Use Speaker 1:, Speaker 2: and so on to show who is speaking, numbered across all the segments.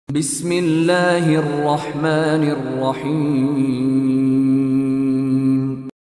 Speaker 1: بسم الله الرحمن الرحيم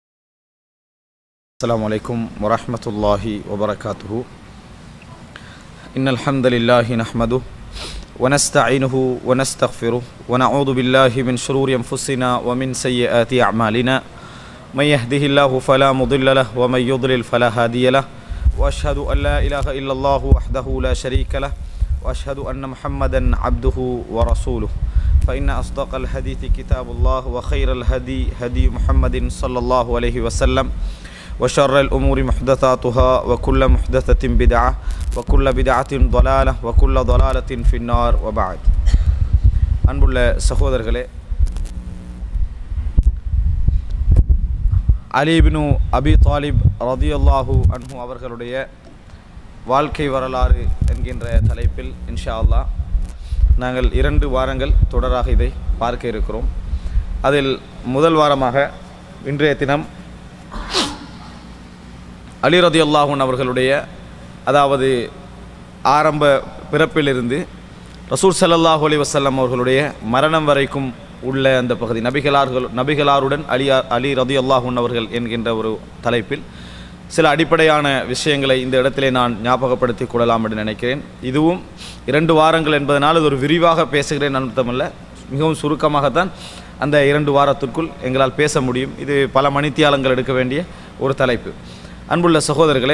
Speaker 2: السلام عليكم ورحمة الله وبركاته إن الحمد لله نحمده ونستعينه ونستغفره ونعوذ بالله من شرور أنفسنا ومن سيئات أعمالنا من يهده الله فلا مضل له ومن يضلل فلا هادي له وأشهد أن لا إله إلا الله وحده لا شريك له وأشهد أن محمدا عبده ورسوله فإن أصدق الحديث كتاب الله وخير الهدي هدي محمد صلى الله عليه وسلم وشر الأمور محدثاتها وكل محدثة بدعة وكل بدعة ضلالة وكل ضلالة في النار وبعد அன்புள்ள சகோதரர்களே அலிபினு அபி தாலிப் ரதியல்லாஹு அன்ஹு அவர்களுடைய வாழ்க்கை வரலாறு என்கின்ற தலைப்பில் இன்ஷா அல்லாஹ் நாங்கள் இரண்டு வாரங்கள் தொடராக இதை பார்க்க இருக்கிறோம் அதில் முதல் வாரமாக இன்றைய தினம் அலி ரதியல்லாஹூன் அவர்களுடைய அதாவது ஆரம்ப பிறப்பிலிருந்து ரசூல் ஸல்லல்லாஹு அலைஹி வஸல்லம் அவர்களுடைய மரணம் வரைக்கும் உள்ள அந்த பகுதி நபிகளார்கள் நபிகளாருடன் அலி அலி ரதி அல்லாஹூன் அவர்கள் என்கின்ற ஒரு தலைப்பில் சில அடிப்படையான விஷயங்களை இந்த இடத்திலே நான் ஞாபகப்படுத்திக் கொள்ளலாம் என்று நினைக்கிறேன் இதுவும் இரண்டு வாரங்கள் என்பதனால் இது ஒரு விரிவாக பேசுகிறேன் அர்த்தமல்ல மிகவும் சுருக்கமாகத்தான் அந்த இரண்டு வாரத்திற்குள் எங்களால் பேச முடியும் இது பல மணித்தியாலங்கள் எடுக்க வேண்டிய ஒரு தலைப்பு அன்புள்ள சகோதரர்களே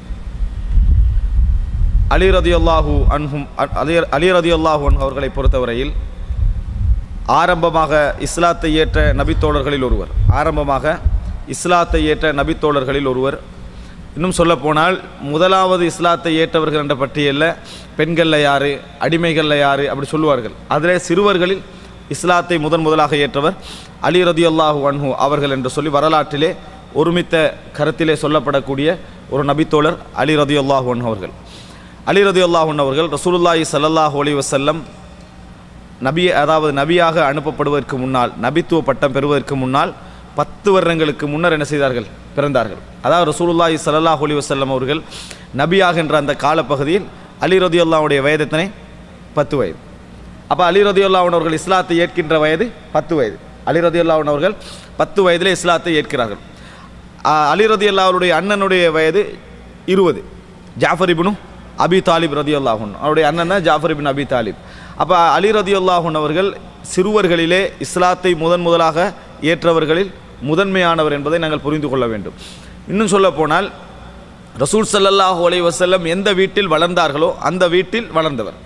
Speaker 2: அலி ரதியுல்லாஹு அன்ஹும் அலி அலி ரதியுல்லாஹு அன்ஹு அவர்களை பொறுத்தவரையில் ஆரம்பமாக இஸ்லாத்தை ஏற்ற நபித்தோழர்களில் ஒருவர் ஆரம்பமாக இஸ்லாத்தை ஏற்ற நபித்தோழர்களில் ஒருவர் இன்னும் சொல்லப்போனால் முதலாவது இஸ்லாத்தை ஏற்றவர்கள் என்ற பட்டியலில் பெண்களில் யார் அடிமைகளில் யார் அப்படி சொல்லுவார்கள் அதிலே சிறுவர்களில் இஸ்லாத்தை முதன் முதலாக ஏற்றவர் அலி ரதியுல்லாஹு அன்ஹு அவர்கள் என்று சொல்லி வரலாற்றிலே ஒருமித்த கருத்திலே சொல்லப்படக்கூடிய ஒரு நபித்தோழர் அலி ரதியுல்லாஹு அன்ஹு அவர்கள் அலி ரதியுல்லாஹு அன்ஹு அவர்கள் ரசூலுல்லாஹி ஸல்லல்லாஹு அலைஹி வஸல்லம் நபி அதாவது நபியாக அனுப்பப்படுவதற்கு முன்னால் நபித்துவ பட்டம் பெறுவதற்கு முன்னால் பத்து வருடங்களுக்கு முன்னர் என்ன செய்தார்கள் பிறந்தார்கள் அதாவது ரசூலுல்லாஹி ஸல்லல்லாஹு அலைஹி வஸல்லம் அவர்கள் நபியாகின்ற அந்த காலப்பகுதியில் அலி ரதியுல்லாவுடைய வயதத்தினை பத்து வயது அப்போ அலி ரதியுல்லாஹன் அவர்கள் இஸ்லாத்தை ஏற்கின்ற வயது பத்து வயது அலி ரதியுல்லாஹன் அவர்கள் பத்து வயதிலே இஸ்லாத்தை ஏற்கிறார்கள் ஆஹ் அலி ரதியுல்லா அவருடைய அண்ணனுடைய வயது இருபது ஜாஃபர் இப்னு அபி தாலிப் ரதியுல்லாஹன் அவருடைய அண்ணன் தான் ஜாஃபர் இபின் அபி தாலிப் அப்போ அலி ரதியுல்லாஹன் அவர்கள் சிறுவர்களிலே இஸ்லாத்தை முதன் முதலாக ஏற்றவர்களில் முதன்மையானவர் என்பதை நாங்கள் புரிந்து கொள்ள வேண்டும் இன்னும் சொல்ல போனால் ரசூல் ஸல்லல்லாஹு அலைஹி வஸல்லம் எந்த வீட்டில் வளர்ந்தார்களோ அந்த வீட்டில் வளர்ந்தவர்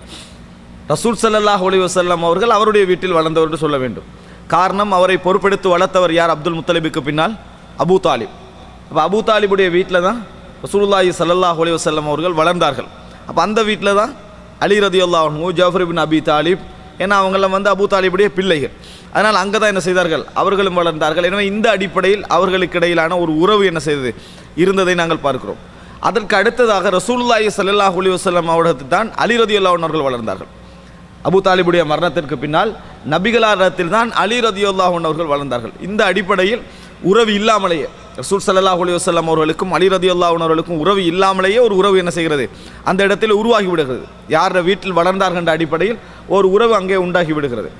Speaker 2: ரசூல் ஸல்லல்லாஹு அலைஹி வஸல்லம் அவர்கள் அவருடைய வீட்டில் வளர்ந்தவர் என்று சொல்ல வேண்டும் காரணம் அவரை பொறுப்பெடுத்து வளர்த்தவர் யார் அப்துல் முத்தலிபுக்கு பின்னால் அபூ தாலிப் அப்போ அபூ தாலிபுடைய வீட்டில் தான் ரசூலுல்லாஹி ஸல்லல்லாஹு அலைஹி வஸல்லம் அவர்கள் வளர்ந்தார்கள் அப்போ அந்த வீட்டில் தான் அலி ரதியுல்லாஹு ஜாஃபர் பின் அபி தாலிப் ஏன்னா அவங்களாம் வந்து அபூ தாலிபுடைய பிள்ளைகள் அதனால் அங்கே தான் என்ன செய்தார்கள் அவர்களும் வளர்ந்தார்கள் எனவே இந்த அடிப்படையில் அவர்களுக்கு இடையிலான ஒரு உறவு என்ன செய்தது இருந்ததை நாங்கள் பார்க்கிறோம் அதற்கு அடுத்ததாக ரசூலுல்லாஹி ஸல்லல்லாஹு அலைஹி வஸல்லம் அவர்கள் தான் அலி ரதியுல்லாஹு அவர்கள் வளர்ந்தார்கள் அபு தாலிபுடைய மரணத்திற்கு பின்னால் நபிகளாரத்தில் தான் அலி ரதியுல்லாஹன் அவர்கள் வளர்ந்தார்கள் இந்த அடிப்படையில் உறவு இல்லாமலேயே ரசூல் சல்லாஹ் அலி வசல்லாம் அவர்களுக்கும் அலி ரதியுல்லாஹன் அவர்களுக்கும் உறவு இல்லாமலேயே ஒரு உறவு என்ன செய்கிறது அந்த இடத்தில் உருவாகி விடுகிறது யார வீட்டில் வளர்ந்தார்கள் என்ற அடிப்படையில் ஒரு உறவு அங்கே உண்டாகி விடுகிறது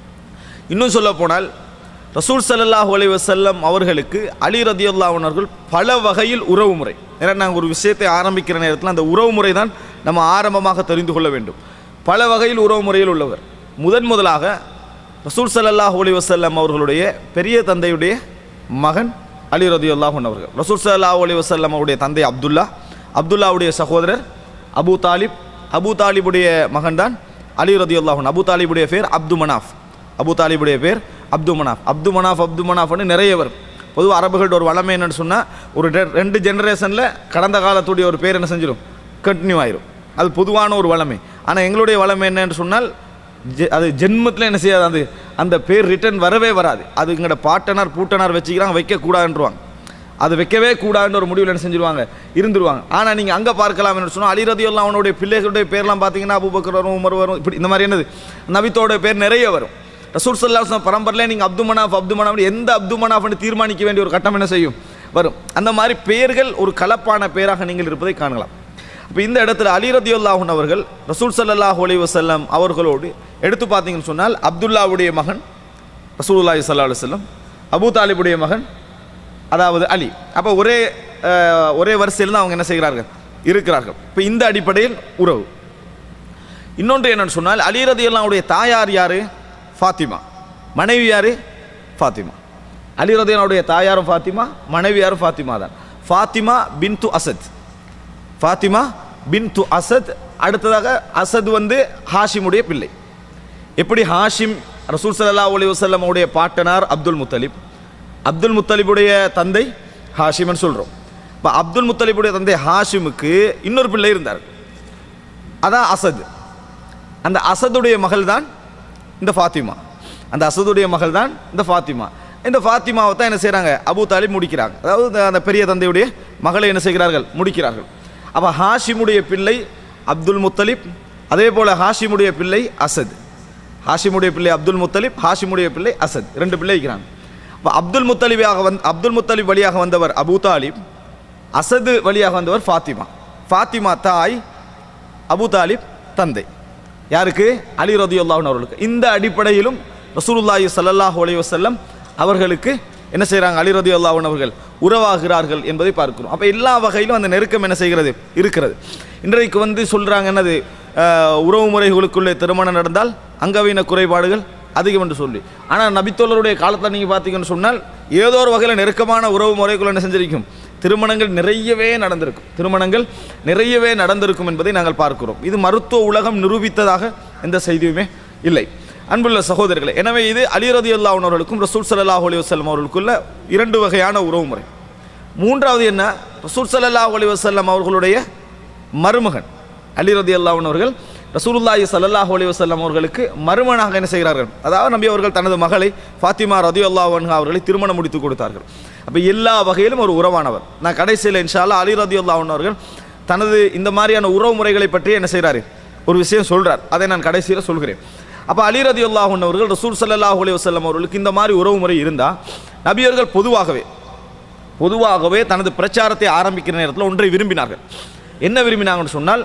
Speaker 2: இன்னும் சொல்ல போனால் ரசூல் சல்லாஹூ அலி வசல்லம் அவர்களுக்கு அலி ரதியுல்லாஹன் அவர்கள் பல வகையில் உறவு முறை ஏன்னா நாங்கள் ஒரு விஷயத்தை ஆரம்பிக்கிற நேரத்தில் அந்த உறவு முறை தான் நம்ம ஆரம்பமாக தெரிந்து கொள்ள வேண்டும் பல வகையில் உறவு முறையில் உள்ளவர் முதன் முதலாக ரசூல் சல்லாஹ் அலி வசல்லம் அவர்களுடைய பெரிய தந்தையுடைய மகன் அலி ரதியுல்லாஹன் அவர்கள் ரசூல் சல்லாஹ் அலி வசல்லம் அவருடைய தந்தை அப்துல்லா அப்துல்லாவுடைய சகோதரர் அபு தாலிப் அபு தாலிபுடைய மகன்தான் அலி ரதியுல்லாஹன் அபு தாலிபுடைய பேர் அப்து மனாஃப் அபு தாலிபுடைய பேர் அப்து மனாஃப் அப்து மனாஃப் அப்து மனாஃப்னு நிறைய வரும் பொதுவாக அரபுகளோட ஒரு வளமை என்னன்னு சொன்னால் ஒரு ரெ- ரெண்டு ஜெனரேஷனில் கடந்த காலத்துடைய ஒரு பேர் என்ன செஞ்சிடும் கண்டினியூ ஆயிரும் அது பொதுவான ஒரு வளமை ஆனால் எங்களுடைய வளமை என்னன்னு சொன்னால் ஜெ- அது ஜென்மத்தில் என்ன செய்யாது அது அந்த பேர் ரிட்டர்ன் வரவே வராது அது எங்களோட பாட்டனார் பூட்டனார் வச்சுக்கிறாங்க வைக்கக்கூடாதுன்றவாங்க அது வைக்கவே கூடாதுன்ற ஒரு முடிவில் என்ன செஞ்சிருவாங்க இருந்துருவாங்க ஆனால் நீங்கள் அங்கே பார்க்கலாம் என்ன சொன்னால் அலிரதியெல்லாம் அவனுடைய பிள்ளைகளுடைய பேர்லாம் பார்த்தீங்கன்னா அபுபக்கர் வரும் உமர் வரும் இப்படி இந்த மாதிரி என்னது நபித்தோட பேர் நிறைய வரும் ரசூல் சல்லாஹ் பரம்பரையில் நீங்கள் அப்து மனாஃப் அப்து மனாஃப் எந்த அப்து மனாஃப்னு தீர்மானிக்க வேண்டிய ஒரு கட்டம் என்ன செய்யும் வரும் அந்த மாதிரி பெயர்கள் ஒரு கலப்பான பெயராக நீங்கள் இருப்பதை காணலாம் இப்போ இந்த இடத்துல அலி ரதியுல்லாஹன் அவர்கள் ரசூல் ஸல்லல்லாஹு அலைஹி வஸல்லம் அவர்களோடு எடுத்து பார்த்தீங்கன்னு சொன்னால் அப்துல்லாவுடைய மகன் ரசூலுல்லாஹி ஸல்லல்லாஹு அலைஹி வஸல்லம் அபூ தாலிபுடைய மகன் அதாவது அலி அப்போ ஒரே அஹ், ஒரே வரிசையில் தான் அவங்க என்ன செய்கிறார்கள் இருக்கிறார்கள் இப்போ இந்த அடிப்படையில் உறவு இன்னொன்று என்னன்னு சொன்னால் அலி ரதியுல்லாவுடைய தாயார் யாரு ஃபாத்திமா மனைவி யாரு ஃபாத்திமா அலி ரதியுல்லாவுடைய தாயாரும் ஃபாத்திமா மனைவியாரும் ஃபாத்திமா தான் ஃபாத்திமா பின்து அசத் ஃபாத்திமா பின்து அசத் அடுத்ததாக அசத் வந்து ஹாஷிமுடைய பிள்ளை எப்படி ஹாஷிம் ரசூல் ஸல்லல்லாஹு அலைஹி வஸல்லம் உடைய பாட்டனார் அப்துல் முத்தலிப் அப்துல் முத்தலிபுடைய தந்தை ஹாஷிம்னு சொல்கிறோம் இப்போ அப்துல் முத்தலிபுடைய தந்தை ஹாஷிமுக்கு இன்னொரு பிள்ளை இருந்தார் அதான் அசத் அந்த அசதுடைய மகள் தான் இந்த ஃபாத்திமா அந்த அசதுடைய மகள் தான் இந்த ஃபாத்திமா இந்த ஃபாத்திமாவை தான் என்ன செய்கிறாங்க அபூ தாலிப் முடிக்கிறாங்க அதாவது இந்த- அந்த பெரிய தந்தையுடைய மகளை என்ன செய்கிறார்கள் முடிக்கிறார்கள் அப்போ ஹாஷிமுடைய பிள்ளை அப்துல் முத்தலிப் அதே போல் ஹாஷிமுடைய பிள்ளை அசத் ஹாஷிமுடைய பிள்ளை அப்துல் முத்தலிப் ஹாஷிமுடைய பிள்ளை அசத் ரெண்டு பிள்ளை இருக்கிறாங்க அப்போ அப்துல் முத்தலிபாக வந் அப்துல் முத்தலிப் வழியாக வந்தவர் அபூ தாலிப் அசது வழியாக வந்தவர் ஃபாத்திமா ஃபாத்திமா தாய் அபூ தாலிப் தந்தை யாருக்கு அலி ரதியுல்லாஹன் அவர்களுக்கு இந்த அடிப்படையிலும் ரசூலுல்லாஹி ஸல்லல்லாஹு அலைஹி வஸல்லம் அவர்களுக்கு என்ன செய்கிறாங்க அலி ரதியுல்லாஹன் அவர்கள் உறவாகிறார்கள் என்பதை பார்க்கிறோம் அப்போ எல்லா வகையிலும் அந்த நெருக்கம் என்ன செய்கிறது இருக்கிறது இன்றைக்கு வந்து சொல்கிறாங்க என்னது அஹ், உறவு முறைகளுக்குள்ளே திருமணம் நடந்தால் அங்கவீன குறைபாடுகள் அதிகம் என்று சொல்லி ஆனால் நபித்தோழருடைய காலத்தில் நீங்கள் பார்த்தீங்கன்னு சொன்னால் ஏதோ ஒரு வகையில் நெருக்கமான உறவு முறைக்குள்ள என்ன செஞ்சிருக்கும் திருமணங்கள் நிறையவே நடந்திருக்கும் திருமணங்கள் நிறையவே நடந்திருக்கும் என்பதை நாங்கள் பார்க்கிறோம் இது மருத்துவ உலகம் நிரூபித்ததாக எந்த செய்தியுமே இல்லை அன்புள்ள சகோதரர்களே எனவே இது அலி ரதியுல்லா அவர்களுக்கும் ரசூல் ஸல்லல்லாஹு அலைஹி வஸல்லம் அவர்களுக்குள்ள இரண்டு வகையான உறவு முறை மூன்றாவது என்ன ரசூல் ஸல்லல்லாஹு அலைஹி வஸல்லம் அவர்களுடைய மருமகன் அலி ரதியுல்லாஹ் அவர்கள் ரசூலுல்லாஹி ஸல்லல்லாஹு அலைஹி வஸல்லம் அவர்களுக்கு மருமகனாக என்ன செய்கிறார்கள் அதாவது நபி அவர்கள் தனது மகளை ஃபாத்திமா ரதியுல்லாஹு அன்ஹா அவர்களை திருமணம் முடித்து கொடுத்தார்கள் அப்போ எல்லா வகையிலும் ஒரு உறவானவர் நான் கடைசியில் இன்ஷா அல்லாஹ் அலி ரதியுல்லாஹ் அவர்கள் தனது இந்த மாதிரியான உறவு முறைகளை பற்றி என்ன செய்கிறாரு ஒரு விஷயம் சொல்றார் அதை நான் கடைசியில் சொல்கிறேன் அப்போ அலி ரதியுல்லாஹ் அவர்கள் ரசூல் ஸல்லல்லாஹு அலைஹி வஸல்லம் அவர்களுக்கு இந்த மாதிரி உறவு முறை இருந்தால் நபியர்கள் பொதுவாகவே பொதுவாகவே தனது பிரச்சாரத்தை ஆரம்பிக்கிற நேரத்தில் ஒன்றை விரும்பினார்கள் என்ன விரும்பினாங்கன்னு சொன்னால்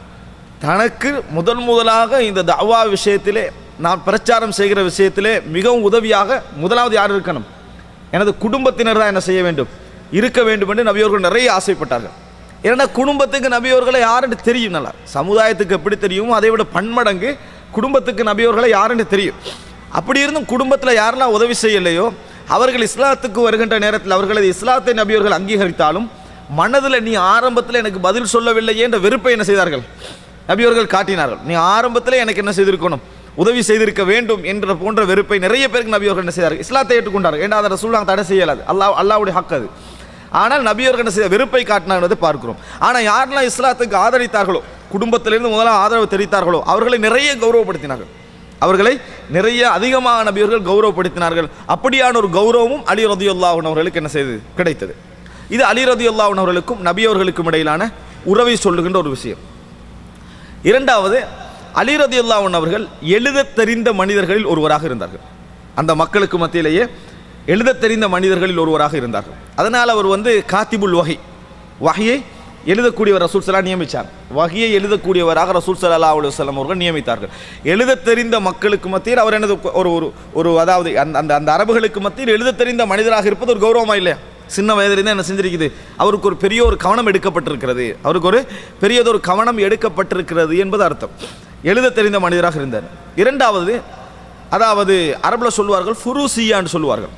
Speaker 2: தனக்கு முதன் முதலாக இந்த தவா விஷயத்திலே நான் பிரச்சாரம் செய்கிற விஷயத்திலே மிகவும் உதவியாக முதலாவது யார் இருக்கணும் எனது குடும்பத்தினர் தான் என்ன செய்ய வேண்டும் இருக்க வேண்டும் என்று நபியவர்கள் நிறைய ஆசைப்பட்டார்கள் ஏன்னா குடும்பத்துக்கு நபியவர்களை யாருன்னு தெரியும் நல்லா சமுதாயத்துக்கு எப்படி தெரியுமோ அதை விட பன்மடங்கு குடும்பத்துக்கு நபியவர்களை யாருன்னு தெரியும் அப்படி இருந்தும் குடும்பத்தில் யாரெல்லாம் உதவி செய்யலையோ அவர்கள் இஸ்லாத்துக்கு வருகின்ற நேரத்தில் அவர்களது இஸ்லாத்தை நபியவர்கள் அங்கீகரித்தாலும் மனதில் நீ ஆரம்பத்தில் எனக்கு பதில் சொல்லவில்லையே என்ற வெறுப்பை என்ன செய்தார்கள் நபியவர்கள் காட்டினார்கள் நீ ஆரம்பத்தில் எனக்கு என்ன செய்திருக்கணும் உதவி செய்திருக்க வேண்டும் என்ற போன்ற வெறுப்பை நிறைய பேருக்கு நபியவர்கள் என்ன செய்தார்கள் இஸ்லாத்தை ஏற்றுக்கொண்டார்கள் ஏன்னா அதை ரசூலாங்க தடை செய்யலாது அல்லாஹ் அல்லாவுடைய ஹக் அது ஆனால் நபியவர்கள் என்ன செய்த வெறுப்பை காட்டினார் என்பதை பார்க்கிறோம் ஆனால் யாரெல்லாம் இஸ்லாத்துக்கு ஆதரித்தார்களோ குடும்பத்திலிருந்து முதல்ல ஆதரவு தெரிவித்தார்களோ அவர்களை நிறைய கௌரவப்படுத்தினார்கள் அவர்களை நிறைய அதிகமாக நபியவர்கள் கௌரவப்படுத்தினார்கள் அப்படியான ஒரு கௌரவமும் அலி ரதியுல்லாஹன் அவர்களுக்கு என்ன செய்தது கிடைத்தது இது அலி ரதியுல்லாஹன் அவர்களுக்கும் நபியவர்களுக்கும் இடையிலான உறவை சொல்லுகின்ற ஒரு விஷயம் இரண்டாவது அலி ரதியுல்லாஹன் அவர்கள் எழுதத் தெரிந்த மனிதர்களில் ஒருவராக இருந்தார்கள் அந்த மக்களுக்கு மத்தியிலேயே எழுதத் தெரிந்த மனிதர்களில் ஒருவராக இருந்தார்கள் அதனால் அவர் வந்து காத்திபுல் வகை வகையை எழுதக்கூடியவர் ரசூல் சலா நியமித்தார் வகையை எழுதக்கூடியவராக ரசூல் சல்லா அலி வல்லம் அவர்கள் நியமித்தார்கள் எழுதத் தெரிந்த மக்களுக்கு மத்தியில் அவர் எனது ஒரு ஒரு ஒரு அதாவது அந்த அந்த அந்த அரபுகளுக்கு மத்தியில் எழுதத் தெரிந்த மனிதராக இருப்பது ஒரு கௌரவமா இல்லையா சின்ன வயதிலிருந்து என்ன செஞ்சிருக்குது அவருக்கு ஒரு பெரிய ஒரு கவனம் எடுக்கப்பட்டிருக்கிறது அவருக்கு ஒரு பெரியதொரு கவனம் எடுக்கப்பட்டிருக்கிறது என்பது அர்த்தம் எழுத தெரிந்த மனிதராக இருந்தார் இரண்டாவது அதாவது அரபில் சொல்வார்கள் ஃபுரூசியான்னு சொல்லுவார்கள்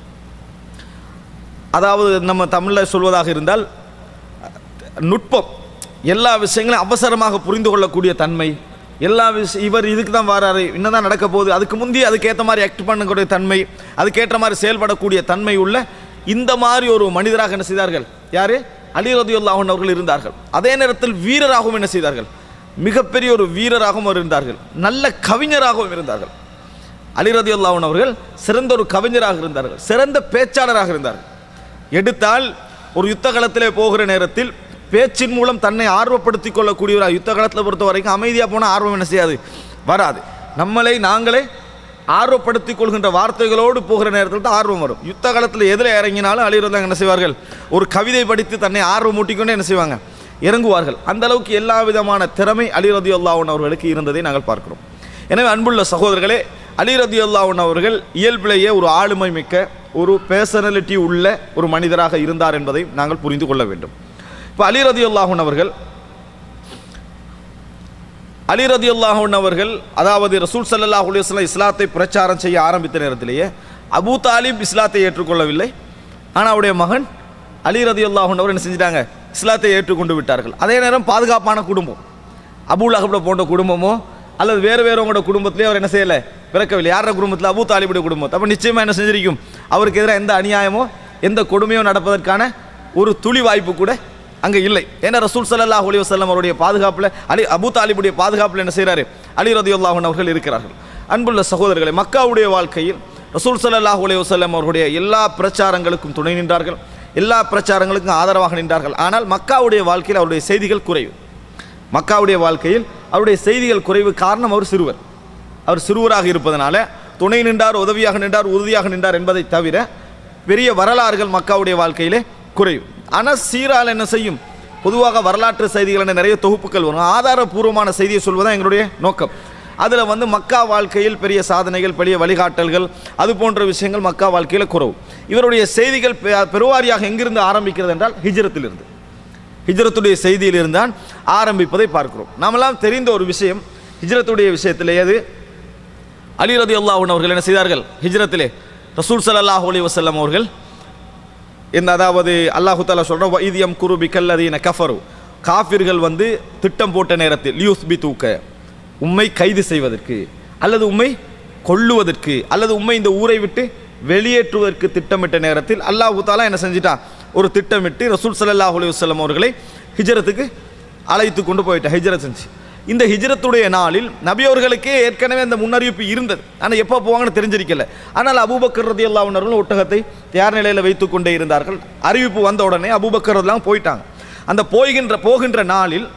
Speaker 2: அதாவது நம்ம தமிழில் சொல்வதாக இருந்தால் நுட்பம் எல்லா விஷயங்களையும் அவசரமாக புரிந்து கொள்ளக்கூடிய தன்மை எல்லா விஷயம் இவர் இதுக்கு தான் வராரு என்னதான் நடக்க போகுது அதுக்கு முந்தி அதுக்கேற்ற மாதிரி ஆக்ட் பண்ணக்கூடிய தன்மை அதுக்கேற்ற மாதிரி செயல்படக்கூடிய தன்மை உள்ள இந்த மாதிரி ஒரு மனிதராக என்ன செய்தார்கள் யாரு அலி ரதியுல்லாஹன் அவர்கள் இருந்தார்கள் அதே நேரத்தில் வீரராகவும் என்ன செய்தார்கள் மிகப்பெரிய ஒரு வீரராகவும் அவர் இருந்தார்கள் நல்ல கவிஞராகவும் இருந்தார்கள் அலி ரதியுல்லாஹன் அவர்கள் சிறந்த ஒரு கவிஞராக இருந்தார்கள் சிறந்த பேச்சாளராக இருந்தார்கள் எடுத்தால் ஒரு யுத்த களத்திலே போகிற நேரத்தில் பேச்சின் மூலம் தன்னை ஆர்வப்படுத்திக் கொள்ளக்கூடிய ஒரு யுத்த களத்தில் பொறுத்த வரைக்கும் அமைதியாக போனால் ஆர்வம் என்ன செய்யாது வராது நம்மளை நாங்களே ஆர்வப்படுத்திக் கொள்கின்ற வார்த்தைகளோடு போகிற நேரத்தில் தான் ஆர்வம் வரும் யுத்த காலத்தில் எதில் இறங்கினாலும் அழிகிறதாங்க என்ன செய்வார்கள் ஒரு கவிதை படித்து தன்னை ஆர்வம் மூட்டிக்கொண்டு என்ன செய்வாங்க இறங்குவார்கள் அந்த அளவுக்கு எல்லா விதமான திறமை அலி ரதி அல்லாஹன் அவர்களுக்கு இருந்ததை நாங்கள் பார்க்கிறோம் எனவே அன்புள்ள சகோதரர்களே அலி ரதி அல்லாஹன் அவர்கள் இயல்பிலேயே ஒரு ஆளுமை மிக்க ஒரு பேர்சனாலிட்டி உள்ள ஒரு மனிதராக இருந்தார் என்பதை நாங்கள் புரிந்து கொள்ள வேண்டும் இப்போ அலி ரதி அல்லாஹன் அவர்கள் அலி ரதி அல்லாஹன் அவர்கள் அதாவது ரசூல் சல்லல்லாஹு அலைஹி வஸல்லம் இஸ்லாத்தை பிரச்சாரம் செய்ய ஆரம்பித்த நேரத்திலேயே அபூ தாலிப் இஸ்லாத்தை ஏற்றுக்கொள்ளவில்லை ஆனால் அவருடைய மகன் அலி ரதி அல்லாஹன் அவர் என்ன செஞ்சிட்டாங்க இஸ்லாத்தை ஏற்றுக்கொண்டு விட்டார்கள் அதே நேரம் பாதுகாப்பான குடும்பம் அபுல் அஹப்ல போன்ற குடும்பமோ அல்லது வேறு வேறவங்களோட குடும்பத்திலேயே அவர் என்ன செய்யலை பிறக்கவில்லை யாரோட குடும்பத்தில் அபூ தாலிபுடைய குடும்பம் அப்போ நிச்சயமாக என்ன செஞ்சிருக்கும் அவருக்கு எதிராக எந்த அநியாயமோ எந்த கொடுமையோ நடப்பதற்கான ஒரு துளி வாய்ப்பு கூட அங்கே இல்லை ஏன்னா ரசூல் ஸல்லல்லாஹு அலைஹி வஸல்லம் அவருடைய பாதுகாப்பில் அலி அபூ தாலிபுடைய பாதுகாப்பில் என்ன செய்கிறாரு அலி ரதியுல்லாஹு அவர்கள் இருக்கிறார்கள் அன்புள்ள சகோதரர்களே மக்காவுடைய வாழ்க்கையில் ரசூல் ஸல்லல்லாஹு அலைஹி வஸல்லம் அவருடைய எல்லா பிரச்சாரங்களுக்கும் துணை நின்றார்கள் எல்லா பிரச்சாரங்களுக்கும் ஆதரவாக நின்றார்கள் ஆனால் மக்காவுடைய வாழ்க்கையில் அவருடைய செய்திகள் குறைவு மக்காவுடைய வாழ்க்கையில் அவருடைய செய்திகள் குறைவு காரணம் அவர் சிறுவர் அவர் சிறுவராக இருப்பதனால துணை நின்றார் உதவியாக நின்றார் உறுதியாக நின்றார் என்பதை தவிர பெரிய வரலாறுகள் மக்காவுடைய வாழ்க்கையிலே குறைவு ஆனால் சீரால் என்ன செய்யும் பொதுவாக வரலாற்று செய்திகள் என நிறைய தொகுப்புகள் வரும் ஆதாரபூர்வமான செய்தியை சொல்வதுதான் எங்களுடைய நோக்கம் அதில் வந்து மக்கா வாழ்க்கையில் பெரிய சாதனைகள் பெரிய வழிகாட்டல்கள் அது போன்ற விஷயங்கள் மக்கா வாழ்க்கையில் குறவு இவருடைய செய்திகள் பெ- பெருவாரியாக எங்கிருந்து ஆரம்பிக்கிறது என்றால் ஹிஜ்ரத்திலிருந்து ஹிஜ்ரத்துடைய செய்தியில் இருந்தான் ஆரம்பிப்பதை பார்க்கிறோம் நாமெல்லாம் தெரிந்த ஒரு விஷயம் ஹிஜ்ரத்துடைய விஷயத்திலே அது அலி ரதி அல்லாஹன் அவர்கள் என்ன செய்தார்கள் ஹிஜ்ரத்திலே ரசூல் ஸல்லல்லாஹு அலைஹி வஸல்லம் அவர்கள் இந்த அதாவது அல்லாஹு தாலா சொல்ற வைதியம் குருபி கல்லதீன கஃபரு காஃபிர்கள் வந்து திட்டம் போட்ட நேரத்தில் லியூஸ் பி தூக்க உம்மை கைது செய்வதற்கு அல்லது உம்மை கொல்லுவதற்கு அல்லது உம்மை இந்த ஊரை விட்டு வெளியேற்றுவதற்கு திட்டமிட்ட நேரத்தில் அல்லாஹு தாலா என்ன செஞ்சிட்டான் ஒரு திட்டமிட்டு ரசூல் ஸல்லல்லாஹு அலைஹி வஸல்லம் அவர்களை ஹிஜ்ரத்துக்கு அழைத்து கொண்டு போயிட்டான் ஹிஜ்ரத் செஞ்சு இந்த ஹிஜ்ரத்துடைய நாளில் நபி அவர்களுக்கே ஏற்கனவே அந்த முன்னறிவிப்பு இருந்தது ஆனால் எப்போ போவாங்கன்னு தெரிஞ்சிருக்கல ஆனால் அபூபக்கர் ரதி அல்லாவுனர்களும் ஒட்டகத்தை தயார் நிலையில் வைத்து கொண்டே இருந்தார்கள் அறிவிப்பு வந்த உடனே அபூபக்கர் எல்லாம் போயிட்டாங்க அந்த போகின்ற போகின்ற நாளில்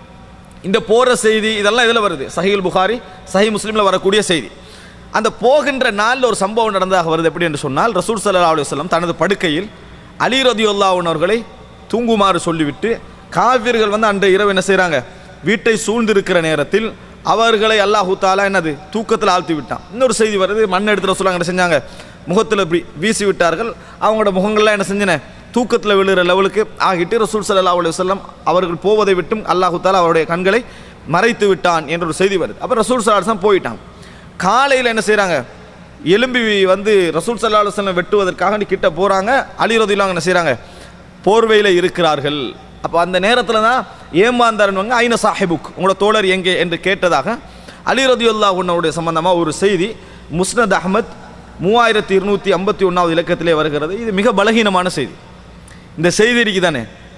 Speaker 2: இந்த போகிற செய்தி இதெல்லாம் இதில் வருது சஹீல் புகாரி சஹி முஸ்லீமில் வரக்கூடிய செய்தி அந்த போகின்ற நாளில் ஒரு சம்பவம் நடந்ததாக வருது எப்படி என்று சொன்னால் ரசூல் சல்லா அலுவலம் தனது படுக்கையில் அலி ரதியுல்லாஹன் அவர்களை தூங்குமாறு சொல்லிவிட்டு காவிர்கள் வந்து அன்றைய இரவு என்ன செய்கிறாங்க வீட்டை சூழ்ந்திருக்கிற நேரத்தில் அவர்களை அல்லாஹு தாலா என்னது தூக்கத்தில் ஆழ்த்தி விட்டான் இன்னொரு செய்தி வருது மண் எடுத்து சொல்ல என்ன செஞ்சாங்க முகத்தில் இப்படி வீசி விட்டார்கள் அவங்களோட முகங்கள்லாம் என்ன செஞ்சன தூக்கத்தில் விழுகிற லெவலுக்கு ஆகிட்டு ரசூல் ஸல்லல்லாஹு அலைஹி வஸல்லம் அவர்கள் போவதை விட்டும் அல்லாஹு தாலா அவருடைய கண்களை மறைத்து விட்டான் என்ற ஒரு செய்தி வருது அப்போ ரசூல் சல்லாஹ் போயிட்டான் காலையில் என்ன செய்கிறாங்க எலும்பி வந்து ரசூல் சல்லா அலுவலம் வெட்டுவதற்காக நீ கிட்ட போகிறாங்க அலி ரதிலாம் என்ன செய்கிறாங்க போர்வையில் இருக்கிறார்கள் அப்போ அந்த நேரத்தில் தான் ஏமாந்தாரன்வங்க ஐன சாஹிபுக் உங்களோட தோழர் எங்கே என்று கேட்டதாக அலி ரதியுல்லா உன்னவுடைய சம்பந்தமாக ஒரு செய்தி முஸ்னத் அஹ்மத் மூவாயிரத்தி இருநூற்றி ஐம்பத்தி ஒன்றாவது இலக்கத்திலே வருகிறது இது மிக பலகீனமான செய்தி இந்த செய்தி இருக்குதானே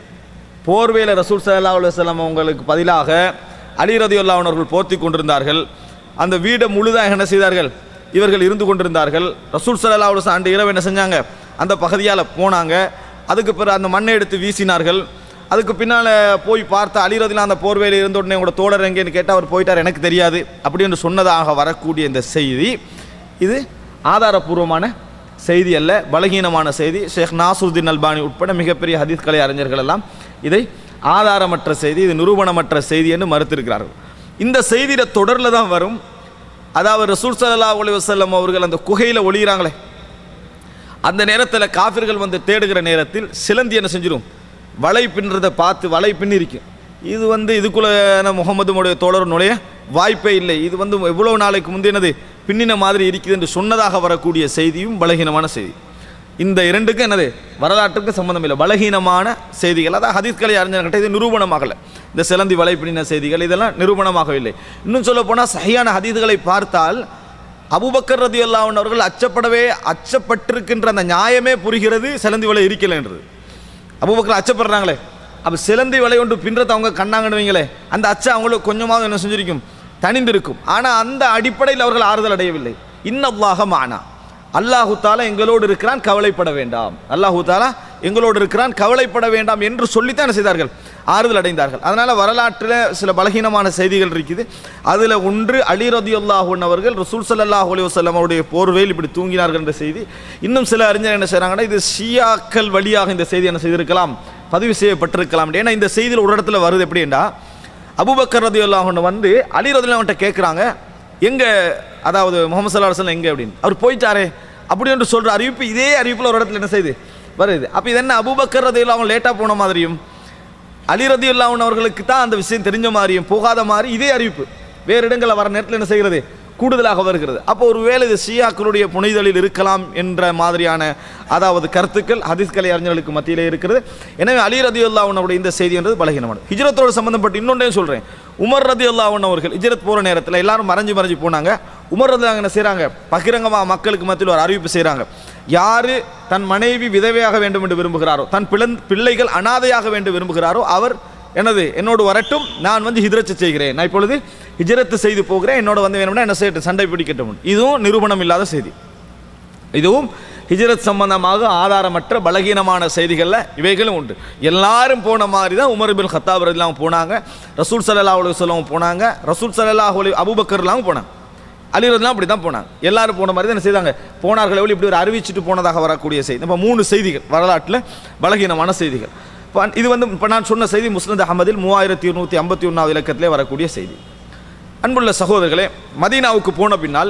Speaker 2: போர்வேல ரசூல் சல்லா அலுவலம் அவங்களுக்கு பதிலாக அலி ரதியுல்லா அவர்கள் போர்த்தி கொண்டிருந்தார்கள் அந்த வீடை முழுதாக என்ன செய்தார்கள் இவர்கள் இருந்து கொண்டிருந்தார்கள் ரசூல் சல்லா அலுவலம் அன்று இரவு என்ன செஞ்சாங்க அந்த பகுதியால் போனாங்க அதுக்கு பிறகு அந்த மண்ணை எடுத்து வீசினார்கள் அதுக்கு பின்னால் போய் பார்த்த அலிரதிலாம் அந்த போர்வையில் இருந்த உடனே உங்களோட தோழர் எங்கேன்னு கேட்டால் அவர் போயிட்டார் எனக்கு தெரியாது அப்படின்னு சொன்னதாக வரக்கூடிய இந்த செய்தி இது ஆதாரபூர்வமான செய்தி அல்ல பலகீனமான செய்தி ஷேக் நாசருதீன் அல்பானி உட்பட மிகப்பெரிய ஹதீஸ் கலை அறிஞர்கள் எல்லாம் இதை ஆதாரமற்ற செய்தி இது நிரூபணமற்ற செய்தி என்று மறுத்திருக்கிறார்கள் இந்த செய்தியில தொடரில் தான் வரும் அதாவது ரசூல் ஸல்லல்லாஹு அலைஹி வஸல்லம் அவர்கள் அந்த குகையில் ஒளிகிறாங்களே அந்த நேரத்தில் காஃபிர்கள் வந்து தேடுகிற நேரத்தில் சிலந்தி என்ன செஞ்சிடும் வலை பின்னுறதை பார்த்து வலை பின்னிருக்கும் இது வந்து இதுக்குள்ள முகமதுடைய தோழர் நுழைய வாய்ப்பே இல்லை இது வந்து எவ்வளவு நாளைக்கு முந்தினது பின்னின மாதிரி இருக்குது என்று சொன்னதாக வரக்கூடிய செய்தியும் பலகீனமான செய்தி இந்த இரண்டுக்கும் என்னது வரலாற்றுக்கு சம்பந்தம் இல்லை பலகீனமான செய்திகள் அதான் ஹதீஸ்களை அறிஞர்கிட்ட இது நிரூபணமாகலை இந்த சிலந்தி வலை பின்னின செய்திகள் இதெல்லாம் நிரூபணமாகவில்லை இன்னும் சொல்ல போனால் சரியான ஹதீஸ்களை பார்த்தால் அபூபக்கர் ரதி அவர்கள் அச்சப்படவே அச்சப்பட்டிருக்கின்ற அந்த நியாயமே புரிகிறது சிலந்தி வலை இருக்கலைன்றது அபூபக்கர் அச்சப்படுறாங்களே அப்போ சிலந்தி வலை ஒன்று பின்றதை அவங்க கண்ணாங்கன்னு வைங்களே அந்த அச்சம் அவங்களுக்கு கொஞ்சமாவது என்ன செஞ்சிருக்கும் தனிந்திருக்கும் ஆனால் அந்த அடிப்படையில் அவர்கள் ஆறுதல் அடையவில்லை இன்னல்லாக மானா அல்லாஹு தாலா எங்களோடு இருக்கிறான் கவலைப்பட வேண்டாம் அல்லாஹு தாலா எங்களோடு இருக்கிறான் கவலைப்பட வேண்டாம் என்று சொல்லித்தான் என்ன செய்தார்கள் ஆறுதல் அடைந்தார்கள் அதனால் வரலாற்றில் சில பலகீனமான செய்திகள் இருக்குது அதில் ஒன்று அலி ரதியுல்லாஹூன் அவர்கள் ரசூல் ஸல்லல்லாஹு அலைஹி வஸல்லம் அவருடைய போர்வையில் இப்படி தூங்கினார்கள் என்ற செய்தி இன்னும் சில அறிஞர் என்ன செய்கிறாங்கன்னா இது ஷியாக்கள் வழியாக இந்த செய்தி என்ன செய்திருக்கலாம் பதிவு செய்யப்பட்டிருக்கலாம் ஏன்னா இந்த செய்தியில் ஒரு இடத்துல வருது எப்படின்னா அபூபக்கர் ரதி அல்லாஹ் வந்து அலி ரதி அவன்கிட்ட கேட்குறாங்க எங்கே அதாவது முகமது சல்லா அலுவலம் எங்கே அப்படின்னு அவர் போயிட்டாரே அப்படி என்று சொல்கிற அறிவிப்பு இதே அறிவிப்பில் ஒரு இடத்துல என்ன செய்யுது வருது அப்போ இது என்ன அபூபக்கர் ரதி அவன் லேட்டாக போன மாதிரியும் அலி ரதி அவர்களுக்கு தான் அந்த விஷயம் தெரிஞ்ச மாதிரியும் போகாத மாதிரி இதே அறிவிப்பு வேறு இடங்களில் வர நேரத்தில் என்ன செய்கிறது கூடுதலாக வருகிறது அப்போ ஒருவேளை இது ஷியாக்களுடைய புனிதலில் இருக்கலாம் என்ற மாதிரியான அதாவது கருத்துக்கள் ஹதீஸ் கலை அறிஞர்களுக்கு மத்தியிலே இருக்கிறது எனவே அலி ரதி அவனுடைய இந்த செய்தி என்றது பலகீனமானது ஹிஜ்ரத்தோடு சம்பந்தப்பட்டு இன்னொன்றையும் சொல்கிறேன் உமர் ரதி அவர்கள் ஹிஜ்ரத் போகிற நேரத்தில் எல்லாரும் மறைஞ்சு மறைஞ்சு போனாங்க உமர் ரதி என்ன செய்கிறாங்க பகிரங்கமாக மக்களுக்கு மத்தியில் ஒரு அறிவிப்பு செய்கிறாங்க யாரு தன் மனைவி விதவையாக வேண்டும் என்று விரும்புகிறாரோ தன் பிளந் பிள்ளைகள் அனாதையாக வேண்டும் விரும்புகிறாரோ அவர் என்னது என்னோடு வரட்டும் நான் வந்து ஹிஜ்ரத்து செய்கிறேன் நான் இப்பொழுது ஹிஜ்ரத்து செய்து போகிறேன் என்னோட வந்து வேணும்னா என்ன செய்யட்டும் சண்டை பிடிக்கட்டும் இதுவும் நிரூபணம் இல்லாத செய்தி இதுவும் ஹிஜ்ரத் சம்பந்தமாக ஆதாரமற்ற பலகீனமான செய்திகளில் இவைகளும் உண்டு எல்லாரும் போன மாதிரி தான் உமர் பின் ஹத்தாப் ரதிலாம் போனாங்க ரசூல் சல்லா அலுவலம் போனாங்க ரசூல் சல்லா அலி அபுபக்கர்லாம் போனாங்க அலிரதுலாம் அப்படி தான் போனாங்க எல்லாரும் போன மாதிரி தான் என்ன செய்தாங்க போனார்கள் எவ்வளோ இப்படி ஒரு அறிவிச்சிட்டு போனதாக வரக்கூடிய செய்தி இப்போ மூணு செய்திகள் வரலாற்றில் பலகீனமான செய்திகள் இப்போ இது வந்து இப்போ நான் சொன்ன செய்தி முஸ்லிம் அகமதில் மூவாயிரத்தி இருநூற்றி ஐம்பத்தி ஒன்றாவது இலக்கத்திலே வரக்கூடிய செய்தி அன்புள்ள சகோதரர்களே மதீனாவுக்கு போன பின்னால்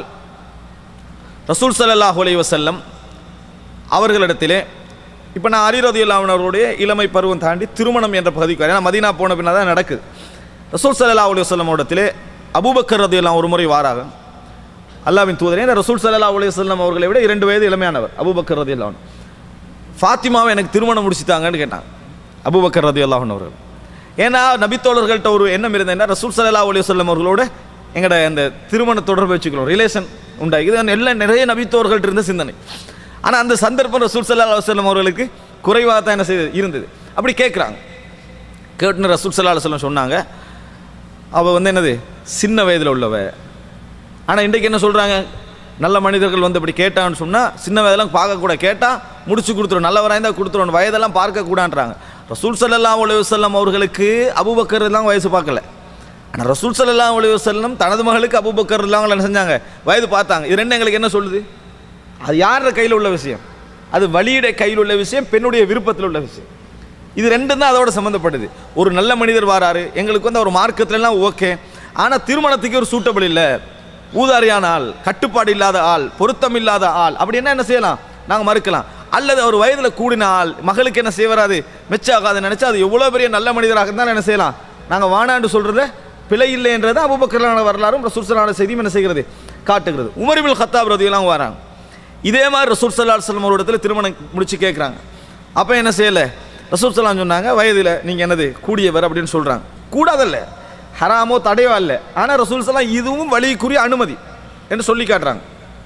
Speaker 2: ரசூல் ஸல்லல்லாஹு அலைஹி வஸல்லம் அவர்களிடத்திலே இப்போ நான் அலிரதி அவர்களுடைய இளமை பருவம் தாண்டி திருமணம் என்ற பகுதிக்கு வரேன். ஏன்னா மதீனா போன பின்னால் தான் நடக்குது ரசூல் ஸல்லல்லாஹு அலைஹி வஸல்லம் இடத்திலே அபூபக்கர் ரதி ஒரு முறை வாராக அல்லாவின் தூதரே இந்த ரசூல் ஸல்லல்லாஹு அலைஹி வஸல்லம் அவர்களை விட இரண்டு வயது இளமையானவர் அபூபக்கர் ரதி அல்லாஹ் ஃபாத்திமாவை எனக்கு திருமணம் முடிச்சுட்டாங்கன்னு கேட்டாங்க அபூபக்கர் ரதி அல்லாஹன் அவர்கள் ஏன்னா நபித்தோழர்கள்ட்ட ஒரு எண்ணம் இருந்தேன்னா ரசூல் ஸல்லல்லாஹு அலைஹி வஸல்லம் அவர்களோட எங்களோட அந்த திருமண தொடர்பு வச்சுக்கிறோம் ரிலேஷன் உண்டாகி இது எல்லாம் நிறைய நபித்தோர்கள்ட்ட இருந்த சிந்தனை ஆனால் அந்த சந்தர்ப்பம் ரசூல் ஸல்லல்லாஹு அலைஹி வஸல்லம் அவர்களுக்கு குறைவாக தான் என்ன செய்து இருந்தது அப்படி கேட்குறாங்க கேட்டுன்னு ரசூல் ஸல்லல்லாஹு அலைஹி வஸல்லம் சொன்னாங்க அவள் வந்து என்னது சின்ன வயதில் உள்ளவ ஆனால் இன்றைக்கு என்ன சொல்கிறாங்க நல்ல மனிதர்கள் வந்து அப்படி கேட்டான்னு சொன்னால் சின்ன வயதெல்லாம் பார்க்கக்கூட கேட்டால் முடிச்சு கொடுத்துரும் நல்லவராக இருந்தால் கொடுத்துருவோம் வயதெல்லாம் பார்க்கக்கூடான்றாங்க ரசூல் ஸல்லல்லாஹு அலைஹி வஸல்லம் அவர்களுக்கு அபூபக்கர் எல்லாம் வயசு பார்க்கல ஆனால் ரசூல் ஸல்லல்லாஹு அலைஹி வஸல்லம் தனது மகளுக்கு அபூபக்கர் எல்லாம் என்ன செஞ்சாங்க வயது பார்த்தாங்க இது ரெண்டு எங்களுக்கு என்ன சொல்லுது அது யாரோட கையில் உள்ள விஷயம் அது வழியுடைய கையில் உள்ள விஷயம் பெண்ணுடைய விருப்பத்தில் உள்ள விஷயம் இது ரெண்டும் தான் அதோட சம்மந்தப்பட்டது ஒரு நல்ல மனிதர் வாராரு எங்களுக்கு வந்து அவர் மார்க்கத்துலலாம் ஓகே ஆனால் திருமணத்துக்கு ஒரு சூட்டபிள் இல்லை ஊதாரியான ஆள் கட்டுப்பாடு இல்லாத ஆள் பொருத்தம் இல்லாத ஆள் அப்படின்னா என்ன செய்யலாம் நாங்கள் மறுக்கலாம் அல்லது அவர் வயதில் கூடின ஆள் மகளுக்கு என்ன செய்வராது மெச்சாகாதுன்னு நினச்சா அது எவ்வளோ பெரிய நல்ல மனிதராக இருந்தாலும் என்ன செய்யலாம் நாங்கள் வானாண்டு சொல்கிறத பிழை இல்லை என்றது அபுபக்கரான வரலாறும் ரசூர்சலான செய்தியும் என்ன செய்கிறது காட்டுகிறது உமரிபில் ஹத்தாப் ரதியெல்லாம் வராங்க இதே மாதிரி ரசூல் சல்லா அலுவலம் ஒரு இடத்துல திருமணம் முடிச்சு கேட்குறாங்க அப்போ என்ன செய்யலை ரசூல் சலாம் சொன்னாங்க வயதில் நீங்கள் என்னது கூடியவர் அப்படின்னு சொல்கிறாங்க கூடாதல்ல ஹராமோ தடையோ அல்ல ஆனால் ரசூல் சலாம் இதுவும் வழிக்குரிய அனுமதி என்று சொல்லி காட்டுறாங்க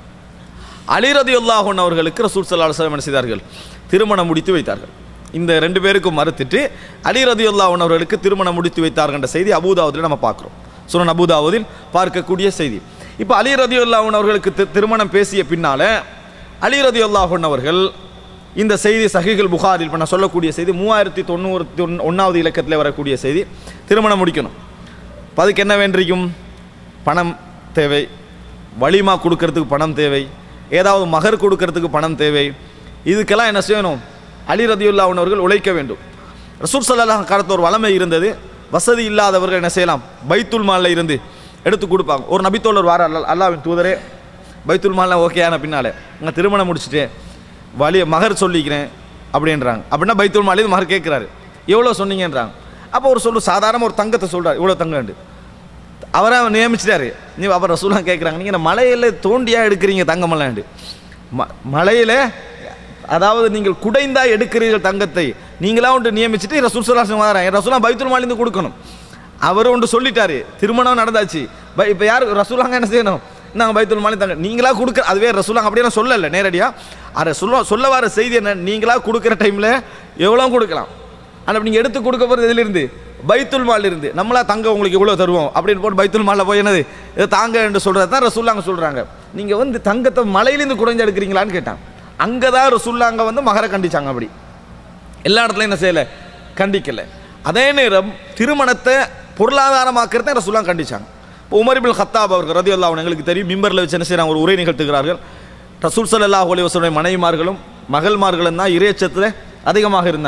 Speaker 2: அலிரதி அல்லாஹன் அவர்களுக்கு ரசூல் சல்லா அலுவலம் என்ன செய்தார்கள் திருமணம் முடித்து வைத்தார்கள் இந்த ரெண்டு பேருக்கும் மறுத்துட்டு அலிரதி அல்லாஹன் அவர்களுக்கு திருமணம் முடித்து வைத்தார்கள் என்ற செய்தி அபூதாவதில் நம்ம பார்க்குறோம் சுனன் அபூதாவதில் பார்க்கக்கூடிய செய்தி இப்போ அலி ரதி அல்லாஹன் அவர்களுக்கு தி- திருமணம் பேசிய பின்னால அலி ரதி அல்லாஹன் அவர்கள் இந்த செய்தி சஹிகள் புகாரில் இப்போ நான் சொல்லக்கூடிய செய்தி மூவாயிரத்தி தொண்ணூற்றி ஒன் ஒன்றாவது இலக்கத்தில் வரக்கூடிய செய்தி திருமணம் முடிக்கணும் இப்போ அதுக்கு என்ன வேண்டிருக்கும் பணம் தேவை வலிமா கொடுக்கறதுக்கு பணம் தேவை ஏதாவது மகர் கொடுக்கறதுக்கு பணம் தேவை இதுக்கெல்லாம் என்ன செய்யணும் அலி ரதியுல்லா அவர்கள் உழைக்க வேண்டும் ரசூல் சல்லாஹ் காலத்து ஒரு வளமை இருந்தது வசதி இல்லாதவர்கள் என்ன செய்யலாம் பைத்துல் மாலில் இருந்து எடுத்து கொடுப்பாங்க ஒரு நபித்தோழர் வார அல்ல அல்லாவின் தூதரே பைத்துல் மாலில் ஓகே ஆன பின்னாலே நான் திருமணம் முடிச்சுட்டேன் வழி மகர் சொல்லிக்கிறேன் அப்படின்றாங்க அப்படின்னா பைத்துல் மாலில் மகர் கேட்குறாரு எவ்வளோ சொன்னீங்கன்றாங்க அப்போ ஒரு சொல்லு சாதாரண ஒரு தங்கத்தை சொல்கிறார் இவ்வளோ தங்கண்டு அவரை நியமிச்சிட்டாரு நீ அப்புறம் ரசூலாம் கேட்குறாங்க நீங்கள் இந்த மலையில் தோண்டியாக எடுக்கிறீங்க தங்கமல்லாண்டு ம மலையில் அதாவது நீங்கள் குடைந்தா எடுக்கிறீர்கள் தங்கத்தை நீங்களா ஒன்று நியமிச்சுட்டு ரசூல் சலாசம் வராங்க ரசூலாம் பைத்துல் மாலிந்து கொடுக்கணும் அவர் ஒன்று சொல்லிட்டாரு திருமணம் நடந்தாச்சு பை இப்போ யார் ரசூலாங்க என்ன செய்யணும் நாங்கள் பைத்துல் மாலி தங்க நீங்களா கொடுக்குற அதுவே ரசூலாங்க அப்படியே நான் சொல்லலை நேரடியாக அதை சொல்ல சொல்ல வர செய்தி என்ன நீங்களா கொடுக்குற டைமில் எவ்வளோ கொடுக்கலாம் ஆனால் நீங்கள் எடுத்து கொடுக்க போகிறது எதிலிருந்து பைத்துல் மால் இருந்து நம்மளா தங்க உங்களுக்கு இவ்வளோ தருவோம் அப்படின்னு போட்டு பைத்துல் மாலில் போய் என்னது இதை தாங்க என்று சொல்கிறது தான் ரசூல்லாங்க சொல்கிறாங்க நீங்கள் வந்து தங்கத்தை மலையிலேருந்து குறைஞ்சு எடுக்கிறீங்களான்னு கேட்டாங்க அங்கே தான் ரசூல்லாங்க வந்து மகர கண்டிச்சாங்க அப்படி எல்லா இடத்துலையும் என்ன செய்யலை கண்டிக்கலை அதே நேரம் திருமணத்தை பொருளாதாரமாக்கிறத ரசூல்லாம் கண்டிச்சாங்க இப்போ உமரிபில் ஹத்தாப் அவர்கள் ரதி அல்லா எங்களுக்கு தெரியும் மிம்பரில் வச்சு என்ன செய்கிறாங்க ஒரு உரை நிகழ்த்துகிறார்கள் ரசூல் சல்லாஹ் அலி வசனுடைய மனைவிமார்களும் மகள்மார்களும் தான் இறையச்சத்தில் அதிகமாக இருந்தாங்க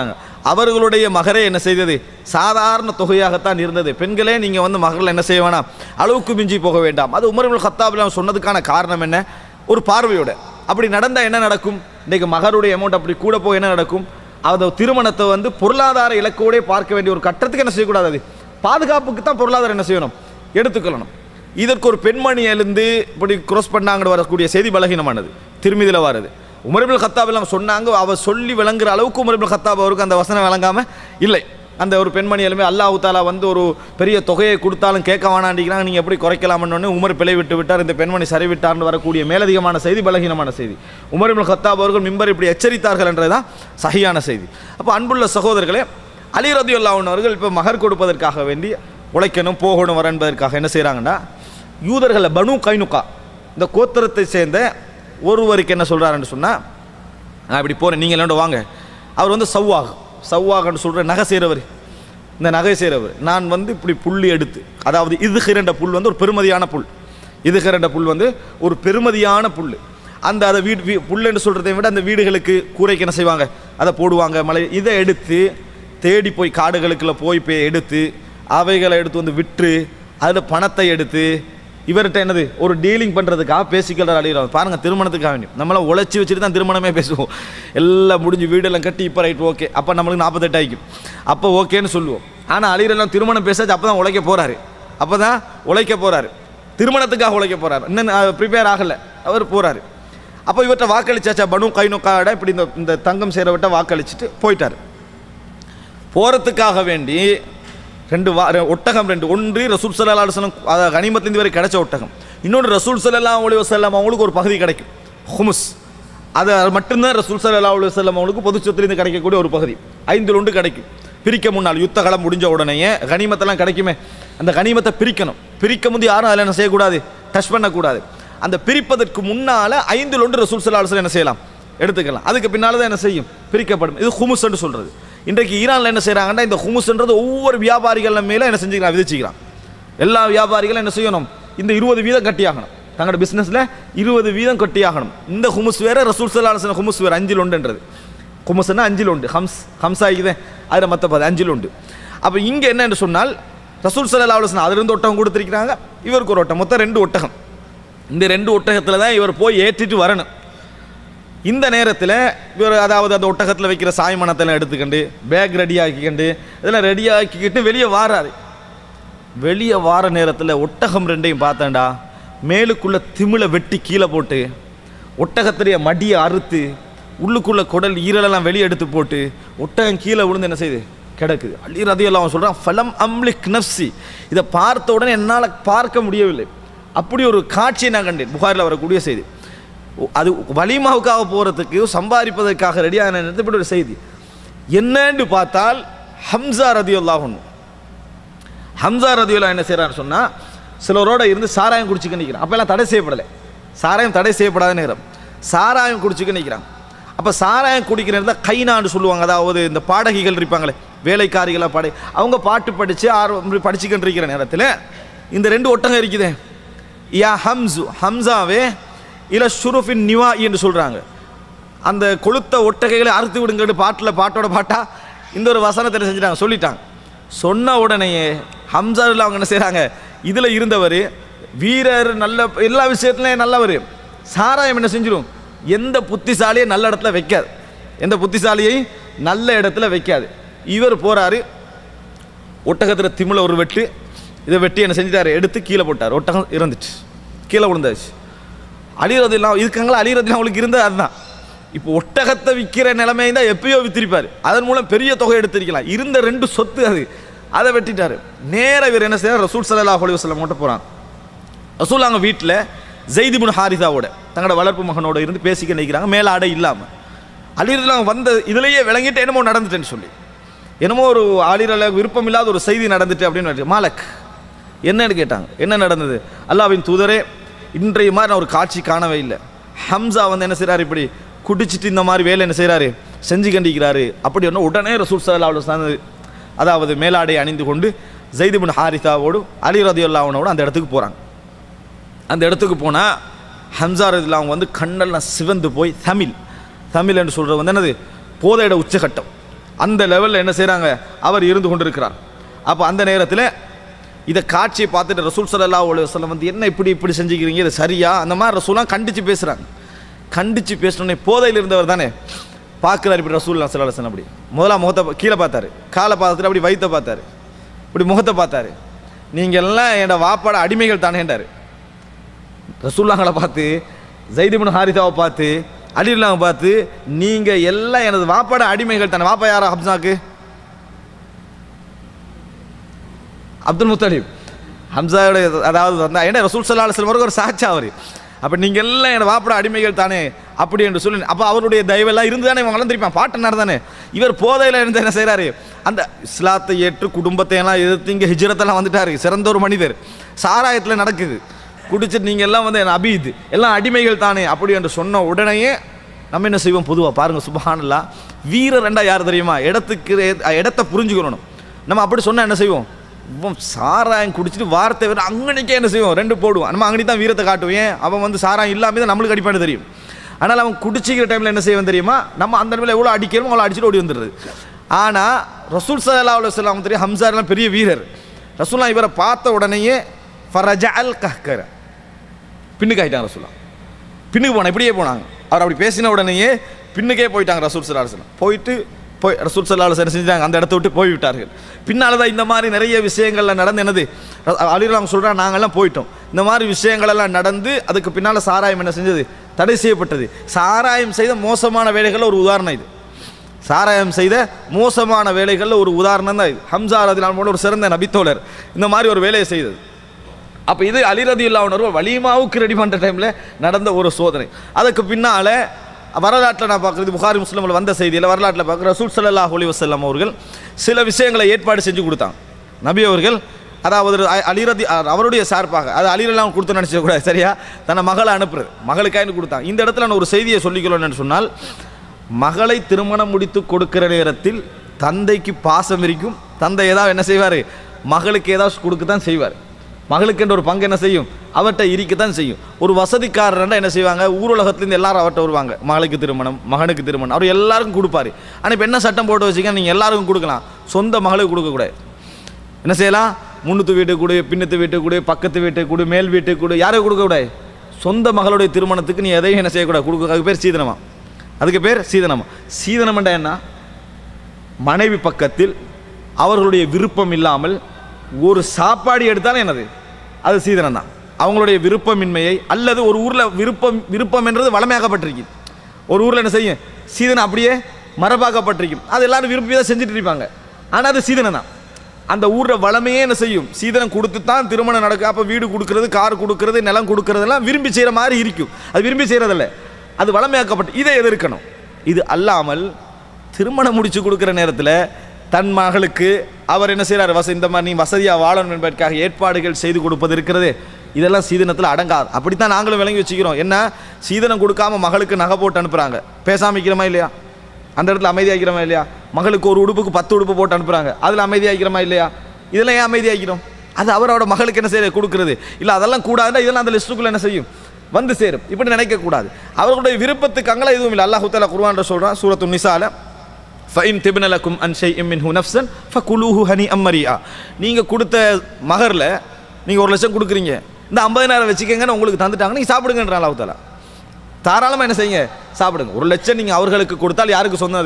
Speaker 2: அவர்களுடைய மகரே என்ன செய்தது சாதாரண தொகையாகத்தான் இருந்தது பெண்களே நீங்கள் வந்து மகரில் என்ன செய்ய வேணாம் அளவுக்கு மிஞ்சி போக வேண்டாம் அது உமர் இப்னு கத்தாபில் சொன்னதுக்கான காரணம் என்ன ஒரு பார்வையோட அப்படி நடந்தால் என்ன நடக்கும் இன்றைக்கு மகருடைய அமௌண்ட் அப்படி கூட போக என்ன நடக்கும் அந்த திருமணத்தை வந்து பொருளாதார இலக்கோடே பார்க்க வேண்டிய ஒரு கட்டத்துக்கு என்ன செய்யக்கூடாது அது பாதுகாப்புக்கு தான் பொருளாதாரம் என்ன செய்யணும் எடுத்துக்கொள்ளணும் இதற்கு ஒரு பெண்மணி எழுந்து இப்படி cross பண்ணாங்கன்னு வரக்கூடிய செய்தி பலகீனமானது திரும்பிதில் வருது உமர்பில் கத்தாப் எல்லாம் சொன்னாங்க அவ சொல்லி விளங்குற அளவுக்கு உமர்பில் கத்தாப் அவருக்கு அந்த வசனம் விளங்காம இல்லை அந்த ஒரு பெண்மணி எல்லாமே அல்லாஹ் தாலா வந்து ஒரு பெரிய தொகையை கொடுத்தாலும் கேட்க வேணாண்டிக்கிறாங்க நீங்கள் எப்படி குறைக்கலாம்னு உமர் பிழை விட்டு விட்டார் இந்த பெண்மணி சரி விட்டார்னு வரக்கூடிய மேலதிகமான செய்தி பலகீனமான செய்தி உமர் இப்னு கத்தாப் அவர்கள் மிம்பர் இப்படி எச்சரித்தார்கள் என்றதுதான் சகியான செய்தி அப்போ அன்புள்ள சகோதரர்களே அலி ரதியுல்லாஹன் அவர்கள் இப்போ மகர் கொடுப்பதற்காக வேண்டி உழைக்கணும் போகணும் வர என்பதற்காக என்ன செய்கிறாங்கன்னா யூதர்களில் பனு கைனுக்கா இந்த கோத்திரத்தை சேர்ந்த ஒருவருக்கு என்ன சொல்கிறாருன்னு சொன்னால் நான் இப்படி போகிறேன் நீங்கள் எல்லாரும் வாங்க அவர் வந்து சவ்வாக் சவ்வாகன்னு சொல்கிற நகை செய்கிறவர் இந்த நகை செய்கிறவர் நான் வந்து இப்படி புள்ளி எடுத்து அதாவது இதுகிரண்ட புல் வந்து ஒரு பெருமதியான புல் இதுகிரண்ட புல் வந்து ஒரு பெருமதியான புல் அந்த அதை வீடு வீ புல்லுன்னு சொல்கிறதை விட அந்த வீடுகளுக்கு கூரைக்கு என்ன செய்வாங்க அதை போடுவாங்க மலை இதை எடுத்து தேடி போய் காடுகளுக்குள்ள போய் போய் எடுத்து அவைகளை எடுத்து வந்து விற்று அதில் பணத்தை எடுத்து இவர்கிட்ட என்னது ஒரு டீலிங் பண்ணுறதுக்காக பேசிக்கிறார் அழிகிறார் பாருங்க திருமணத்துக்காக வேண்டி நம்மளாம் உழைச்சி வச்சுட்டு தான் திருமணமே பேசுவோம் எல்லாம் முடிஞ்சு வீடெல்லாம் கட்டி இப்போ ரைட் ஓகே அப்போ நம்மளுக்கு நாற்பத்தெட்டு ஆயிக்கும் அப்போ ஓகேன்னு சொல்லுவோம் ஆனால் அழிரெல்லாம் திருமணம் பேசாச்சு அப்போ தான் உழைக்க போகிறாரு அப்போ தான் உழைக்க போகிறாரு திருமணத்துக்காக உழைக்க போகிறாரு இன்னும் ப்ரிப்பேர் ஆகலை அவர் போகிறாரு அப்போ இவர்கிட்ட வாக்களிச்சாச்சா பனு கைநோக்காட இப்படி இந்த இந்த தங்கம் சேரவிட்ட வாக்களிச்சுட்டு போயிட்டார் போகிறதுக்காக வேண்டி ரெண்டு வா ரெ- ஒட்டகம் ரெண்டு ஒன்று ரசூல் சல்லா அலுவலம் கனிமத்திலிருந்து வரை கிடைச்ச ஒட்டகம் இன்னொன்று ரசூல் சல்லா அலி வசல்லாம் அவங்களுக்கு ஒரு பகுதி கிடைக்கும் ஹுமுஸ் அது மட்டும்தான் ரசூல் சல்லா அலி வசல்லாம் அவங்களுக்கு பொது சொத்துலேருந்து கிடைக்கக்கூடிய ஒரு பகுதி ஐந்து ஒன்று கிடைக்கும் பிரிக்க முன்னால் யுத்த காலம் முடிஞ்ச உடனேயே கனிமத்தெல்லாம் கிடைக்குமே அந்த கனிமத்தை பிரிக்கணும் பிரிக்க முந்தி யாரும் அதில் என்ன செய்யக்கூடாது டச் பண்ணக்கூடாது அந்த பிரிப்பதற்கு முன்னால் ஐந்து ஒன்று ரசூல் சல்லா அலுவலம் என்ன செய்யலாம் எடுத்துக்கலாம் அதுக்கு பின்னால் தான் என்ன செய்யும் பிரிக்கப்படும் இது ஹுமுஸ்ன்னு சொல்கிறது இன்றைக்கு ஈரானில் என்ன செய்கிறாங்கன்னா இந்த ஹுமுஸ்ன்றது ஒவ்வொரு வியாபாரிகள் மேலே என்ன செஞ்சுக்கிறான் விதிச்சுக்கிறான் எல்லா வியாபாரிகளும் என்ன செய்யணும் இந்த இருபது வீதம் கட்டியாகணும் தங்களோட பிஸ்னஸில் இருபது வீதம் கட்டியாகணும் இந்த ஹுமுஸ் வேற ரசூல் சல்லாஹ் ஹுமுஸ் வேறு அஞ்சில் உண்டுன்றது ஹுமுஸ்னா அஞ்சில் உண்டு ஹம்ஸ் ஹம்ஸ் ஆகிக்குதே அதில் மற்ற பது அஞ்சில் உண்டு அப்போ இங்கே என்னன்னு சொன்னால் ரசூல் சல்லா அலுவலன் அதிலிருந்து ஒட்டகம் கொடுத்துருக்கிறாங்க இவருக்கு ஒரு ஒட்டகம் மொத்தம் ரெண்டு ஒட்டகம் இந்த ரெண்டு ஒட்டகத்தில் தான் இவர் போய் ஏற்றிட்டு வரணும் இந்த நேரத்தில் இவர் அதாவது அந்த ஒட்டகத்தில் வைக்கிற சாய்மானத்தெல்லாம் எடுத்துக்கண்டு பேக் ரெடி ஆக்கிக்கண்டு இதெல்லாம் ரெடி ஆக்கிக்கிட்டு வெளியே வாராரு வெளியே வார நேரத்தில் ஒட்டகம் ரெண்டையும் பார்த்தேன்டா மேலுக்குள்ள திமிழை வெட்டி கீழே போட்டு ஒட்டகத்துடைய மடியை அறுத்து உள்ளுக்குள்ள குடல் ஈரலெல்லாம் வெளியே எடுத்து போட்டு ஒட்டகம் கீழே விழுந்து என்ன செய்யுது கிடக்குது அள்ளி ரதியெல்லாம் அவன் சொல்கிறான் ஃபலம் அம்லிக் நப்சி இதை பார்த்த உடனே என்னால் பார்க்க முடியவில்லை அப்படி ஒரு காட்சியை நான் கண்டேன் புகாரில் வரக்கூடிய செய்தி ஓ, அது வலிமாவுக்காக போகிறதுக்கு சம்பாதிப்பதற்காக ரெடியான நேரத்தில் இப்படி ஒரு செய்தி என்னன்னு பார்த்தால் ஹம்சா ரதியுல்லாஹ் ஒன்று ஹம்சா ரதியுல்லா என்ன செய்கிறான்னு சொன்னால் சிலரோட இருந்து சாராயம் குடிச்சுக்க நிற்கிறான் அப்போல்லாம் தடை செய்யப்படலை சாராயம் தடை செய்யப்படாத நேரம் சாராயம் குடிச்சுக்க நிற்கிறான் அப்போ சாராயம் குடிக்கிற நேரத்தில் கைனான்னு சொல்லுவாங்க அதாவது இந்த பாடகிகள் இருப்பாங்களே வேலைக்காரிகளாக பாடி அவங்க பாட்டு படித்து ஆர்வம் படிச்சுக்கிட்டு இருக்கிற நேரத்தில் இந்த ரெண்டு ஒட்டகம் இருக்குதே யா ஹம்சு ஹம்சாவே இல்லை ஷுருஃபின் நிவா என்று சொல்கிறாங்க அந்த கொளுத்த ஒட்டகைகளை அறுத்து விடுங்கன்னு பாட்டில் பாட்டோட பாட்டா இந்த ஒரு வசனத்தில் செஞ்சுட்டாங்க சொல்லிட்டாங்க சொன்ன உடனேயே ஹம்சாவில் அவங்க என்ன செய்கிறாங்க இதில் இருந்தவர் வீரர் நல்ல எல்லா விஷயத்துலையும் நல்லவர் சாராயம் என்ன செஞ்சிடும் எந்த புத்திசாலியை நல்ல இடத்துல வைக்காது எந்த புத்திசாலியை நல்ல இடத்துல வைக்காது இவர் போகிறாரு ஒட்டகத்தில் திமிழ ஒரு வெட்டு இதை வெட்டி என்ன செஞ்சிட்டாரு எடுத்து கீழே போட்டார் ஒட்டகம் இறந்துச்சு கீழே விழுந்தாச்சு அழிகிறது இல்லாம இருக்காங்களா அழிகிறது அவங்களுக்கு இருந்தது அதுதான் இப்போ ஒட்டகத்தை விற்கிற நிலைமை தான் எப்பயோ வித்திருப்பார் அதன் மூலம் பெரிய தொகை எடுத்திருக்கலாம் இருந்த ரெண்டு சொத்து அது அதை வெட்டிட்டாரு நேரா இவர் என்ன செய்யறார் ரசூல் ஸல்லல்லாஹு அலைஹி வஸல்லம் மட்டும் போகிறான் ரசூல் அவங்க வீட்டில் ஜெய்திபுன் ஹாரிதாவோட தங்களோட வளர்ப்பு மகனோட இருந்து பேசிக்க நிற்கிறாங்க மேலே ஆடை இல்லாமல் அலிரலாம் வந்த இதுலேயே விளங்கிட்டு என்னமோ நடந்துட்டேன்னு சொல்லி என்னமோ ஒரு ஆளிரல விருப்பம் இல்லாத ஒரு செய்தி நடந்துட்டு அப்படின்னு நினைச்சு, மாலக் என்னன்னு கேட்டாங்க என்ன நடந்தது அல்லாவின் தூதரே இன்றைய மாதிரி நான் ஒரு காட்சி காணவே இல்லை ஹம்சா வந்து என்ன செய்றாரு இப்படி குடிச்சிட்டு இந்த மாதிரி வேலை என்ன செய்றாரு செஞ்சு கண்டிக்கிறாரு அப்படி ஒன்று உடனே ரசூல் சல்லா அலுவலி அதாவது மேலாடை அணிந்து கொண்டு ஜெய்திபின் ஹாரிதாவோடு அலி ரதியுல்லாவோட அந்த இடத்துக்கு போகிறாங்க அந்த இடத்துக்கு போனால் ஹம்சா ரதில் அவங்க வந்து கண்ணெல்லாம் சிவந்து போய் தமிழ் தமிழ் என்று சொல்கிறது வந்து என்னது போதையோட உச்சகட்டம் அந்த லெவலில் என்ன செய்கிறாங்க அவர் இருந்து கொண்டிருக்கிறார் அப்போ அந்த நேரத்தில் இதை காட்சியை பார்த்துட்டு ரசூல் ஸல்லல்லாஹு அலைஹி வஸல்லம் வந்து என்ன இப்படி இப்படி செஞ்சுக்கிறீங்க இது சரியா அந்த மாதிரி ரசூலாம் கண்டித்து பேசுகிறாங்க கண்டித்து பேசணுன்னே போதையில் இருந்தவர் தானே பார்க்குறாரு இப்படி ரசூல்லா ஸல்லல்லாஹு அலைஹி வஸல்லம் அப்படி முதல்ல முகத்தை பா- கீழே பார்த்தாரு காலை பார்த்துட்டு அப்படி வயித்தை பார்த்தாரு இப்படி முகத்தை பார்த்தாரு நீங்கள் எல்லாம் என்னோட வாப்பாட அடிமைகள் தானேன்றாரு ரசூல்லாங்களை பார்த்து ஜெய்திபின் ஹாரிதாவை பார்த்து அலிலாவை பார்த்து நீங்கள் எல்லாம் எனது வாப்பாட அடிமைகள் தானே வாப்பா யாரா ஹம்சாக்கு அப்துல் முத்தலீப் ஹம்சாவோட அதாவது வந்தா ஏன்னா ரசூல் சல்லா அலுவலம் ஒரு சாட்சா அவர் அப்போ நீங்கள் எல்லாம் என் வாப்பட அடிமைகள் தானே அப்படி என்று சொல்லி அப்போ அவருடைய தயவெல்லாம் இருந்து தானே இவங்க வளர்ந்துருப்பான் பாட்டனார் தானே இவர் போதையில் இருந்து என்ன செய்கிறாரு அந்த இஸ்லாத்தை ஏற்று குடும்பத்தை எல்லாம் எதிர்த்து இங்கே ஹிஜ்ரத்தெல்லாம் வந்துட்டாரு சிறந்த ஒரு மனிதர் சாராயத்தில் நடக்குது குடிச்சிட்டு நீங்கள் எல்லாம் வந்து என் அபீத் எல்லாம் அடிமைகள் தானே அப்படி என்று சொன்ன உடனேயே நம்ம என்ன செய்வோம் பொதுவாக பாருங்கள் சுபஹானல்லா வீரர் ரெண்டா யார் தெரியுமா இடத்துக்கு ஏ- இடத்த புரிஞ்சுக்கணும் நம்ம அப்படி சொன்னால் என்ன செய்வோம் இவன் சாராயம் குடிச்சிட்டு வார்த்தை வேறு அங்கனைக்கே என்ன செய்வோம் ரெண்டு போடுவோம் நம்ம அங்கனி தான் வீரத்தை காட்டுவோம் ஏன் அவன் வந்து சாராயம் இல்லாமல் தான் நம்மளுக்கு அடிப்பான்னு தெரியும் ஆனால் அவன் குடிச்சிக்கிற டைமில் என்ன செய்வோம் தெரியுமா நம்ம அந்த நிலையில் எவ்வளோ அடிக்கிறோமோ அவ்வளோ அடிச்சுட்டு ஓடி வந்துடுது ஆனால் ரசூல் சல்லா அலுவலாம் தெரியும் ஹம்சார்லாம் பெரிய வீரர் ரசூல்லாம் இவரை பார்த்த உடனேயே ஃபரஜ அல் கஹ்கர பின்னுக்கு ஆயிட்டாங்க ரசூல்லாம் பின்னுக்கு போனாங்க இப்படியே போனாங்க அவர் அப்படி பேசின உடனேயே பின்னுக்கே போயிட்டாங்க ரசூல் சல்லா அலுவலம் போயிட்டு போய் ரசூல் சல்லா அலுவலம் செஞ்சாங்க அந்த இடத்த விட்டு போய்விட்டார்கள் பின்னால் தான் இந்த மாதிரி நிறைய விஷயங்கள்ல நடந்து என்னது அலிராம் சொல்கிறாங்க நாங்கள்லாம் போயிட்டோம் இந்த மாதிரி விஷயங்கள் எல்லாம் நடந்து அதுக்கு பின்னால் சாராயம் என்ன செஞ்சது தடை செய்யப்பட்டது சாராயம் செய்த மோசமான வேலைகளில் ஒரு உதாரணம் இது சாராயம் செய்த மோசமான வேலைகளில் ஒரு உதாரணம் தான் இது ஹம்சா ரதிலான் போல ஒரு சிறந்த நபித்தோழர் இந்த மாதிரி ஒரு வேலையை செய்தது அப்போ இது அலிரதி இல்லாவுணர்வு வலிமாவுக்கு ரெடி பண்ணுற டைமில் நடந்த ஒரு சோதனை அதுக்கு பின்னால் வரலாற்றில் நான் பார்க்குறது புகாரி முஸ்லிமில் வந்த செய்தியில் வரலாற்றில் பார்க்குற ரசூல் ஸல்லல்லாஹு அலைஹி வஸல்லம் அவர்கள் சில விஷயங்களை ஏற்பாடு செஞ்சு கொடுத்தாங்க நபி அவர்கள் அதாவது அ- அலிரதி அ- அவருடைய சார்பாக அது அலிரெல்லாம் கொடுத்து நினச்சிடக்கூடாது சரியா தன்னை மகளை அனுப்புறது மகளுக்காயின்னு கொடுத்தாங்க இந்த இடத்துல நான் ஒரு செய்தியை சொல்லிக்கணும்னு சொன்னால் மகளை திருமணம் முடித்து கொடுக்கிற நேரத்தில் தந்தைக்கு பாசம் இருக்கும் தந்தை ஏதாவது என்ன செய்வார் மகளுக்கு ஏதாவது கொடுக்கத்தான் செய்வார் மகளுக்குன்ற ஒரு பங்கு என்ன செய்யும் அவர்கிட்ட இருக்கத்தான் செய்யும் ஒரு வசதிக்காரர்னா என்ன செய்வாங்க ஊருலகத்துலேருந்து எல்லாரும் அவர்கிட்ட வருவாங்க மகளுக்கு திருமணம் மகனுக்கு திருமணம் அவர் எல்லாருக்கும் கொடுப்பாரு ஆனால் இப்போ என்ன சட்டம் போட்டு வச்சுக்க நீங்கள் எல்லாருக்கும் கொடுக்கலாம் சொந்த மகளுக்கு கொடுக்கக்கூடாது என்ன செய்யலாம் முன்னத்து வீட்டுக்கு கொடு பின்னத்து வீட்டுக்கு கொடு பக்கத்து வீட்டுக்கு கொடு மேல் வீட்டுக்கு கொடு யாரையும் கொடுக்கக்கூடாது சொந்த மகளுடைய திருமணத்துக்கு நீ எதையும் என்ன செய்யக்கூடாது கொடுக்க அதுக்கு பேர் சீதனமா அதுக்கு பேர் சீதனமா சீதனம்ண்டா என்ன மனைவி பக்கத்தில் அவர்களுடைய விருப்பம் இல்லாமல் ஒரு சாப்பாடு எடுத்தாலும் என்னது அது சீதனம் தான் அவங்களுடைய விருப்பமின்மையை அல்லது ஒரு ஊரில் விருப்பம் விருப்பம் என்றது வளமையாக்கப்பட்டிருக்கு ஒரு ஊரில் என்ன செய்யும் சீதனம் அப்படியே மரபாக்கப்பட்டிருக்கும் அது எல்லாரும் விரும்பி தான் செஞ்சுட்டு இருப்பாங்க ஆனால் அது சீதனம் தான் அந்த ஊரில் வளமையே என்ன செய்யும் சீதனம் கொடுத்து தான் திருமணம் நடக்கும் அப்போ வீடு கொடுக்கறது கார் கொடுக்கறது நிலம் கொடுக்கறதெல்லாம் விரும்பி செய்கிற மாதிரி இருக்கும் அது விரும்பி செய்கிறதில்ல அது வளமையாக்கப்பட்டு இதை எதிர்க்கணும் இது அல்லாமல் திருமணம் முடிச்சு கொடுக்குற நேரத்தில் தன் மகளுக்கு அவர் என்ன செய்கிறார் வச இந்த மாதிரி நீ வசதியாக வாழணும் என்பதற்காக ஏற்பாடுகள் செய்து கொடுப்பது இருக்கிறது இதெல்லாம் சீதனத்தில் அடங்காது அப்படித்தான் நாங்களும் விளங்கி வச்சுக்கிறோம் என்ன சீதனம் கொடுக்காம மகளுக்கு நகை போட்டு அனுப்புகிறாங்க பேசாமிக்கிறோமா இல்லையா அந்த இடத்துல அமைதியாக்கிறோமா இல்லையா மகளுக்கு ஒரு உடுப்புக்கு பத்து உடுப்பு போட்டு அனுப்புகிறாங்க அதில் அமைதியாக்கிறோமா இல்லையா இதெல்லாம் ஏன் அமைதியாக்கிறோம் அது அவரோட மகளுக்கு என்ன செய்ய கொடுக்குறது இல்லை அதெல்லாம் கூடாதுன்னா இதெல்லாம் அந்த லிஸ்ட்டுக்குள்ளே என்ன செய்யும் வந்து சேரும் இப்படி நினைக்கக்கூடாது அவர்களுடைய விருப்பத்துக்கு அங்கெல்லாம் எதுவும் இல்லை அல்லாஹு தாலா குர்ஆன்ல சொல்கிறான் சூரத்து நிசால ஃபைன் திபினலக்கும் அன் ஷை இம்மின் ஹு நஃப்சன் ஃபகுலூஹு ஹனி அம்மரியா நீங்கள் கொடுத்த மகரில் நீங்கள் ஒரு லட்சம் கொடுக்குறீங்க இந்த ஐம்பதினாயிரம் வச்சுக்கங்கன்னு உங்களுக்கு தந்துட்டாங்க நீங்கள் சாப்பிடுங்கன்ற அல்லாஹு தாலா தாராளமாக என்ன செய்யுங்க சாப்பிடுங்க ஒரு லட்சம் நீங்கள் அவர்களுக்கு கொடுத்தால் யாருக்கு சொன்னது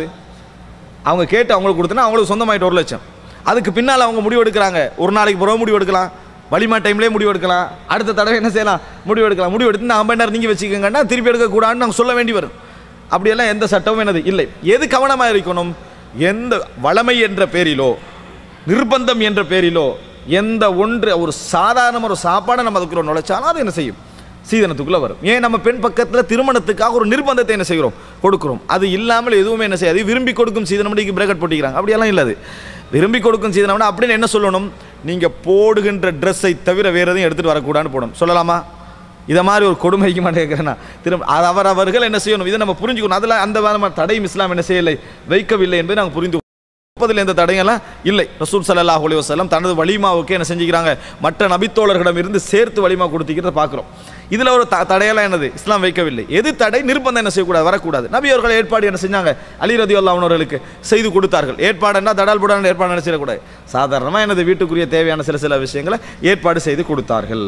Speaker 2: அவங்க கேட்டு அவங்களுக்கு கொடுத்தனா அவங்களுக்கு சொந்தமாயிட்டு ஒரு லட்சம் அதுக்கு பின்னால் அவங்க முடிவு எடுக்கிறாங்க ஒரு நாளைக்கு பிறகு முடிவு எடுக்கலாம் வலிமா டைம்லேயே முடிவு எடுக்கலாம் அடுத்த தடவை என்ன செய்யலாம் முடிவு எடுக்கலாம் முடிவு எடுத்து நான் ஐம்பது நேரம் நீங்கள் வச்சுக்கோங்கன்னா திருப்பி எடுக்கக்கூடாதுன்னு நாங்கள் சொல்ல வேண்டி வரும் அப்படியெல்லாம் எந்த சட்டமும் என்னது இல்லை எது கவனமாக இருக்கணும் எந்த வளமை என்ற பேரிலோ நிர்பந்தம் என்ற பேரிலோ எந்த ஒன்று ஒரு சாதாரண ஒரு சாப்பாடை நம்ம அதுக்குள்ள நுழைச்சாலும் அது என்ன செய்யும் சீதனத்துக்குள்ளே வரும் ஏன் நம்ம பெண் பக்கத்தில் திருமணத்துக்காக ஒரு நிர்பந்தத்தை என்ன செய்கிறோம் கொடுக்குறோம் அது இல்லாமல் எதுவுமே என்ன செய்யாது விரும்பி கொடுக்கும் சீதனம் பிரேக்கெட் போட்டிக்கிறாங்க அப்படியெல்லாம் இல்லை அது விரும்பி கொடுக்கும் சீதனம்னா அப்படின்னு என்ன சொல்லணும் நீங்கள் போடுகின்ற ட்ரெஸ்ஸை தவிர வேறு எதையும் எடுத்துகிட்டு வரக்கூடாதுன்னு போடணும் சொல்லலாமா இதை மாதிரி ஒரு கொடுமைக்கு மாட்டேங்கிறேன்னா திரும்ப அது அவரவர்கள் என்ன செய்யணும் இதை நம்ம புரிஞ்சுக்கணும் அதில் அந்த விதமான தடையும் இஸ்லாம் என்ன செய்யலை வைக்கவில்லை என்பதை நாங்கள் புரிந்து முப்பதில் எந்த தடையெல்லாம் இல்லை ரசூல் ஸல்லல்லாஹு அலைஹி வஸல்லம் தனது வலிமாவுக்கு என்ன செஞ்சுக்கிறாங்க மற்ற நபித்தோழர்களிடம் இருந்து சேர்த்து வலிமா கொடுத்திக்கிறத பார்க்குறோம் இதில் ஒரு த தடையெல்லாம் என்னது இஸ்லாம் வைக்கவில்லை எது தடை நிர்பந்தம் என்ன செய்யக்கூடாது வரக்கூடாது நபி அவர்கள் ஏற்பாடு என்ன செஞ்சாங்க அலி ரதி அவர்களுக்கு செய்து கொடுத்தார்கள் ஏற்பாடுன்னா தடால் புடான ஏற்பாடு என்ன செய்யக்கூடாது சாதாரணமாக எனது வீட்டுக்குரிய தேவையான சில சில விஷயங்களை ஏற்பாடு செய்து கொடுத்தார்கள்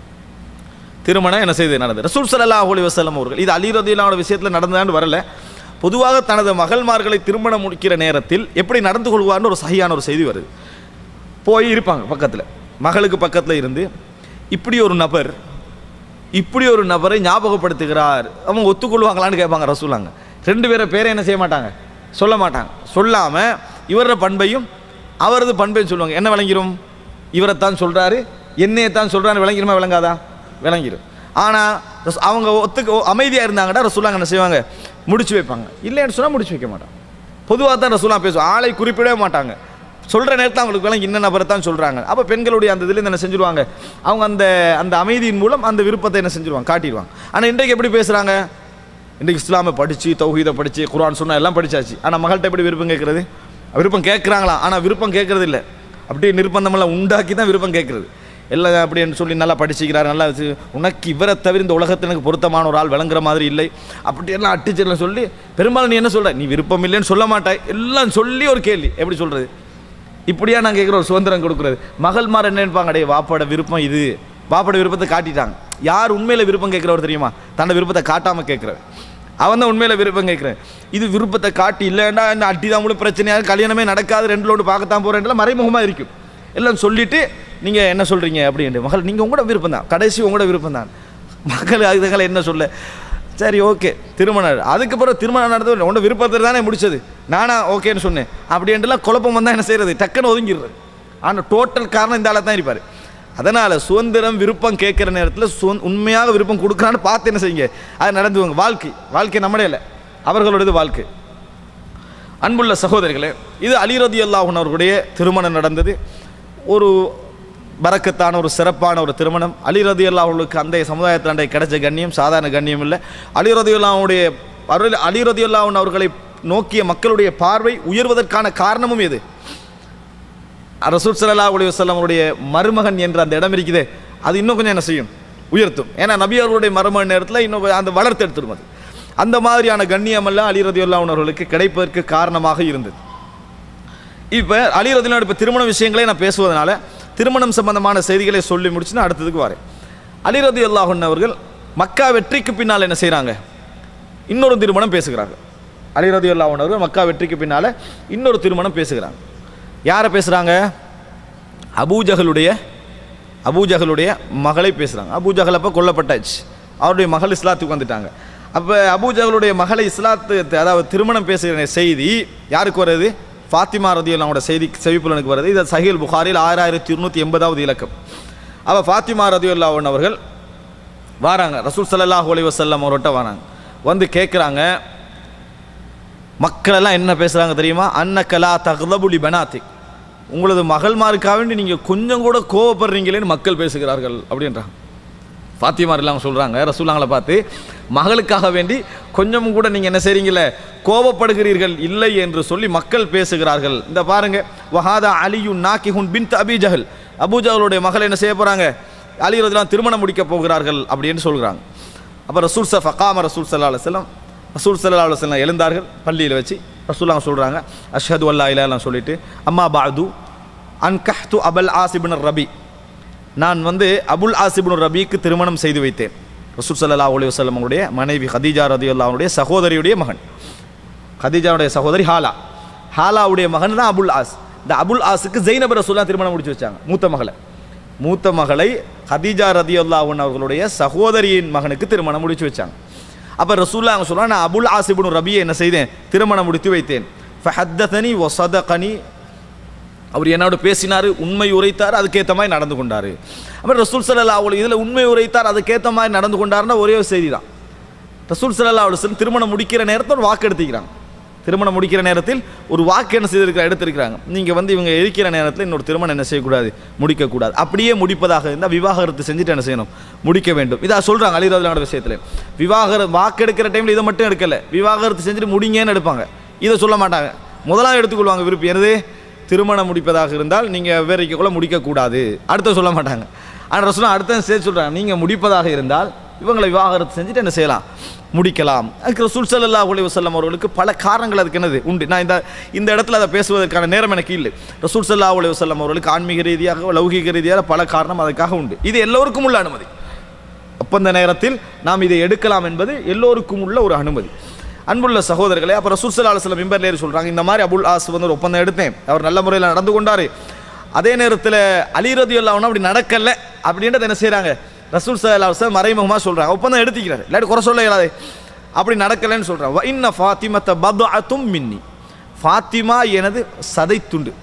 Speaker 2: திருமணம் என்ன செய்து நடந்தது ரசூல் ஸல்லல்லாஹு அலைஹி வஸல்லம் அவர்கள் இது அலி ரதியுல்லாவோட விஷயத்தில் நடந்ததான்னு வரல பொதுவாக தனது மகள்மார்களை திருமணம் முடிக்கிற நேரத்தில் எப்படி நடந்து கொள்வார்னு ஒரு சகியான ஒரு செய்தி வருது போய் இருப்பாங்க பக்கத்தில் மகளுக்கு பக்கத்தில் இருந்து இப்படி ஒரு நபர் இப்படி ஒரு நபரை ஞாபகப்படுத்துகிறார் அவங்க ஒத்துக்கொள்வாங்களான்னு கேட்பாங்க ரசூலாங்க ரெண்டு பேரை பேரை என்ன செய்ய மாட்டாங்க சொல்ல மாட்டாங்க சொல்லாமல் இவரோட பண்பையும் அவரது பண்பையும் சொல்லுவாங்க என்ன விளங்கிரும் இவரைத்தான் சொல்கிறாரு என்னையை தான் சொல்கிறாரு விளங்கிருமா விளங்காதா விளங்கிரும் ஆனால் அவங்க ஒத்துக்க அமைதியாக இருந்தாங்கன்னா ரசூலாங்க என்ன செய்வாங்க முடிச்சு வைப்பாங்க இல்லைன்னு சொன்னால் முடிச்சு வைக்க மாட்டாங்க பொதுவாக தான் ரசூலா பேசுவோம் ஆளை குறிப்பிடவே மாட்டாங்க சொல்கிற நேரத்தில் அவங்களுக்கு விளங்கி இன்ன நபரை தான் சொல்கிறாங்க அப்போ பெண்களுடைய அந்த இதில் என்ன செஞ்சுருவாங்க அவங்க அந்த அந்த அமைதியின் மூலம் அந்த விருப்பத்தை என்ன செஞ்சுருவாங்க காட்டிடுவாங்க ஆனால் இன்றைக்கு எப்படி பேசுகிறாங்க இன்றைக்கு இஸ்லாமை படித்து தௌஹீதை படித்து குர்ஆன் சொன்னா எல்லாம் படிச்சாச்சு ஆனால் மகள்கிட்ட எப்படி விருப்பம் கேட்குறது விருப்பம் கேட்குறாங்களா ஆனால் விருப்பம் கேட்குறது இல்லை அப்படியே நிர்பந்தமெல்லாம் உண்டாக்கி தான் விருப்பம் கேட்குறது எல்லாம் அப்படின்னு சொல்லி நல்லா படிச்சுக்கிறார் நல்லா வச்சு உனக்கு இவரை தவிர இந்த உலகத்தில் எனக்கு பொருத்தமான ஒரு ஆள் விளங்குற மாதிரி இல்லை அப்படி எல்லாம் அட்டிச்செல்லாம் சொல்லி பெரும்பாலும் நீ என்ன சொல்ற நீ விருப்பம் இல்லைன்னு சொல்ல மாட்டாய் எல்லாம் சொல்லி ஒரு கேள்வி எப்படி சொல்கிறது இப்படியா நான் கேட்குற ஒரு சுதந்திரம் கொடுக்குறது மகள்மார் என்ன நினைப்பாங்க அடே வாப்பாட விருப்பம் இது வாப்பாட விருப்பத்தை காட்டிட்டாங்க யார் உண்மையில் விருப்பம் கேட்குறவர் தெரியுமா தன்னோட விருப்பத்தை காட்டாமல் கேட்குறவர் அவன் தான் உண்மையில் விருப்பம் கேட்குறேன் இது விருப்பத்தை காட்டி இல்லைன்னா என்ன அட்டி தான் முழு பிரச்சனையாக கல்யாணமே நடக்காது ரெண்டு லோடு பார்க்கத்தான் போகிறேன்லாம் மறைமுகமாக இருக்கும் எல்லாம் சொல்லிட்டு நீங்கள் என்ன சொல்கிறீங்க அப்படின்ட்டு மகள் நீங்கள் உங்களோட விருப்பம் தான் கடைசி உங்களோட விருப்பம் தான் மக்கள் அதுகளை என்ன சொல்ல சரி ஓகே திருமணம் அதுக்கப்புறம் திருமணம் நடந்தது உன்னோட விருப்பத்தில் தானே முடிச்சது நானா ஓகேன்னு சொன்னேன் அப்படின்ட்டுலாம் குழப்பம் வந்தால் என்ன செய்யறது டக்குன்னு ஒதுங்கிடுறது ஆனால் டோட்டல் காரணம் இந்த ஆளாக தான் இருப்பார் அதனால் சுதந்திரம் விருப்பம் கேட்குற நேரத்தில் சு உண்மையாக விருப்பம் கொடுக்குறான்னு பார்த்து என்ன செய்யுங்க அது நடந்துவாங்க வாழ்க்கை வாழ்க்கை நம்மளே இல்லை அவர்களோடது வாழ்க்கை அன்புள்ள சகோதரிகளே இது அலிரதி அல்லாஹன் அவர்களுடைய திருமணம் நடந்தது ஒரு பறக்கத்தான ஒரு சிறப்பான ஒரு திருமணம் அலிரதி அல்லாஹர்களுக்கு அந்த சமுதாயத்தாண்டை கிடைச்ச கண்ணியம் சாதாரண கண்ணியம் இல்லை அலிரதி அல்லாவுடைய அருள் அலிரதி அல்லாஹன் அவர்களை நோக்கிய மக்களுடைய பார்வை உயர்வதற்கான காரணமும் எது ரசூல் சல்லா அலி வல்லம் அவருடைய மருமகன் என்ற அந்த இடம் இருக்குதே அது இன்னும் கொஞ்சம் என்ன செய்யும் உயர்த்தும் ஏன்னா நபி அவர்களுடைய மருமகன் நேரத்தில் இன்னும் அந்த வளர்த்து எடுத்துரும் அது அந்த மாதிரியான கண்ணியமெல்லாம் அலி ரதியுல்லா அவர்களுக்கு கிடைப்பதற்கு காரணமாக இருந்தது இப்போ அலி ரதியுல்லா இப்போ திருமண விஷயங்களே நான் பேசுவதனால திருமணம் சம்பந்தமான செய்திகளை சொல்லி முடிச்சு நான் அடுத்ததுக்கு வரேன் அலி ரதி அல்லாஹன் அவர்கள் மக்கா வெற்றிக்கு பின்னால் என்ன செய்கிறாங்க இன்னொரு திருமணம் பேசுகிறாங்க அலி ரதி அல்லாஹன் அவர்கள் மக்கா வெற்றிக்கு பின்னால் இன்னொரு திருமணம் பேசுகிறாங்க யாரை பேசுகிறாங்க அபூஜகளுடைய அபூஜகளுடைய மகளை பேசுகிறாங்க அபூஜகல் அப்போ கொல்லப்பட்டாச்சு அவருடைய மகள் இஸ்லாத்துக்கு வந்துட்டாங்க அப்போ அபூஜகளுடைய மகளை இஸ்லாத்து அதாவது திருமணம் பேசுகிற செய்தி யாருக்கு வருது ஃபாத்திமா ரதியுல்லாவோட செய்தி செவிப்புலனுக்கு வருது இது சஹீல் புகாரில் ஆறாயிரத்தி இருநூற்றி எண்பதாவது இலக்கம் அப்போ ஃபாத்திமா ரதியுல்லாவன் அவர்கள் வராங்க ரசூல் சல்லல்லாஹு அலைஹி வஸல்லம் அவர்கிட்ட வராங்க வந்து கேட்குறாங்க மக்கள் எல்லாம் என்ன பேசுகிறாங்க தெரியுமா அன்னக்கலா தகுதபுலி பனாத்திக் உங்களது மகள்மாருக்காக வேண்டி நீங்கள் கொஞ்சம் கூட கோவப்படுறீங்களேன்னு மக்கள் பேசுகிறார்கள் அப்படின்றாங்க ஃபாத்திமார் எல்லாம் சொல்கிறாங்க ரசூலாங்களை பார்த்து மகளுக்காக வேண்டி கொஞ்சம் கூட நீங்கள் என்ன செய்றீங்களே கோபப்படுகிறீர்கள் இல்லை என்று சொல்லி மக்கள் பேசுகிறார்கள் இந்த பாருங்க வஹாதா அலியு நாக்கிஹுன் பின் அபிஜஹல் அபூஜஹலுடைய மகள் என்ன செய்ய போகிறாங்க அலி ரதுலாம் திருமணம் முடிக்க போகிறார்கள் அப்படின்னு சொல்கிறாங்க அப்போ ரசூல் ச ஃபகாம ரசூல் சல்லா அலுவலம் ரசூல் சல்லா அலுவலம் எழுந்தார்கள் பள்ளியில் வச்சு ரசூலாங்க சொல்கிறாங்க அஷ்ஹது அல்லா இலாம் சொல்லிட்டு அம்மா பாது அன் கஹ்து அபல் ஆசிபின் ரபி நான் வந்து அபுல் ஆசிபின் ரபிக்கு திருமணம் செய்து வைத்தேன் ரசூல் சல்லா அலி வல்லம் அவருடைய மனைவி ஹதீஜா ரதி அவருடைய சகோதரியுடைய மகன் ஹதீஜாவுடைய சகோதரி ஹாலா ஹாலாவுடைய மகன் தான் அபுல் ஆஸ் இந்த அபுல் ஆஸுக்கு ஜெயினப் ரசூல்லா திருமணம் முடிச்சு வச்சாங்க மூத்த மகளை மூத்த மகளை ஹதீஜா ரதி அல்லாஹன் அவர்களுடைய சகோதரியின் மகனுக்கு திருமணம் முடிச்சு வச்சாங்க அப்போ ரசூல்லா அவங்க சொல்கிறாங்க நான் அபுல் ஆசிபுன் ரபியை என்ன செய்தேன் திருமணம் முடித்து வைத்தேன் ஃபஹத்தனி ஒசதகனி அவர் என்னோட பேசினார் உண்மை உரைத்தார் அதுக்கேற்ற மாதிரி நடந்து கொண்டார் அப்புறம் ரசூல் சல்லா அவள் இதில் உண்மை உரைத்தார் அதுக்கேற்ற மாதிரி நடந்து கொண்டாருன்னா ஒரே ஒரு செய்தி தான் ரசூல் சல்லா அவள் திருமணம் முடிக்கிற நேரத்தில் ஒரு வாக்கு எடுத்துக்கிறாங்க திருமணம் முடிக்கிற நேரத்தில் ஒரு வாக்கு என்ன செய்திருக்கிற எடுத்திருக்கிறாங்க நீங்கள் வந்து இவங்க இருக்கிற நேரத்தில் இன்னொரு திருமணம் என்ன செய்யக்கூடாது முடிக்கக்கூடாது அப்படியே முடிப்பதாக இருந்தால் விவாகரத்து செஞ்சுட்டு என்ன செய்யணும் முடிக்க வேண்டும் இதாக சொல்கிறாங்க அலிராஜனோட விஷயத்தில் விவாகர வாக்கு எடுக்கிற டைமில் இதை மட்டும் எடுக்கலை விவாகரத்து செஞ்சுட்டு முடிங்கன்னு எடுப்பாங்க இதை சொல்ல மாட்டாங்க முதலாவது எடுத்துக்கொள்வாங்க விருப்பம் எனது திருமணம் முடிப்பதாக இருந்தால் நீங்கள் விவரிக்கக்குள்ள முடிக்கக்கூடாது அடுத்த சொல்ல மாட்டாங்க ஆனால் ரசூலா அடுத்த சேர்த்து சொல்கிறாங்க நீங்கள் முடிப்பதாக இருந்தால் இவங்களை விவாகரத்து செஞ்சுட்டு என்ன செய்யலாம் முடிக்கலாம் அதுக்கு ரசூல் ஸல்லல்லாஹு அலைஹி வஸல்லம் அவர்களுக்கு பல காரணங்கள் அதுக்கு என்னது உண்டு நான் இந்த இந்த இடத்துல அதை பேசுவதற்கான நேரம் எனக்கு இல்லை ரசூல் ஸல்லல்லாஹு அலைஹி வஸல்லம் அவர்களுக்கு ஆன்மீக ரீதியாக லௌகீக ரீதியாக பல காரணம் அதுக்காக உண்டு இது எல்லோருக்கும் உள்ள அனுமதி ஒப்பந்த நேரத்தில் நாம் இதை எடுக்கலாம் என்பது எல்லோருக்கும் உள்ள ஒரு அனுமதி அன்புள்ள சகோதரர்களே அப்போ ரசூல் ஸல்லல்லாஹு அலைஹி வஸல்லம் மிம்பர்ல ஏறி சொல்றாங்க இந்த மாதிரி அபுல் ஆஸ் வந்து ஒரு ஒப்பந்தம் எடுத்தேன் அவர் நல்ல முறையில் நடந்து கொண்டாரு அதே நேரத்தில் அலி ரதியுல்லாஹு அன்ஹு அப்படி நடக்கல அப்படின்றத என்ன செய்றாங்க ரசூல் ஸல்லல்லாஹு அலைஹி வஸல்லம் மறைமுகமாக சொல்றாங்க ஒப்பந்தம் எடுத்துக்கிறாரு இல்லாட்டி குறை சொல்ல இயலாது அப்படி நடக்கலைன்னு சொல்றாங்க வ இன்ன ஃபாத்திமத்த பத்அத்தும் மின்னி ஃபாத்திமா எனது சதை துண்டு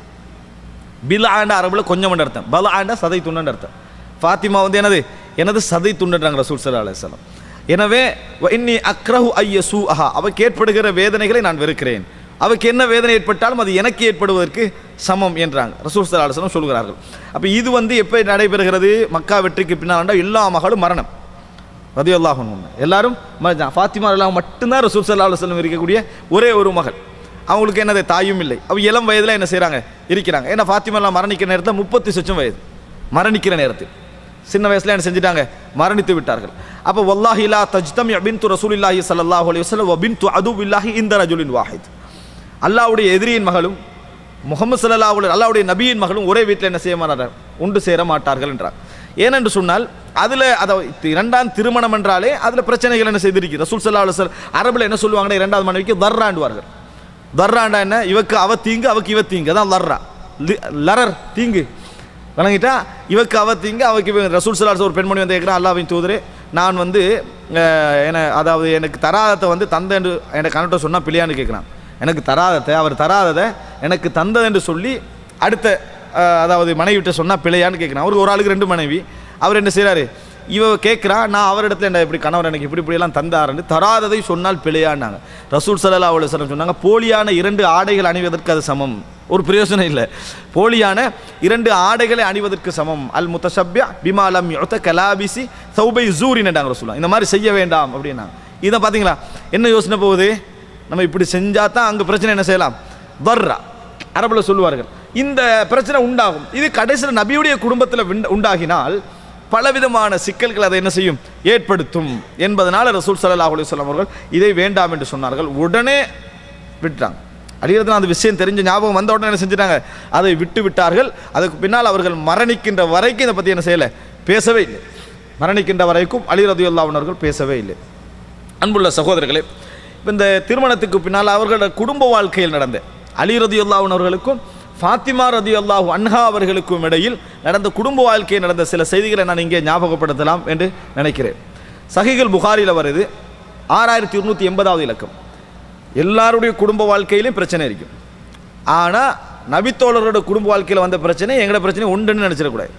Speaker 2: பில் ஆண்ட அரபில் கொஞ்சம் அர்த்தம் பல ஆண்ட சதை துண்டுன்னு அர்த்தம் ஃபாத்திமா வந்து எனது எனது சதை துண்டுன்றாங்க ரசூல் சல்லா அலையம் எனவே வ இன்னி அக்ரஹு ஐய சூ அஹா அவக்கு ஏற்படுகிற வேதனைகளை நான் வெறுக்கிறேன் அவருக்கு என்ன வேதனை ஏற்பட்டாலும் அது எனக்கு ஏற்படுவதற்கு சமம் என்றாங்க ரசூல் சல்லா அலுவலம் சொல்கிறார்கள் அப்போ இது வந்து எப்போ நடைபெறுகிறது மக்கா வெற்றிக்கு பின்னால் எல்லா மகளும் மரணம் ரதி அல்லாஹன் எல்லாரும் ம- ஃபாத்திமா எல்லாம் மட்டும்தான் ரசூல் சல்லா அலுவலம் இருக்கக்கூடிய ஒரே ஒரு மகள் அவங்களுக்கு என்னது தாயும் இல்லை அவ இளம் வயதில் என்ன செய்கிறாங்க இருக்கிறாங்க ஏன்னா ஃபாத்திமா எல்லாம் மரணிக்கிற நேரத்தில் முப்பத்தி சொச்சம் வயது மரணிக்கிற நேரத்தில் சின்ன வயசுல என்ன செஞ்சிட்டாங்க மரணித்து விட்டார்கள் அப்போ வல்லாஹி லா தஜ்தம் பின்து ரசூலில்லாஹி ஸல்லல்லாஹு அலைஹி வஸல்லம் வ பின்து அதுவில்லாஹி இந்த ரஜுலின் வாஹித் அல்லாஹ்வுடைய எதிரியின் மகளும் முகமது ஸல்லல்லாஹு அலைஹி அல்லாஹ்வுடைய நபியின் மகளும் ஒரே வீட்டில் என்ன செய்ய மாட்டார்கள் உண்டு சேர மாட்டார்கள் என்றார் ஏனென்று சொன்னால் அதில் அதை இரண்டாம் திருமணம் என்றாலே அதில் பிரச்சனைகள் என்ன செய்திருக்கு ரசூல் ஸல்லல்லாஹு அலைஹி வஸல்லம் அரபில் என்ன சொல்லுவாங்கன்னா இரண்டாவது மனைவிக்கு தர்ராண்டுவார்கள் தர்ராண்டா என்ன இவக்கு அவ தீங்கு அவக்கு இவ தீங்கு அதான் லர்ரா லி- லரர் தீங்கு வணங்கிட்டா இவக்கு அவ தீங்கு அவக்கு இவ ரசூல் சலாஸ் ஒரு பெண்மணி வந்து கேட்குறான் அல்லாவின் தூதரே நான் வந்து அஹ், என அதாவது எனக்கு தராதத்தை வந்து தந்த என்று எனக்கு கணட்ட சொன்னால் பிள்ளையான்னு கேட்குறான் எனக்கு தராதத்தை அவர் தராததை எனக்கு தந்ததென்று சொல்லி அடுத்த அஹ், அதாவது மனைவிட்ட சொன்னால் பிள்ளையான்னு கேட்குறான் அவருக்கு ஒரு ஆளுக்கு ரெண்டு மனைவி அவர் என்ன செய்கிறாரு இவ கேட்குறா நான் அவரிடத்துல என்ன இப்படி கணவர் எனக்கு இப்படி இப்படியெல்லாம் தந்தாருன்னு தராததை சொன்னால் பிழையான்னாங்க ரசூல் சல்லா அலுவலம் சொன்னாங்க போலியான இரண்டு ஆடைகள் அணிவதற்கு அது சமம் ஒரு பிரயோஜனம் இல்லை போலியான இரண்டு ஆடைகளை அணிவதற்கு சமம் அல் முத்தசப்யா பிமாலம் யுத்த கலாபிசி சௌபை ஜூரின்னுட்டாங்க ரசூலா இந்த மாதிரி செய்ய வேண்டாம் அப்படின்னாங்க இதை பார்த்தீங்களா என்ன யோசனை போகுது நம்ம இப்படி செஞ்சா தான் அங்கே பிரச்சனை என்ன செய்யலாம் வர்றா அரபில் சொல்லுவார்கள் இந்த பிரச்சனை உண்டாகும் இது கடைசியில் நபியுடைய குடும்பத்தில் விண்ட- உண்டாகினால் பலவிதமான சிக்கல்கள் அதை என்ன செய்யும் ஏற்படுத்தும் என்பதனால் ரசூல் ஸல்லல்லாஹு அலைஹி வஸல்லம் அவர்கள் இதை வேண்டாம் என்று சொன்னார்கள் உடனே விட்டாங்க அடிக்கிறதுல அந்த விஷயம் தெரிஞ்ச ஞாபகம் வந்த உடனே என்ன செஞ்சிட்டாங்க அதை விட்டு விட்டார்கள் அதுக்கு பின்னால் அவர்கள் மரணிக்கின்ற வரைக்கும் இதை பற்றி என்ன செய்யலை பேசவே இல்லை மரணிக்கின்ற வரைக்கும் அலி ரதியுல்லாஹு அவர்கள் பேசவே இல்லை அன்புள்ள சகோதரர்களே இப்போ இந்த திருமணத்துக்கு பின்னால் அவர்களோட குடும்ப வாழ்க்கையில் நடந்த அலி ரதியுல்லாஹு அவர்களுக்கும் ஃபாத்திமா ரதியுல்லாஹு அன்ஹா அவர்களுக்கும் இடையில் நடந்த குடும்ப வாழ்க்கையில் நடந்த சில செய்திகளை நான் இங்கே ஞாபகப்படுத்தலாம் என்று நினைக்கிறேன் சஹிகள் புகாரியில் வருது ஆறாயிரத்தி இருநூற்றி எண்பதாவது இலக்கம் எல்லாருடைய குடும்ப வாழ்க்கையிலும் பிரச்சனை இருக்கும் ஆனால் நபித்தோழரோட குடும்ப வாழ்க்கையில் வந்த பிரச்சனை எங்களோட பிரச்சனை உண்டுன்னு நினச்சிடக்கூடாது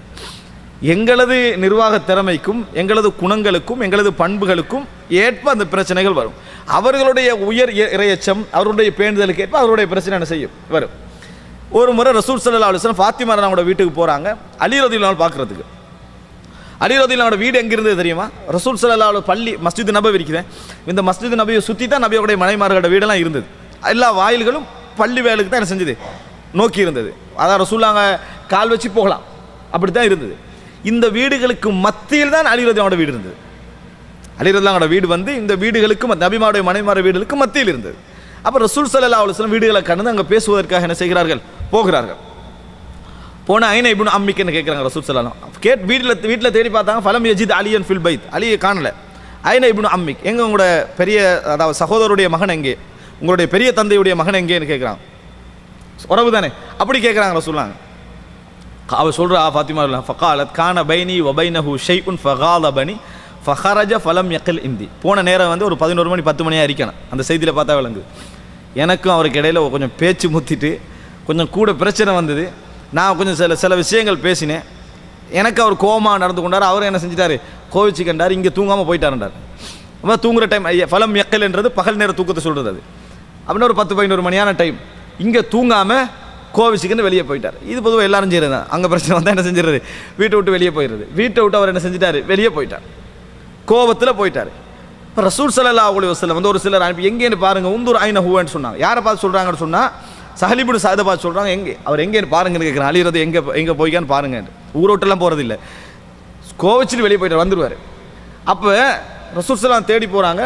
Speaker 2: எங்களது நிர்வாக திறமைக்கும் எங்களது குணங்களுக்கும் எங்களது பண்புகளுக்கும் ஏற்ப அந்த பிரச்சனைகள் வரும் அவர்களுடைய உயர் இ- இரையச்சம் அவருடைய பேணுதலுக்கு ஏற்ப அவருடைய பிரச்சனை என்ன செய்யும் வரும் ஒரு முறை ரசூல் சல்லா அலுவலம் ஃபாத்திமா அவங்களோட வீட்டுக்கு போகிறாங்க அலி ரதியுல்லாஹ் பார்க்குறதுக்கு அலி ரதியுல்லாவோட வீடு எங்க இருந்தது தெரியுமா ரசூல் சல்லா பள்ளி மஸ்ஜித் நபவி இருக்குது இந்த மஸ்ஜித் நபியை சுற்றி தான் நபியோடைய மனைமார்களோட வீடெல்லாம் இருந்தது எல்லா வாயில்களும் பள்ளி வேலுக்கு தான் என்ன செஞ்சது நோக்கி இருந்தது அதான் ரசூல்லாங்க கால் வச்சு போகலாம் அப்படி தான் இருந்தது இந்த வீடுகளுக்கு மத்தியில் தான் அலி ரதியோட வீடு இருந்தது அலிரல்லாங்கோட வீடு வந்து இந்த வீடுகளுக்கு மத்- நபிமாருடைய மனைமார வீடுகளுக்கு மத்தியில் இருந்தது அப்போ ரசூல் சல்லா அலுவலம் வீடுகளை கடந்து அங்கே பேசுவதற்காக என்ன செய்கிறார்கள் போகிறார்கள் போன ஐன இப்னு அம்மிக்குன்னு கேட்குறாங்க ரசூல் சல்லாம் கேட் வீட்டில் வீட்டில் தேடி பார்த்தாங்க ஃபலம் யஜித் அலியன் ஃபில் பைத் அலியை காணல ஐன இப்னு அம்மிக் எங்கே உங்களோட பெரிய அதாவது சகோதரருடைய மகன் எங்கே உங்களுடைய பெரிய தந்தையுடைய மகன் எங்கேன்னு கேட்குறாங்க உறவு தானே அப்படி கேட்குறாங்க ரசூல்லாங்க அவ சொல்கிறா ஃபாத்திமா இல்ல ஃபகாலத் கான பைனி வபைனஹு ஷைஉன் ஃபகாலபனி ஃபஹரஜ ஃபலம் யக்கில் இந்தி போன நேரம் வந்து ஒரு பதினோரு மணி பத்து மணியாக இருக்கணும் அந்த செய்தியில் பார்த்தா விளங்கு எனக்கும் அவருக்கு இடையில கொஞ்சம் பேச்சு முத்திட்டு கொஞ்சம் கூட பிரச்சனை வந்தது நான் கொஞ்சம் சில சில விஷயங்கள் பேசினேன் எனக்கு அவர் கோமா நடந்து கொண்டார் அவர் என்ன செஞ்சிட்டாரு கோவிச்சு கண்டார் இங்கே தூங்காமல் போயிட்டாருண்டார் அப்போ தூங்குற டைம் ஃபலம் எக்கல்ன்றது பகல் நேர தூக்கத்தை சொல்கிறது அது அப்படின்னா ஒரு பத்து பதினோரு மணியான டைம் இங்கே தூங்காமல் கோவிச்சுக்குன்னு வெளியே போயிட்டார் இது பொதுவாக எல்லாரும் செய்கிறது தான் அங்கே பிரச்சனை வந்தால் என்ன செஞ்சிடுறது வீட்டை விட்டு வெளியே போயிடுறது வீட்டை விட்டு அவர் என்ன செஞ்சிட்டாரு வெளியே போயிட்டார் கோபத்தில் போயிட்டார் இப்போ ரசூல் சல்லா அலி வசல்லம் வந்து ஒரு சிலர் அனுப்பி எங்கேன்னு பாருங்க உந்தூர் ஐன ஹூவன்னு சொன்னாங்க யாரை பார்த்து சொல்கிறாங்கன்னு சொன்னால் சஹலிபுன் சாதை பார்த்து சொல்கிறாங்க எங்கே அவர் எங்கே பாருங்கன்னு கேட்குறேன் அழிகிறது எங்கே எங்கே போய்க்கான்னு பாருங்க ஊரோட்டெல்லாம் போகிறது இல்லை கோவச்சிட்டு வெளியே போயிட்டு வந்துடுவார் அப்போ ரசூல்சலாம் தேடி போகிறாங்க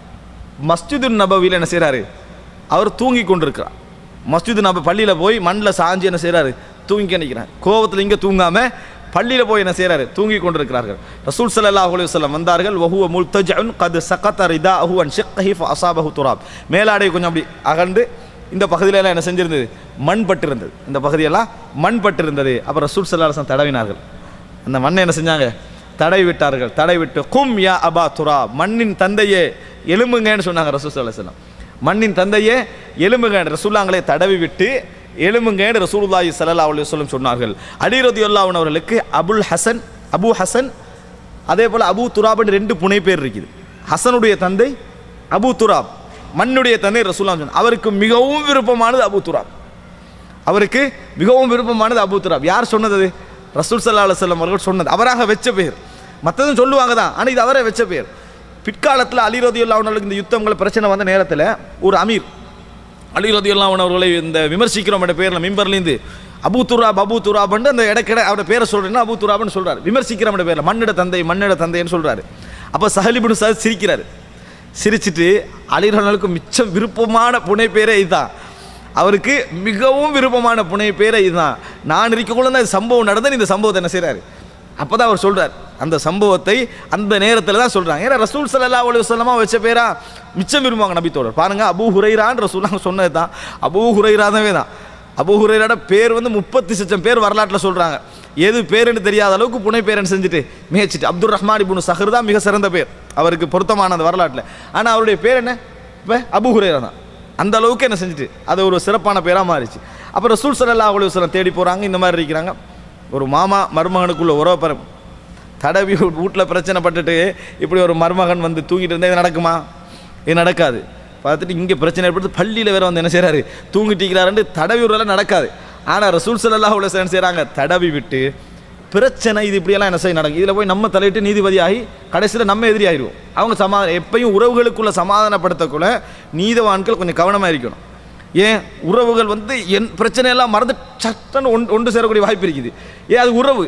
Speaker 2: மஸ்ஜிது நபவியில் என்ன செய்கிறாரு அவர் தூங்கி கொண்டிருக்கிறார் மஸ்ஜிது நப பள்ளியில் போய் மண்ணில் சாஞ்சு என்ன செய்கிறாரு தூங்கி நிற்கிறார் கோவத்தில் இங்கே தூங்காமல் பள்ளியில் போய் என்ன செய்கிறாரு தூங்கி கொண்டிருக்கிறார்கள் ரசூல் ஸல்லல்லாஹு அலைஹி வஸல்லம் வந்தார்கள் வஹுவ முல்தஜஉன் கத் சகத ரிதாஹு அன் ஷிக்ஹி ஃபஅஸாபஹு துராப் மேலாடை கொஞ்சம் அப்படி அகண்டு இந்த பகுதியில எல்லாம் என்ன செஞ்சிருந்தது மண் பட்டிருந்தது இந்த பகுதியெல்லாம் மண் பட்டிருந்தது அப்போ ரசூல் ஸல்லல்லாஹு அலைஹி வஸல்லம் தடவினார்கள் அந்த மண்ணை என்ன செஞ்சாங்க தடை விட்டார்கள் தடை விட்டு கும் யா அபா துரா மண்ணின் தந்தையே எலும்புங்கன்னு சொன்னாங்க ரசூல் ஸல்லல்லாஹு அலைஹி வஸல்லம் மண்ணின் தந்தையே எலும்புங்க ரசூல்லாங்களே தடவி விட்டு எலும்புங்கன்னு ரசூலுல்லாஹி ஸல்லல்லாஹு அலைஹி வஸல்லம் சொன்னார்கள் அலி ரலியல்லாஹு அன்ஹு அவர்களுக்கு அபுல் ஹசன் அபு ஹசன் அதே போல் அபு துராப்னு ரெண்டு புனை பேர் இருக்குது ஹசனுடைய தந்தை அபு துராப் மண்ணுடைய தந்தை ரசூல்லாம் சொன்னார் அவருக்கு மிகவும் விருப்பமானது அபு துராப் அவருக்கு மிகவும் விருப்பமானது அபு துராப் யார் சொன்னது அது? ரசூல் சல்லா அலுவலம் அவர்கள் சொன்னது அவராக வச்ச பேர் மற்றதும் சொல்லுவாங்க தான் ஆனால் இது அவரே வச்ச பேர் பிற்காலத்தில் அலி ரதியுல்லா அவர்களுக்கு இந்த யுத்தங்கள் பிரச்சனை வந்த நேரத்தில் ஒரு அமீர் அலி ரதியுல்லா அவர்களை இந்த விமர்சிக்கிறோம் என்ற பேரில் மிம்பர்லேருந்து அபு துராப் அபு துராப்னு அந்த இடக்கிட அவரோட பேரை சொல்கிறேன்னா அபு துராப்னு சொல்கிறார் விமர்சிக்கிறோம் என்ற பேரில் மண்ணிட தந்தை மண்ணிட தந்தைன்னு சொல்கிறாரு அப்போ சஹலிபுன் சார் சிரிக்கிறாரு சிரிச்சிட்டு அலிரனுக்கு மிச்சம் விருப்பமான புனை பேரே இதுதான் அவருக்கு மிகவும் விருப்பமான புனை பேரே இதுதான் நான் இருக்கக்குள்ள தான் இந்த சம்பவம் நடந்து இந்த சம்பவத்தை என்ன செய்கிறாரு அப்போ தான் அவர் சொல்கிறார் அந்த சம்பவத்தை அந்த நேரத்தில் தான் சொல்கிறாங்க ஏன்னா ரசூல் ஸல்லல்லாஹு அலைஹி வஸல்லமா வச்ச பேரா மிச்சம் விரும்புவாங்க நபித்தோடர் பாருங்க அபூ ஹுரைரான் ரசூலாங்க சொன்னது தான் அபூ ஹுரைராதவே தான் அபூ ஹுரைராட பேர் வந்து முப்பத்தி லட்சம் பேர் வரலாற்றில் சொல்கிறாங்க எது பேருன்னு தெரியாத அளவுக்கு புனை பேரன் செஞ்சுட்டு மேய்ச்சிட்டு அப்துல் ரஹ்மான் இப்னு சஹர் தான் மிக சிறந்த பேர் அவருக்கு பொருத்தமான அந்த வரலாற்றில் ஆனால் அவருடைய பேர் என்ன இப்போ அபு ஹுரைரா தான் அந்த அளவுக்கு என்ன செஞ்சுட்டு அது ஒரு சிறப்பான பேராக மாறிச்சு அப்புறம் ரசூல் ஸல்லல்லாஹு அலைஹி வஸல்லம் தேடி போகிறாங்க இந்த மாதிரி இருக்கிறாங்க ஒரு மாமா மருமகனுக்குள்ள உறவு பரம் தடவி வீட்டில் பிரச்சனை பட்டுட்டு இப்படி ஒரு மருமகன் வந்து தூங்கிட்டு இருந்தால் இது நடக்குமா இது நடக்காது பார்த்துட்டு இங்கே பிரச்சனை ஏற்படுத்து பள்ளியில் வேற வந்து என்ன செய்கிறாரு தூங்கிட்டிக்கிறாருன்னு தடவி விடுறதெல்லாம் நடக்காது ஆனால் ரசூல் ஸல்லல்லாஹு அலைஹி வஸல்லம் செய்கிறாங்க தடவி விட்டு பிரச்சனை இது இப்படியெல்லாம் என்ன செய்ய நடக்கும் இதில் போய் நம்ம தலையிட்டு நீதிபதியாகி கடைசியில் நம்ம எதிரி ஆயிடுவோம் அவங்க சமாதானம் எப்பயும் உறவுகளுக்குள்ள சமாதானப்படுத்தக்குள்ள நீதவான்கள் கொஞ்சம் கவனமாக இருக்கணும் ஏன் உறவுகள் வந்து என் பிரச்சனையெல்லாம் மறந்து சட்டன்னு ஒன் ஒன்று சேரக்கூடிய வாய்ப்பு இருக்குது ஏன் அது உறவு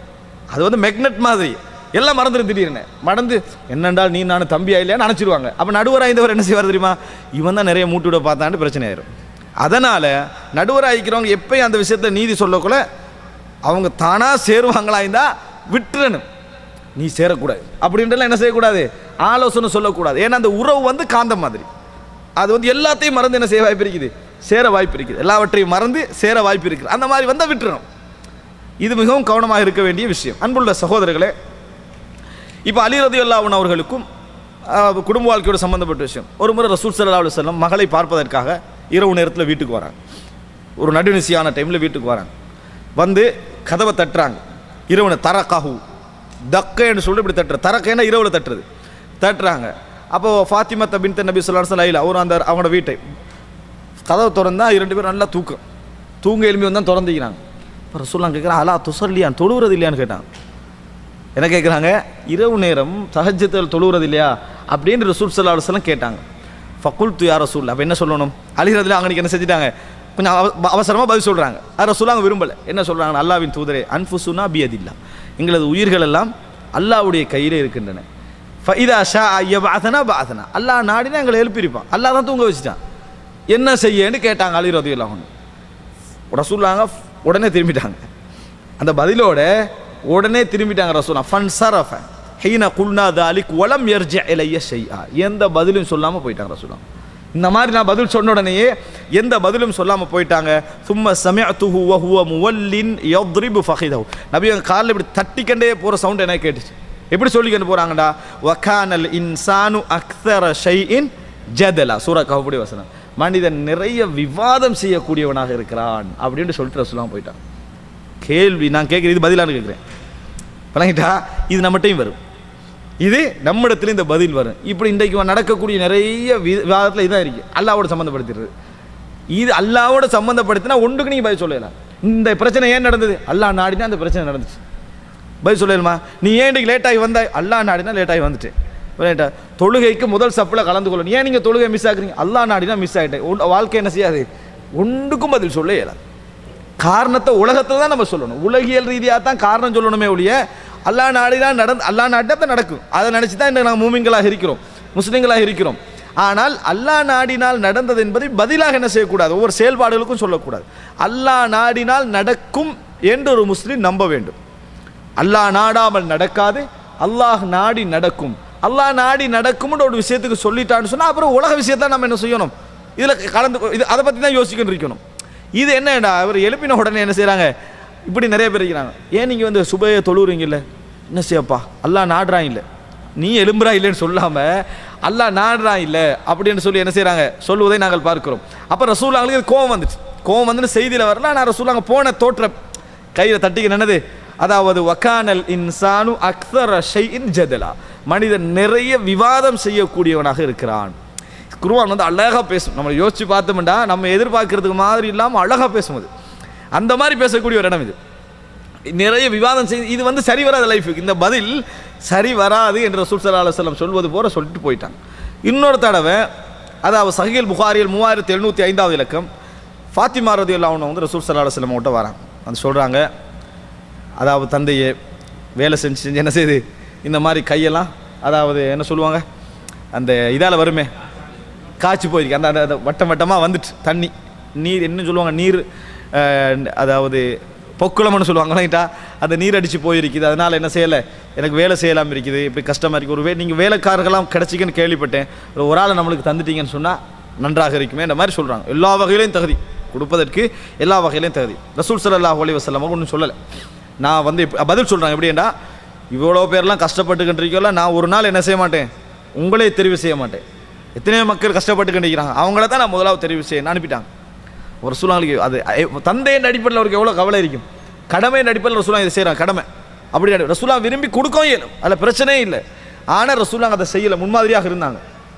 Speaker 2: அது வந்து மெக்னெட் மாதிரி எல்லாம் மறந்துடும் திடீர்னு மறந்து என்னென்றால் நீ நான் தம்பியா இல்லையான்னு நினச்சிடுவாங்க அப்போ நடுவராக இருந்தவர் என்ன செய்வார் தெரியுமா இவன் தான் நிறைய மூட்டு விட பார்த்தான்னு பிரச்சனை ஆயிரும் அதனால் நடுவராக இருக்கிறவங்க எப்பயும் அந்த விஷயத்தில் நீதி சொல்லக்குள்ள அவங்க தானாக சேருவாங்களா இருந்தால் விட்டுறணும் நீ சேரக்கூடாது அப்படின்றலாம் என்ன செய்யக்கூடாது ஆலோசனை சொல்லக்கூடாது ஏன்னா அந்த உறவு வந்து காந்தம் மாதிரி அது வந்து எல்லாத்தையும் மறந்து என்ன செய்ய வாய்ப்பு இருக்குது சேர வாய்ப்பு இருக்குது எல்லாவற்றையும் மறந்து சேர வாய்ப்பு இருக்குது அந்த மாதிரி வந்தால் விட்டுறணும் இது மிகவும் கவனமாக இருக்க வேண்டிய விஷயம் அன்புள்ள சகோதரர்களே இப்போ அலி ரதியுல்லாஹன் அவர்களுக்கும் ஆஹ், குடும்ப வாழ்க்கையோட சம்பந்தப்பட்ட விஷயம் ஒரு முறை ரசூல் சல்லா அலுவலம் மகளை பார்ப்பதற்காக இரவு நேரத்தில் வீட்டுக்கு வராங்க ஒரு நடுநிசியான டைமில் வீட்டுக்கு வராங்க வந்து கதவை தட்டுறாங்க இரவுன தரக்காகு தக்கைன்னு சொல்லிட்டு இப்படி தட்டுற தரக்கைன்னா இரவில் தட்டுறது தட்டுறாங்க அப்போ ஃபாத்திமா பின் நபி சொல்லா லைலா அவர் அந்த அவங்களோட வீட்டை கதவை திறந்தா இரண்டு பேரும் நல்லா தூக்கம் தூங்க எலும்பி வந்தால் திறந்துக்கிறாங்க இப்போ ரசூல்லாம் கேட்குறான் அலா துசர்லியான் தொழுவுறது இல்லையான்னு கேட்டாங்க என்ன கேட்குறாங்க இரவு நேரம் சஹஜத்தில் தொழுவுறது இல்லையா அப்படின்னு ரசூல் சல்லா அலுவலம் கேட்டாங்க ஃபக்குல் து யார் ரசூல் அப்போ என்ன சொல்லணும் அலிரதில் அங்கனைக்கு என்ன செஞ்சுட்டாங்க கொஞ்சம் அவ- அவசரமா பதில் சொல்கிறாங்க அது ரசூலாங்க விரும்பலை என்ன சொல்கிறாங்க அல்லாவின் தூதரே அன்ஃபுசுனா பியதில்லா எங்களது உயிர்கள் எல்லாம் அல்லாவுடைய கையில் இருக்கின்றன ஃபைதா ஷா ஐய பாதனா பாதனா அல்லாஹ் நாடினா எங்களை எழுப்பியிருப்பான் அல்லாஹ் தான் தூங்க வச்சுட்டான் என்ன செய்யன்னு கேட்டாங்க அலி ரதியுல்லாஹ் ரசூல்லாங்க உடனே திரும்பிட்டாங்க அந்த பதிலோட உடனே திரும்பிட்டாங்க ரசூலா ஃபன் சரஃப ஹீன குல்னா தாலிக் வலம் எர்ஜ இலைய ஷைஆ எந்த பதிலும் சொல்லாமல் போயிட்டாங்க ரசூலா இந்த மாதிரி நான் பதில் சொன்ன உடனேயே எந்த பதிலும் சொல்லாமல் போயிட்டாங்க சும்மா சமயத்துஹு வஹுவ முவல்லின் யத்ரிபு ஃபஹிதஹு நபி அவங்க காலில் இப்படி தட்டிக்கண்டே போகிற சவுண்ட் எனக்கு கேட்டுச்சு எப்படி சொல்லிக்கிட்டு போகிறாங்கடா வகானல் இன்சானு அக்தர ஷைஇன் ஜதலா சூரா கவுபடி வசனம் மனிதன் நிறைய விவாதம் செய்யக்கூடியவனாக இருக்கிறான் அப்படின்னு சொல்லிட்டு ரசூலாம் போயிட்டான் கேள்வி நான் கேட்குறது இது பதிலான்னு கேட்குறேன் பழகிட்டா இது நம்மகிட்டையும் வரும் இது நம்மிடத்துல இந்த பதில் வரும் இப்படி இன்றைக்கு நடக்கக்கூடிய நிறைய வி- விவாதத்தில் இதான் இருக்கு அல்லாவோட சம்மந்தப்படுத்திடுறது இது அல்லாவோட சம்மந்தப்படுத்தினா ஒன்றுக்கு நீங்கள் பதில் சொல்லலாம் இந்த பிரச்சனை ஏன் நடந்தது அல்லாஹ் நாடினா அந்த பிரச்சனை நடந்துச்சு பதில் சொல்லலுமா நீ ஏன் இன்றைக்கு லேட்டாகி வந்தாய் அல்லாஹ் நாடினா லேட்டாகி வந்துட்டேன் ரைட்டா தொழுகைக்கு முதல் சப்பில் கலந்து கொள்ளணும் ஏன் நீங்கள் தொழுகை மிஸ் ஆகுறீங்க அல்லாஹ் நாடினா மிஸ் ஆகிட்டேன் உன் வாழ்க்கை என்ன செய்யாது ஒன்றுக்கும் பதில் சொல்ல இயலாது காரணத்தை உலகத்தில் தான் நம்ம சொல்லணும் உலகியல் ரீதியாக தான் காரணம் சொல்லணுமே ஒழிய அல்லா நாடினா நடந்து அல்லா நாட்டை தான் நடக்கும் அதை நினச்சி தான் இன்றைக்கு நாங்கள் மூமிங்களாக இருக்கிறோம் முஸ்லீம்களாக இருக்கிறோம் ஆனால் அல்லா நாடினால் நடந்தது என்பதை பதிலாக என்ன செய்யக்கூடாது ஒவ்வொரு செயல்பாடுகளுக்கும் சொல்லக்கூடாது அல்லா நாடினால் நடக்கும் என்று ஒரு முஸ்லீம் நம்ப வேண்டும் அல்லாஹ் நாடாமல் நடக்காது அல்லாஹ் நாடி நடக்கும் அல்லாஹ் நாடி நடக்கும்னு ஒரு விஷயத்துக்கு சொல்லிட்டான்னு சொன்னால் அப்புறம் உலக விஷயத்தை நம்ம என்ன செய்யணும் இதில் கலந்து இது அதை பற்றி தான் யோசிக்கணும் இருக்கணும் இது என்னடா அவர் எழுப்பின உடனே என்ன செய்கிறாங்க இப்படி நிறைய பேர் இருக்கிறாங்க ஏன் நீங்கள் வந்து சுபையை தொழுவுறீங்கல்ல என்ன செய்யப்பா அல்லாஹ் நாடுறான் இல்லை நீ எலும்புறா இல்லைன்னு சொல்லாமல் அல்லாஹ் நாடுறான் இல்லை அப்படின்னு சொல்லி என்ன செய்கிறாங்க சொல்லுவதை நாங்கள் பார்க்கிறோம் அப்போ ரசூலாங்களுக்கு இது கோவம் வந்துச்சு கோவம் வந்துன்னு செய்தியில் வரல நான் ரசூலாங்க போன தோற்றம் கையில் தட்டிக்க என்னது அதாவது வக்கானல் இன்சானு அக்தர ஷைஇன் ஜதலா மனிதன் நிறைய விவாதம் செய்யக்கூடியவனாக இருக்கிறான் குருவான் வந்து அழகாக பேசும் நம்ம யோசிச்சு பார்த்தோம்டா நம்ம எதிர்பார்க்கறதுக்கு மாதிரி இல்லாமல் அழகாக பேசும் அது அந்த மாதிரி பேசக்கூடிய ஒரு இடம் இது நிறைய விவாதம் செய்து இது வந்து சரி வராது லைஃபுக்கு இந்த பதில் சரி வராது என்று ரசூல் சல்லா அலுவலம் சொல்வது போல சொல்லிட்டு போயிட்டாங்க இன்னொரு தடவை அதாவது சஹில் புகாரியில் மூவாயிரத்தி எழுநூற்றி ஐந்தாவது இலக்கம் ஃபாத்திமா ரதி அல்லாஹ் வந்து ரசூல் சல்லா அலுவலம் கிட்ட வராங்க வந்து சொல்கிறாங்க அதாவது தந்தையே வேலை செஞ்சு செஞ்சு என்ன செய்யுது இந்த மாதிரி கையெல்லாம் அதாவது என்ன சொல்லுவாங்க அந்த இதால் வருமே காய்ச்சி போயிருக்கு அந்த அந்த- அந்த வட்டம் வட்டமாக வந்துட்டு தண்ணி நீர் என்ன சொல்லுவாங்க நீர் அஹ், அதாவது பொக்குளம்னு சொல்லுவாங்க ரைட்டா அந்த நீர் அடித்து போயிருக்குது அதனால் என்ன செய்யலை எனக்கு வேலை செய்யலாம் இருக்குது இப்படி கஷ்டமாக இருக்குது ஒரு வே நீங்கள் வேலைக்காரர்களாம் கிடச்சிக்கன்னு கேள்விப்பட்டேன் ஒரு ஒரு ஆளை நம்மளுக்கு தந்துட்டீங்கன்னு சொன்னால் நன்றாக இருக்குமே இந்த மாதிரி சொல்கிறாங்க எல்லா வகையிலையும் தகுதி கொடுப்பதற்கு எல்லா வகையிலையும் தகுதி ரசூல் ஸல்லல்லாஹு அலைஹி வஸல்லம் ஒன்றும் சொல்லலை நான் வந்து இப்ப பதில் சொல்கிறேன் எப்படின்னா இவ்வளோ பேர்லாம் கஷ்டப்பட்டுக்கிட்டு இருக்கோம்ல நான் ஒரு நாள் என்ன செய்ய மாட்டேன் உங்களே தெரிவு செய்ய மாட்டேன் எத்தனையோ மக்கள் கஷ்டப்பட்டுக்கிட்டு இருக்கிறாங்க அவங்கள தான் நான் முதலாவது தெரிவு செய்ய அனுப்பிட்டாங்க ஒரு சூழ்நிலைக்கு அது அ- தந்தையின் அடிப்படையில் அவருக்கு எவ்வளோ கவலை இருக்கும் கடமையின் அடிப்படையில் ரசூலா இதை செய்கிறாங்க கடமை அப்படி அடி- ரசூலா விரும்பி கொடுக்கவும் இயலும் அதில் பிரச்சனையே இல்லை ஆனால் ரசூலா அதை செய்யலை முன்மாதிரியாக இருந்தாங்க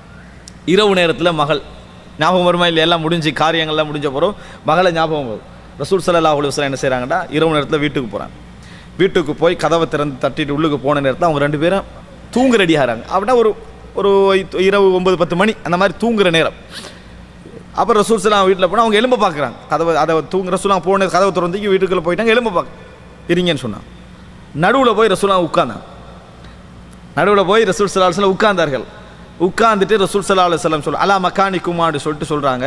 Speaker 2: இரவு நேரத்தில் மகள் ஞாபகம் வருமா இல்லை எல்லாம் முடிஞ்சு காரியங்கள்லாம் முடிஞ்ச பிறகு மகளை ஞாபகம் வரும் ரசூல் ஸல்லல்லாஹு அலைஹி வஸல்லம் என்ன செய்கிறாங்கன்னா இரவு நேரத்தில் வீட்டுக்கு போகிறாங்க வீட்டுக்கு போய் கதவை திறந்து தட்டிட்டு உள்ளுக்கு போன நேரத்தில் அவங்க ரெண்டு பேரும் தூங்க ரெடி ஆகிறாங்க அப்படின்னா ஒரு ஒரு இரவு ஒன்பது பத்து மணி அந்த மாதிரி தூங்குற நேரம் அப்போ ரசூல் சலாம் வீட்டில் போனால் அவங்க எலும்ப பார்க்குறாங்க கதவை அதை தூங்க ரசூலாம் போன கதவை திறந்து வீட்டுக்குள்ளே போயிட்டாங்க எலும்ப பார்க்க இருங்கன்னு சொன்னாங்க நடுவில் போய் ரசூலாம் உட்கார்ந்தாங்க நடுவில் போய் ரசூல் சல்லா அலுவலம் உட்கார்ந்தார்கள் உட்கார்ந்துட்டு ரசூல் சல்லா அலுவலம் சொல்ல அலா மக்கானிக்குமான்னு சொல்லிட்டு சொல்கிறாங்க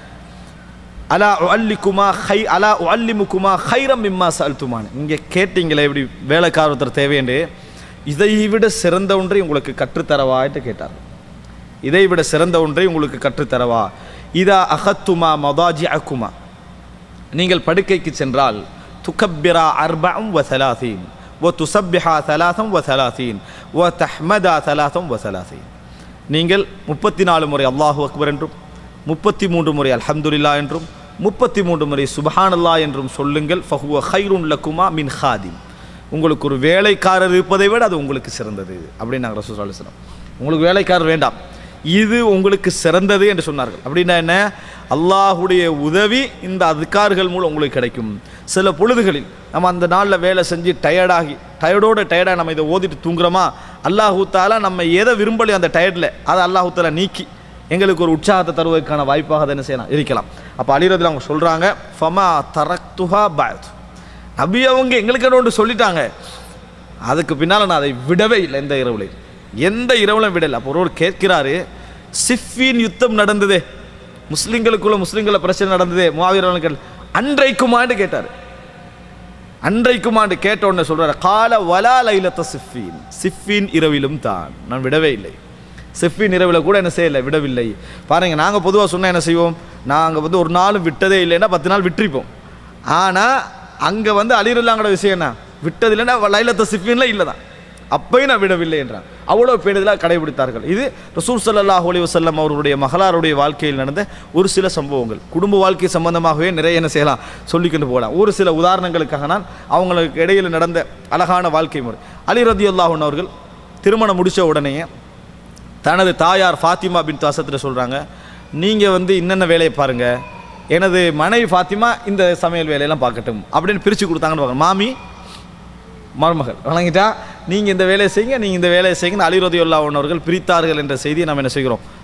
Speaker 2: அலா அல்லிக்குமா ஹை அலா அல்லிமுக்குமா ஹைரம் மிம்மா சல்துமான் இங்கே கேட்டீங்களே இப்படி வேலைக்கார ஒருத்தர் தேவையண்டு இதை விட சிறந்த ஒன்றை உங்களுக்கு கற்றுத்தரவான்ட்டு கேட்டார் இதை விட சிறந்த ஒன்றை உங்களுக்கு கற்றுத்தரவா இதா அகத்துமா மதாஜி அக்குமா நீங்கள் படுக்கைக்கு சென்றால் துக்கப்பிரா அர்பம் வ சலாசீன் வ துசப்பிஹா சலாசம் வ சலாசீன் வ தஹ்மதா சலாசம் வ சலாசீன் நீங்கள் முப்பத்தி நாலு முறை அல்லாஹு அக்பர் என்றும் முப்பத்தி மூன்று முறை அல்ஹம்துலில்லா என்றும் முப்பத்தி மூன்று முறை சுபஹானல்லா என்றும் சொல்லுங்கள் ஃபஹுவ ஹைருன் லக்குமா மின் ஹாதிம் உங்களுக்கு ஒரு வேலைக்காரர் இருப்பதை விட அது உங்களுக்கு சிறந்தது அப்படின்னு நாங்கள் ரசூல் அலுவலம் உங்களுக்கு வேலைக்காரர் வேண்டாம் இது உங்களுக்கு சிறந்தது என்று சொன்னார்கள் அப்படின்னா என்ன அல்லாஹுடைய உதவி இந்த அதுக்கார்கள் மூலம் உங்களுக்கு கிடைக்கும் சில பொழுதுகளில் நம்ம அந்த நாளில் வேலை செஞ்சு டயர்டாகி டயர்டோட டயர்டாக நம்ம இதை ஓதிட்டு தூங்குறோமா அல்லாஹூ தாலா நம்ம எதை விரும்பலையோ அந்த டயர்டில் அதை அல்லாஹூ தாலா நீக்கி எங்களுக்கு ஒரு உற்சாகத்தை தருவதற்கான வாய்ப்பாக அதை என்ன செய்யலாம் இருக்கலாம் அப்போ அலிரதில் அவங்க சொல்கிறாங்க ஃபமா தரக்துஹா பாத் நபி அவங்க எங்களுக்கு என்ன ஒன்று சொல்லிட்டாங்க அதுக்கு பின்னால் நான் அதை விடவே இல்லை எந்த இரவுல எந்த இரவுலையும் விடலை அப்போ ஒருவர் கேட்கிறாரு சிஃபின் யுத்தம் நடந்ததே முஸ்லிம்களுக்குள்ள முஸ்லிம்கள பிரச்சனை நடந்ததே மாவீரர்கள் அன்றைக்குமான்னு கேட்டார் அன்றைக்குமாண்டு கேட்ட உடனே சொல்றாரு கால வலா லைலத்த சிஃபின் சிஃபின் இரவிலும் தான் நான் விடவே இல்லை சிஃபின் இரவில் கூட என்ன செய்யலை விடவில்லை பாருங்க நாங்கள் பொதுவாக சொன்னால் என்ன செய்வோம் நாங்கள் வந்து ஒரு நாளும் விட்டதே இல்லைன்னா பத்து நாள் விட்டுருப்போம் ஆனால் அங்கே வந்து அலிருல்லாங்கட விஷயம் என்ன விட்டது இல்லைன்னா லைலத்த சிஃபின்ல இல்லை தான் அப்பையும் நான் விடவில்லை என்றான் அவ்வளோ பேணுதலாக கடைபிடித்தார்கள் இது ரசூல் ஸல்லல்லாஹு அலைஹி வஸல்லம் அவர்களுடைய மகளாருடைய வாழ்க்கையில் நடந்த ஒரு சில சம்பவங்கள் குடும்ப வாழ்க்கை சம்பந்தமாகவே நிறைய என்ன செய்யலாம் சொல்லிக்கொண்டு போகலாம் ஒரு சில உதாரணங்களுக்காக நான் அவங்களுக்கு இடையில் நடந்த அழகான வாழ்க்கை முறை அலி ரதி அவர்கள் திருமணம் முடித்த உடனேயே தனது தாயார் ஃபாத்திமா பின் தாசத்தில் சொல்கிறாங்க நீங்கள் வந்து இன்னென்ன வேலையை பாருங்கள் எனது மனைவி ஃபாத்திமா இந்த சமையல் வேலையெல்லாம் பார்க்கட்டும் அப்படின்னு பிரித்து கொடுத்தாங்கன்னு பார்க்கணும் மாமி மருமகள் வழங்கிட்டா நீங்கள் இந்த வேலையை செய்யுங்க நீங்கள் இந்த வேலையை செய்யுங்க அலிரதி அவர்கள் பிரித்தார்கள் என்ற செய்தியை நம்ம என்ன செய்கிறோம்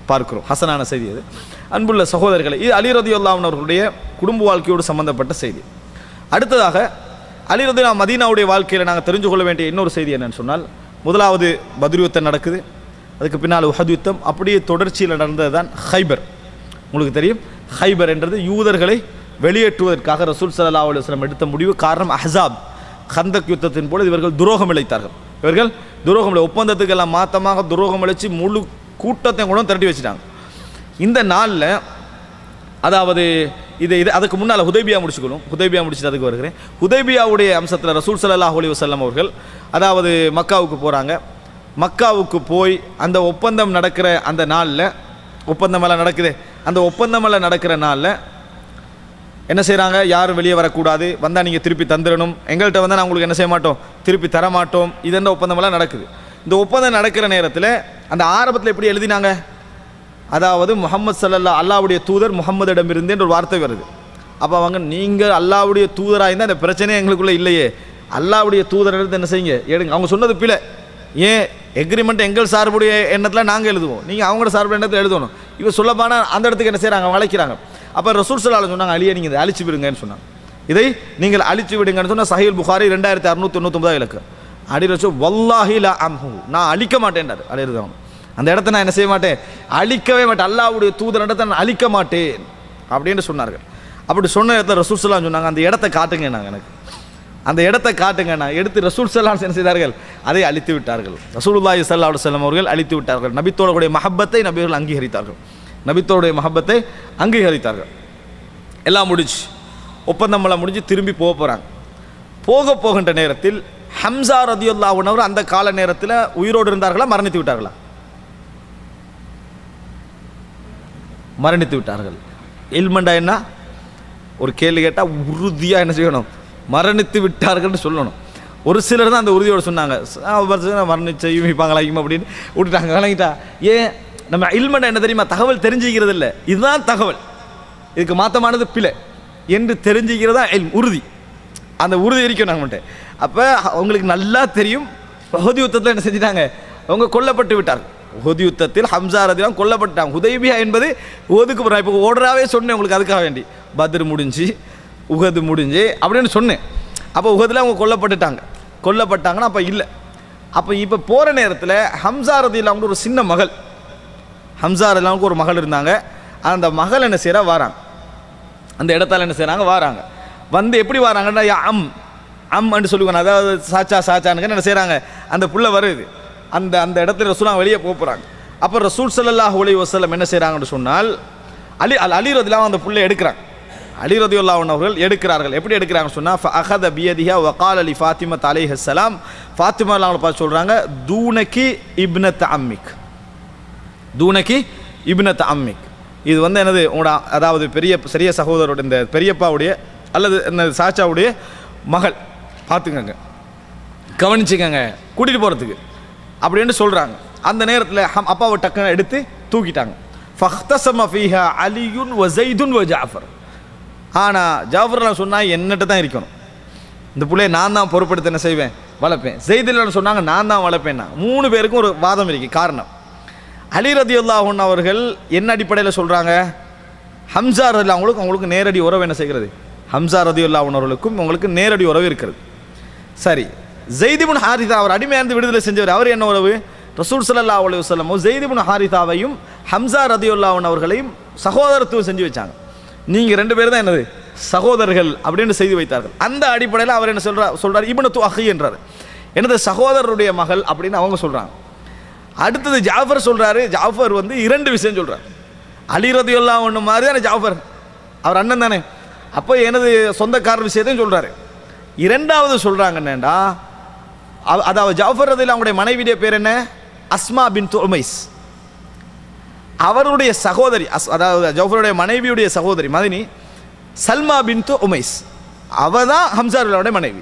Speaker 2: பார்க்கிறோம் ஹசனான செய்தி அது அன்புள்ள சகோதரர்களை இது அலி ரதி அவர்களுடைய குடும்ப வாழ்க்கையோடு சம்பந்தப்பட்ட செய்தி அடுத்ததாக அலி ரதி மதீனாவுடைய வாழ்க்கையில் நாங்கள் தெரிஞ்சு கொள்ள வேண்டிய இன்னொரு செய்தி என்னன்னு சொன்னால் முதலாவது பத்ர் யுத்தம் நடக்குது அதுக்கு பின்னால் உஹத் யுத்தம் அப்படியே தொடர்ச்சியில் நடந்தது தான் ஹைபர் உங்களுக்கு தெரியும் ஹைபர் என்றது யூதர்களை வெளியேற்றுவதற்காக ரசூல் ஸல்லல்லாஹு அலைஹி வஸல்லம் எடுத்த முடிவு காரணம் அஹ்ஸாப் கந்தக் யுத்தத்தின் போது இவர்கள் துரோகம் இழைத்தார்கள் இவர்கள் துரோகம் இல்லை ஒப்பந்தத்துக்கு எல்லாம் மாத்தமாக துரோகம் இழைச்சு முழு கூட்டத்தையும் கூட திரட்டி வச்சுட்டாங்க இந்த நாளில் அதாவது இது இது அதுக்கு முன்னால் ஹுதைபியா முடிச்சுக்கணும் ஹுதைபியா முடிச்சுட்டு அதுக்கு வருகிறேன் ஹுதைபியாவுடைய அம்சத்தில் ரசூல் ஸல்லல்லாஹு அலைஹி வஸல்லம் அவர்கள் அதாவது மக்காவுக்கு போகிறாங்க மக்காவுக்கு போய் அந்த ஒப்பந்தம் நடக்கிற அந்த நாளில் ஒப்பந்தம் எல்லாம் நடக்குது அந்த ஒப்பந்தம் எல்லாம் நடக்கிற நாளில் என்ன செய்கிறாங்க யாரும் வெளியே வரக்கூடாது வந்தால் நீங்கள் திருப்பி தந்துடணும் எங்கள்கிட்ட வந்தால் நான் உங்களுக்கு என்ன செய்ய மாட்டோம் திருப்பி தர மாட்டோம் இதென்ன ஒப்பந்தமெல்லாம் நடக்குது இந்த ஒப்பந்தம் நடக்கிற நேரத்தில் அந்த ஆரம்பத்தில் எப்படி எழுதினாங்க அதாவது முகமது சல்லல்லா அல்லாவுடைய தூதர் முகம்மதிடமிருந்து என்ற ஒரு வார்த்தை வருது அப்போ அவங்க நீங்கள் அல்லாவுடைய தூதராக இருந்தால் அந்த பிரச்சனையே எங்களுக்குள்ளே இல்லையே அல்லாவுடைய தூதர் எடுத்து என்ன செய்யுங்க எடுங்க அவங்க சொன்னது பிழை ஏன் எக்ரிமெண்ட் எங்கள் சார்புடைய எண்ணத்தில் நாங்கள் எழுதுவோம் நீங்கள் அவங்களோட சார்பு எண்ணத்தில் எழுதணும் இவ சொல்லப்பான அந்த இடத்துக்கு என்ன செய்கிறாங்க அவங்க அழைக்கிறாங்க அப்போ ரசூல் சல்லால சொன்னாங்க அழியே நீங்கள் இதை அழிச்சு விடுங்கன்னு சொன்னாங்க இதை நீங்கள் அழிச்சு விடுங்கன்னு சொன்னால் சஹீல் புகாரி ரெண்டாயிரத்தி அறுநூத்தி தொண்ணூத்தொம்பதாவது இலக்கு அடி ரசூல் வல்லாஹி லா அம்ஹு நான் அழிக்க மாட்டேன்டார் அழியிருந்தவன் அந்த இடத்த நான் என்ன செய்ய மாட்டேன் அழிக்கவே மாட்டேன் அல்லாவுடைய தூதர் இடத்தை நான் அழிக்க மாட்டேன் அப்படின்னு சொன்னார்கள் அப்படி சொன்ன இடத்துல ரசூல் சலாம் சொன்னாங்க அந்த இடத்த காட்டுங்க நாங்கள் எனக்கு அந்த இடத்தை காட்டுங்க நான் எடுத்து ரசூல் சல்லாம் என்ன செய்தார்கள் அதை அழித்து விட்டார்கள் ரசூலுல்லாஹி ஸல்லல்லாஹு அலைஹி வஸல்லம் அவர்கள் அழித்து விட்டார்கள் நபித்தோடைய மஹப்பத்தை நபிகள் அங்கீகரித்தார்கள் நபித்தோடைய மஹப்பத்தை அங்கீகரித்தார்கள் எல்லாம் முடிச்சு ஒப்பந்தம் எல்லாம் முடிஞ்சு திரும்பி போக போகிறாங்க போக போகின்ற நேரத்தில் ஹம்சா ரதியுல்லாஹுனவர் அந்த கால நேரத்தில் உயிரோடு இருந்தார்களா மரணித்து விட்டார்களா மரணித்து விட்டார்கள் இல்மண்டா என்ன ஒரு கேள்வி கேட்டால் உறுதியாக என்ன செய்யணும் மரணித்து விட்டார்கள்னு சொல்லணும் ஒரு சிலர் தான் அந்த உறுதியோடு சொன்னாங்க மரணிச்சு யூமிப்பாங்களா இவங்க அப்படின்னு விட்டுட்டாங்க கலங்கிட்டா ஏன் நம்ம இல்மண்டா என்ன தெரியுமா தகவல் தெரிஞ்சுக்கிறது இல்லை இதுதான் தகவல் இதுக்கு மாற்றமானது பிழை என்று தெரிஞ்சுக்கிறதா இல்ம் உறுதி அந்த உறுதி இருக்கும் நாங்கள்கிட்ட அப்போ அவங்களுக்கு நல்லா தெரியும் பகுதி யுத்தத்தில் என்ன செஞ்சிட்டாங்க அவங்க கொல்லப்பட்டு விட்டார்கள் உஹது யுத்தத்தில் ஹம்சா ரதிலாம் கொல்லப்பட்டாங்க ஹுதைபியா என்பது உஹதுக்கு போகிறோம் இப்போ ஓடுறாவே சொன்னேன் உங்களுக்கு அதுக்காக வேண்டி பத்ர் முடிஞ்சு உஹது முடிஞ்சு அப்படின்னு சொன்னேன் அப்போ உஹதில் அவங்க கொல்லப்பட்டுட்டாங்க கொல்லப்பட்டாங்கன்னா அப்போ இல்லை அப்போ இப்போ போகிற நேரத்தில் ஹம்சா ரதிலாங்க ஒரு சின்ன மகள் ஹம்சா ரதிலாவுக்கு ஒரு மகள் இருந்தாங்க அந்த மகள் என்ன செய்கிறா வாராங்க அந்த இடத்தால என்ன செய்கிறாங்க வாராங்க வந்து எப்படி வராங்கன்னா யா அம் அம் என்று சொல்லுவாங்க அதாவது சாச்சா சாச்சான்னு என்ன செய்கிறாங்க அந்த புள்ள வருது அந்த அந்த இடத்துல ரசூலாங்க வெளியே போக போகிறாங்க அப்போ ரசூல் ஸல்லல்லாஹு அலைஹி வஸல்லம் என்ன செய்கிறாங்கன்னு சொன்னால் அலி அல் அலி ரதிலாம் அந்த புள்ளை எடுக்கிறாங்க அலி ரதியுல்லாஹன் அவர்கள் எடுக்கிறார்கள் எப்படி எடுக்கிறாங்கன்னு சொன்னால் அஹத பியதிஹா வகால் அலி ஃபாத்திமத் அலைஹஸ்ஸலாம் ஃபாத்திமா அவங்களை பார்த்து சொல்கிறாங்க தூனகி இப்னத் அம்மிக் தூனகி இப்னத் அம்மிக் இது வந்து என்னது உங்களோட அதாவது பெரிய பெரிய சகோதரோட இந்த பெரியப்பாவுடைய அல்லது இந்த சாச்சாவுடைய மகள் பார்த்துக்கங்க கவனிச்சுக்கங்க கூட்டிகிட்டு போகிறதுக்கு அப்படின்னு சொல்கிறாங்க அந்த நேரத்தில் ஹம் அப்பாவை டக்குன்னு எடுத்து தூக்கிட்டாங்க ஃபஹ்தசம ஃபீஹா அலியுன் வ ஜெய்துன் வ ஜாஃபர் ஆனால் ஜாஃபர்லாம் சொன்னால் என்னட்ட தான் இருக்கணும் இந்த பிள்ளைய நான் தான் பொறுப்படுத்த என்ன செய்வேன் வளர்ப்பேன் ஜெய்துல்லன்னு சொன்னாங்க நான் தான் வளர்ப்பேன் மூணு பேருக்கும் ஒரு வாதம் இருக்கு காரணம் அலி ரதியுல்லாஹன் அவர்கள் என்ன அடிப்படையில் சொல்கிறாங்க ஹம்சா ரதி அவங்களுக்கு அவங்களுக்கு நேரடி உறவு என்ன செய்கிறது ஹம்சா ரதியுல்லாஹன் அவர்களுக்கும் உங்களுக்கு நேரடி உறவு இருக்கிறது சரி ஜெய்திபுன் ஹாரிதா அவர் அடிமையாந்து விடுதலை செஞ்சவர் அவர் என்ன உறவு ரசூல் ஸல்லல்லாஹு அலைஹி வஸல்லம் ஜெய்திபுன் ஹாரிதாவையும் ஹம்சா ரதியுல்லாஹன் அவர்களையும் சகோதரத்துவம் செஞ்சு வச்சாங்க நீங்கள் ரெண்டு பேரும் தான் என்னது சகோதரர்கள் அப்படின்னு செய்து வைத்தார்கள் அந்த அடிப்படையில் அவர் என்ன சொல்றார் சொல்றார் இப்னு து அஹி என்றார் எனது சகோதரருடைய மகள் அப்படின்னு அவங்க சொல்கிறாங்க அடுத்தது ஜாஃபர் சொல்றாரு ஜாஃபர் வந்து இரண்டு விஷயம் சொல்றார் அலி ரதியுல்லா ஒன்று மாதிரி தானே ஜாஃபர் அவர் அண்ணன் தானே அப்போ எனது சொந்தக்காரர் விஷயத்தையும் சொல்றாரு இரண்டாவது சொல்றாங்க என்னண்டா அவ- அதாவது ஜாஃபர் ரதில் அவங்களுடைய மனைவியுடைய பேர் என்ன அஸ்மா பின் துமைஸ் அவருடைய சகோதரி அஸ் அதாவது ஜாஃபருடைய மனைவியுடைய சகோதரி மதினி சல்மா பின் உமைஸ் அவ தான் ஹம்சாருல்லாவுடைய மனைவி